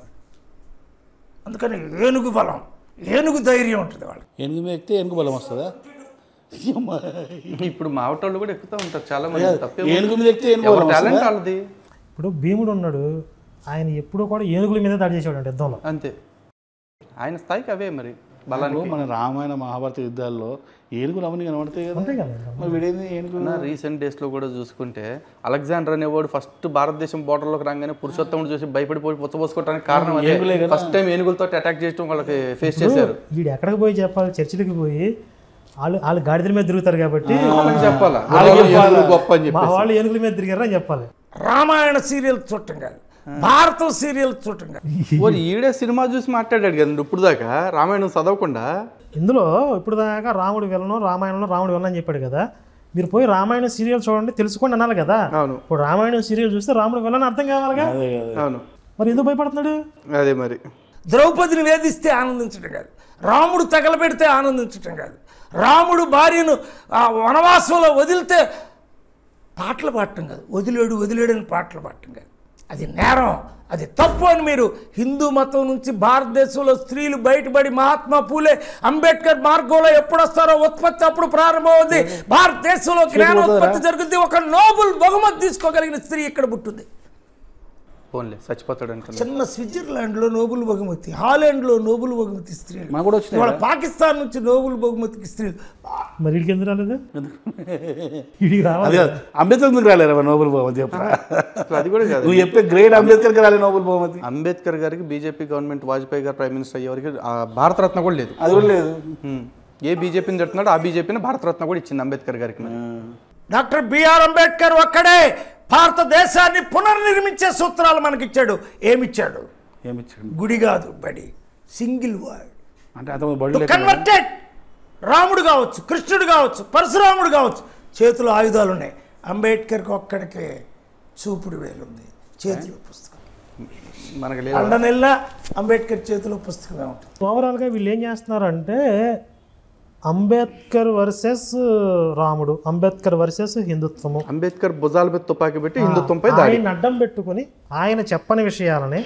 అందుకని ఏనుగు బలం ఏనుగు ధైర్యం ఉంటుంది వాళ్ళు ఎనిమిది మీద ఎక్కితే ఎనుగు బలం వస్తుందా అమ్మ. ఇప్పుడు మావటోళ్ళు కూడా ఎక్కుతూ ఉంటారు చాలా మంది తప్పే ఏనుగు మీద ఎక్కితే ఏనుగు బలం టాలెంట్ వస్తుందా వాళ్ళది ఇప్పుడు భీముడు ఉన్నాడు ఆయన ఎప్పుడూ కూడా ఏనుగుల మీద దాడి చేసేవాడు అంటే యుద్ధంలో అంతే ఆయన స్థాయికి అవే మరి బలానికి ఇప్పుడు మన రామాయణ మహాభారత యుద్ధాల్లో ఏనుగులు అవన్నీ కనబడతాయి కదా అంతే కదా మరి వీడేంది ఏనుగు రీసెంట్ డేస్లో కూడా చూసుకుంటే అలెగ్జాండర్ అనేవాడు ఫస్ట్ భారతదేశం బోర్డర్లోకి రాగానే పురుషోత్తముడు చూసి భయపడిపోయి పుచ్చబోసుకోవడానికి కారణం ఏనుగులే అదే కదా. ఫస్ట్ టైం ఏనుగులతో అటాక్ చేయడం వాళ్ళకి ఫేస్ చేశారు వీడు ఎక్కడికి పోయి చెప్పాలి చర్చిలకి పోయి వాళ్ళు వాళ్ళు గాడిదల మీద తిరుగుతారు కాబట్టి వాళ్ళకి చెప్పాలా వాళ్ళకి వాళ్ళు చెప్పాలా? ఏనుగులు గొప్ప అని మా చెప్పి వాళ్ళు ఏనుగుల మీద తిరిగారు అని చెప్పాలి రామాయణ సీరియల్ చూడటం కాదు భారతం సీరియల్ చూడటం కాదు ఓ ఈడే సినిమా చూసి మాట్లాడాడు కదా ఇప్పుడు దాకా రామాయణం చదవకుండా ఇందులో ఇప్పుడు దాకా రాముడు వెళ్ళను రామాయణంలో రాముడు వెళ్ళని చెప్పాడు కదా మీరు పోయి రామాయణం సీరియల్ చూడండి తెలుసుకోండి అనాలి కదా అవును ఇప్పుడు రామాయణం సీరియల్ చూస్తే రాముడు వెళ్ళని అర్థం కావాలిగా అదే కదా అవును మరి ఎందుకు భయపడుతున్నాడు అదే మరి ద్రౌపదిని వేధిస్తే ఆనందించడం కాదు రాముడు తగలబెడితే ఆనందించటం కాదు రాముడు భార్యను ఆ వనవాసంలో వదిలితే పాటలు పాడటం కాదు వదిలేడు వదిలేడు అని పాటలు పాడటం కాదు అది నేరం అది తప్పు అని మీరు హిందూ మతం నుంచి భారతదేశంలో స్త్రీలు బయటపడి మహాత్మా పూలే అంబేద్కర్ మార్గంలో ఎప్పుడు వస్తారో ఉత్పత్తి అప్పుడు ప్రారంభమవుతుంది భారతదేశంలో జ్ఞానోత్పత్తి జరుగుతుంది ఒక నోబుల్ బహుమతి తీసుకోగలిగిన స్త్రీ ఇక్కడ పుట్టింది ఫోన్లే చచ్చిపోతాడు అంటున్నా చిన్న స్విట్జర్లాండ్లో నోబుల్ బహుమతి హాలాండ్లో నోబుల్ బహుమతి స్త్రీలు మనకు కూడా వచ్చినాయి ఇవాళ పాకిస్తాన్ నుంచి నోబుల్ బహుమతికి స్త్రీలు మరి వీడికి ఎందుకు రాలేదు వీడికి రావాలి అదే కాదు. అంబేద్కర్ ఎందుకు రాలేరా నోబెల్ బహుమతి చెప్పరా అసలు అది కూడా కాదు నువ్వు చెప్పే గ్రేట్ అంబేద్కర్కి రాలే నోబెల్ బహుమతి అంబేద్కర్ గారికి బీజేపీ గవర్నమెంట్ వాజ్పేయి గారు ప్రైమ్ మినిస్టర్ అయ్యే వరకు ఆ భారతరత్న కూడా లేదు అది కూడా లేదు హ్మ్. ఏ బీజేపీని తిడుతున్నాడో ఆ బీజేపీని భారతరత్న కూడా ఇచ్చింది అంబేద్కర్ గారికి మరి. డాక్టర్ బిఆర్ అంబేద్కర్ ఒక్కడే భారతదేశాన్ని పునర్నిర్మించే సూత్రాలు మనకిచ్చాడు ఏమిచ్చాడు ఏమిచ్చాడు గుడి కాదు బడి సింగిల్ వర్డ్ అంటే అతను బడి లేక కన్వర్టెడ్ రాముడు కావచ్చు కృష్ణుడు కావచ్చు పరశురాముడు కావచ్చు చేతిలో ఆయుధాలు ఉన్నాయి అంబేద్కర్కి ఒక్కడికే చూపుడు వేలుంది చేతిలో పుస్తకం మనకి లేదు లండన్ వెళ్ళా అంబేద్కర్ చేతిలో పుస్తకమే ఉంటుంది ఓవరాల్గా వీళ్ళు ఏం చేస్తున్నారంటే అంబేద్కర్ వర్సెస్ రాముడు అంబేద్కర్ వర్సెస్ హిందుత్వము అంబేద్కర్ భుజాల మీద తుపాకీ పెట్టి హిందుత్వంపై దాడి ఆయన అడ్డం పెట్టుకుని ఆయన చెప్పని విషయాలని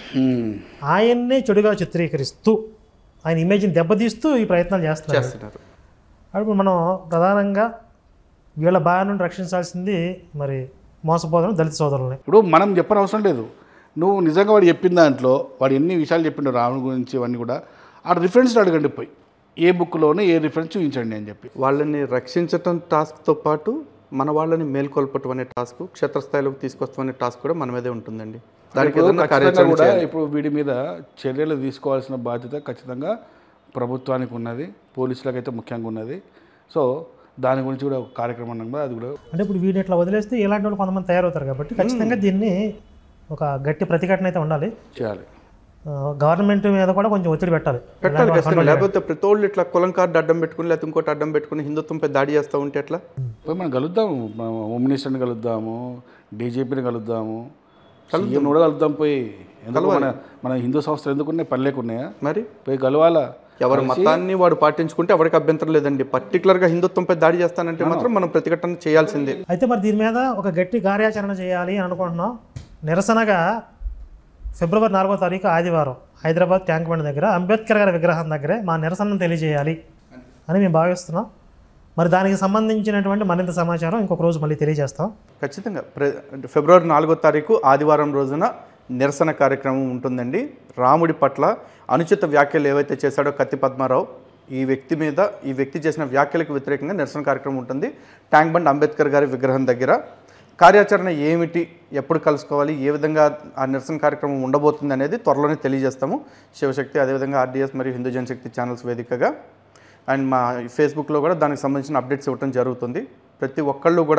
ఆయన్నే చెడుగా చిత్రీకరిస్తూ ఆయన ఇమేజ్ని దెబ్బతీస్తూ ఈ ప్రయత్నాలు చేస్తున్నారు చేస్తున్నారు అప్పుడు మనం ప్రధానంగా వీళ్ళ బాధ నుండి రక్షించాల్సింది మరి మోసపోతున్న దళిత సోదరుల్ని ఇప్పుడు మనం చెప్పని అవసరం లేదు నువ్వు నిజంగా వాడు చెప్పిన దాంట్లో వాడు ఎన్ని విషయాలు చెప్పిండు రాముడి గురించి ఇవన్నీ కూడా ఆ రిఫరెన్స్ అడగండి పోయి ఏ బుక్లోనే ఏ రిఫరెన్స్ చూపించండి అని చెప్పి వాళ్ళని రక్షించటం టాస్క్తో పాటు మన వాళ్ళని మేల్కొల్పటం అనే టాస్క్ క్షేత్రస్థాయిలోకి తీసుకొస్తాం అనే టాస్క్ కూడా మన మీదే ఉంటుందండి దానికి ఇప్పుడు ఏదైనా ఖచ్చితంగా కార్యాచరణ కూడా చేయాలి. ఇప్పుడు వీడి మీద చర్యలు తీసుకోవాల్సిన బాధ్యత ఖచ్చితంగా ప్రభుత్వానికి ఉన్నది పోలీసులకు అయితే ముఖ్యంగా ఉన్నది సో దాని గురించి కూడా ఒక కార్యక్రమం అన్నాం కదా అది కూడా అంటే ఇప్పుడు వీడిని ఇట్లా వదిలేస్తే ఇలాంటి వాళ్ళు కొంతమంది తయారవుతారు కాబట్టి ఖచ్చితంగా దీన్ని ఒక గట్టి ప్రతిఘటన అయితే ఉండాలి చేయాలి గవర్నమెంట్ మీద కూడా కొంచెం ఒత్తిడి పెట్టాలి పెట్టాలి ఖచ్చితంగా లేకపోతే ప్రతి వాళ్ళు ఇట్లా కులం కార్డు అడ్డం పెట్టుకుని లేకపోతే ఇంకోటి అడ్డం పెట్టుకుని హిందుత్వంపై దాడి చేస్తూ ఉంటే ఎట్లా పోయి మనం కలుద్దాము మన హోమ్ మినిస్టర్ని కలుద్దాము డీజీపీని కలుద్దాము సీఎం కూడా కలుద్దాం పోయి ఎందుకు మన మన హిందూ సంస్థలు ఎందుకున్నాయి పల్లెకు ఉన్నాయా మరి పోయి కలవాలా ఎవరి మతాన్ని వాడు పాటించుకుంటే ఎవరికి అభ్యంతరం లేదండి పర్టికులర్గా హిందుత్వంపై దాడి చేస్తానంటే మాత్రం మనం ప్రతిఘటన చేయాల్సిందే అయితే మరి దీని మీద ఒక గట్టి కార్యాచరణ చేయాలి అని అనుకుంటున్నాం నిరసనగా ఫిబ్రవరి నాలుగో తారీఖు ఆదివారం హైదరాబాద్ ట్యాంక్ బండ్ దగ్గర అంబేద్కర్ గారి విగ్రహం దగ్గరే మా నిరసనను తెలియజేయాలి అని మేము భావిస్తున్నాం మరి దానికి సంబంధించినటువంటి మరింత సమాచారం ఇంకొక రోజు మళ్ళీ తెలియజేస్తాం ఖచ్చితంగా ప్ర- అంటే ఫిబ్రవరి నాలుగో తారీఖు ఆదివారం రోజున నిరసన కార్యక్రమం ఉంటుందండి రాముడి పట్ల అనుచిత వ్యాఖ్యలు ఏవైతే చేశాడో కత్తి పద్మారావు ఈ వ్యక్తి మీద ఈ వ్యక్తి చేసిన వ్యాఖ్యలకు వ్యతిరేకంగా నిరసన కార్యక్రమం ఉంటుంది ట్యాంక్ బండ్ అంబేద్కర్ గారి విగ్రహం దగ్గర కార్యాచరణ ఏమిటి ఎప్పుడు కలుసుకోవాలి ఏ విధంగా ఆ నిరసన కార్యక్రమం ఉండబోతుంది అనేది త్వరలోనే తెలియజేస్తాము శివశక్తి అదేవిధంగా ఆర్డీఎస్ మరియు హిందూ జనశక్తి ఛానల్స్ వేదికగా అండ్ మా ఫేస్బుక్లో కూడా దానికి సంబంధించిన అప్డేట్స్ ఇవ్వడం జరుగుతుంది ప్రతి ఒక్కళ్ళు కూడా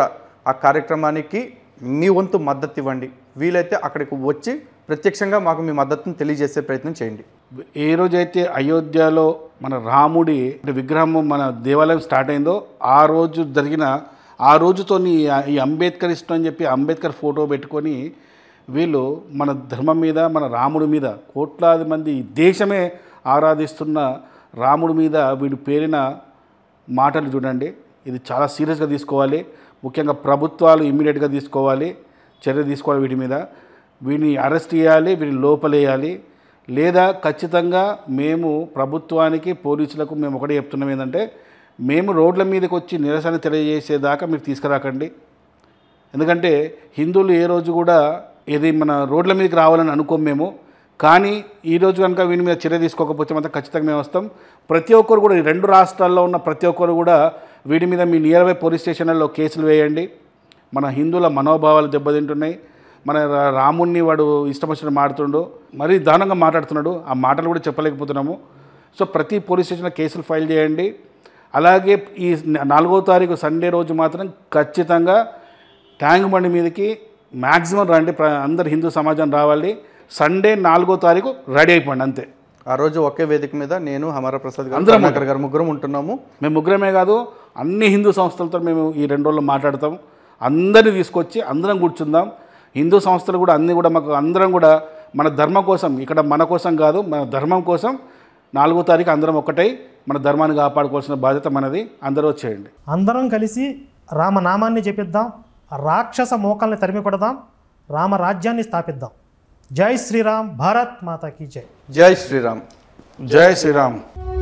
ఆ కార్యక్రమానికి మీ వంతు మద్దతు ఇవ్వండి వీలైతే అక్కడికి వచ్చి ప్రత్యక్షంగా మాకు మీ మద్దతును తెలియజేసే ప్రయత్నం చేయండి ఏ రోజైతే అయోధ్యలో మన రాముడి విగ్రహం మన దేవాలయం స్టార్ట్ అయిందో ఆ రోజు జరిగిన ఆ రోజుతోని ఈ అంబేద్కర్ ఇష్టం అని చెప్పి అంబేద్కర్ ఫోటో పెట్టుకొని వీళ్ళు మన ధర్మం మీద మన రాముడి మీద కోట్లాది మంది ఈ దేశమే ఆరాధిస్తున్న రాముడి మీద వీడి పేరిన మాటలు చూడండి ఇది చాలా సీరియస్గా తీసుకోవాలి ముఖ్యంగా ప్రభుత్వాలు ఇమ్మీడియట్గా తీసుకోవాలి చర్య తీసుకోవాలి వీటి మీద వీడిని అరెస్ట్ చేయాలి వీడిని లోపలేయాలి లేదా ఖచ్చితంగా మేము ప్రభుత్వానికి పోలీసులకు మేము ఒకటే చెప్తున్నాం ఏంటంటే మేము రోడ్ల మీదకి వచ్చి నిరసన తెలియజేసేదాకా మీరు తీసుకురాకండి ఎందుకంటే హిందువులు ఏ రోజు కూడా ఇది మన రోడ్ల మీదకి రావాలని అనుకోం మేము కానీ ఈ రోజు కనుక వీని మీద చర్య తీసుకోకపోతే మాత్రం ఖచ్చితంగా మేము వస్తాం ప్రతి ఒక్కరు కూడా ఈ రెండు రాష్ట్రాల్లో ఉన్న ప్రతి ఒక్కరు కూడా వీటి మీద మీ నియర్ బై పోలీస్ స్టేషన్లలో కేసులు వేయండి మన హిందువుల మనోభావాలు దెబ్బతింటున్నాయి మన రా- రాముణ్ణి వాడు ఇష్టం వచ్చినట్టు మాడుతుండు మరీ దారుణంగా మాట్లాడుతున్నాడు ఆ మాటలు కూడా చెప్పలేకపోతున్నాము సో ప్రతి పోలీస్ స్టేషన్లో కేసులు ఫైల్ చేయండి అలాగే ఈ నాలుగో తారీఖు సండే రోజు మాత్రం ఖచ్చితంగా ట్యాంక్ బండి మీదకి మ్యాక్సిమం రండి ప్ర- అందరు హిందూ సమాజం రావాలి సండే నాలుగో తారీఖు రెడీ అయిపోండి అంతే ఆ రోజు ఒకే వేదిక మీద నేను హమారా ప్రసాద్ గారు అందరం కరుణాకర్ గారు ముగ్గురం ఉంటున్నాము మేము ముగ్గురమే కాదు అన్ని హిందూ సంస్థలతో మేము ఈ రెండు రోజులు మాట్లాడతాం అందరిని తీసుకొచ్చి అందరం కూర్చుందాం హిందూ సంస్థలు కూడా అన్నీ కూడా మాకు అందరం కూడా మన ధర్మం కోసం ఇక్కడ మన కోసం కాదు మన ధర్మం కోసం నాలుగో తారీఖు అందరం ఒక్కటై మన ధర్మాన్ని కాపాడుకోవాల్సిన బాధ్యత మనది అందరూ వచ్చేయండి అందరం కలిసి రామనామాన్ని జపిద్దాం రాక్షస మోకల్ని తరిమి కొడదాం రామరాజ్యాన్ని స్థాపిద్దాం జై శ్రీరామ్ భారత్ మాతా కీ జై జై శ్రీరామ్ జై శ్రీరామ్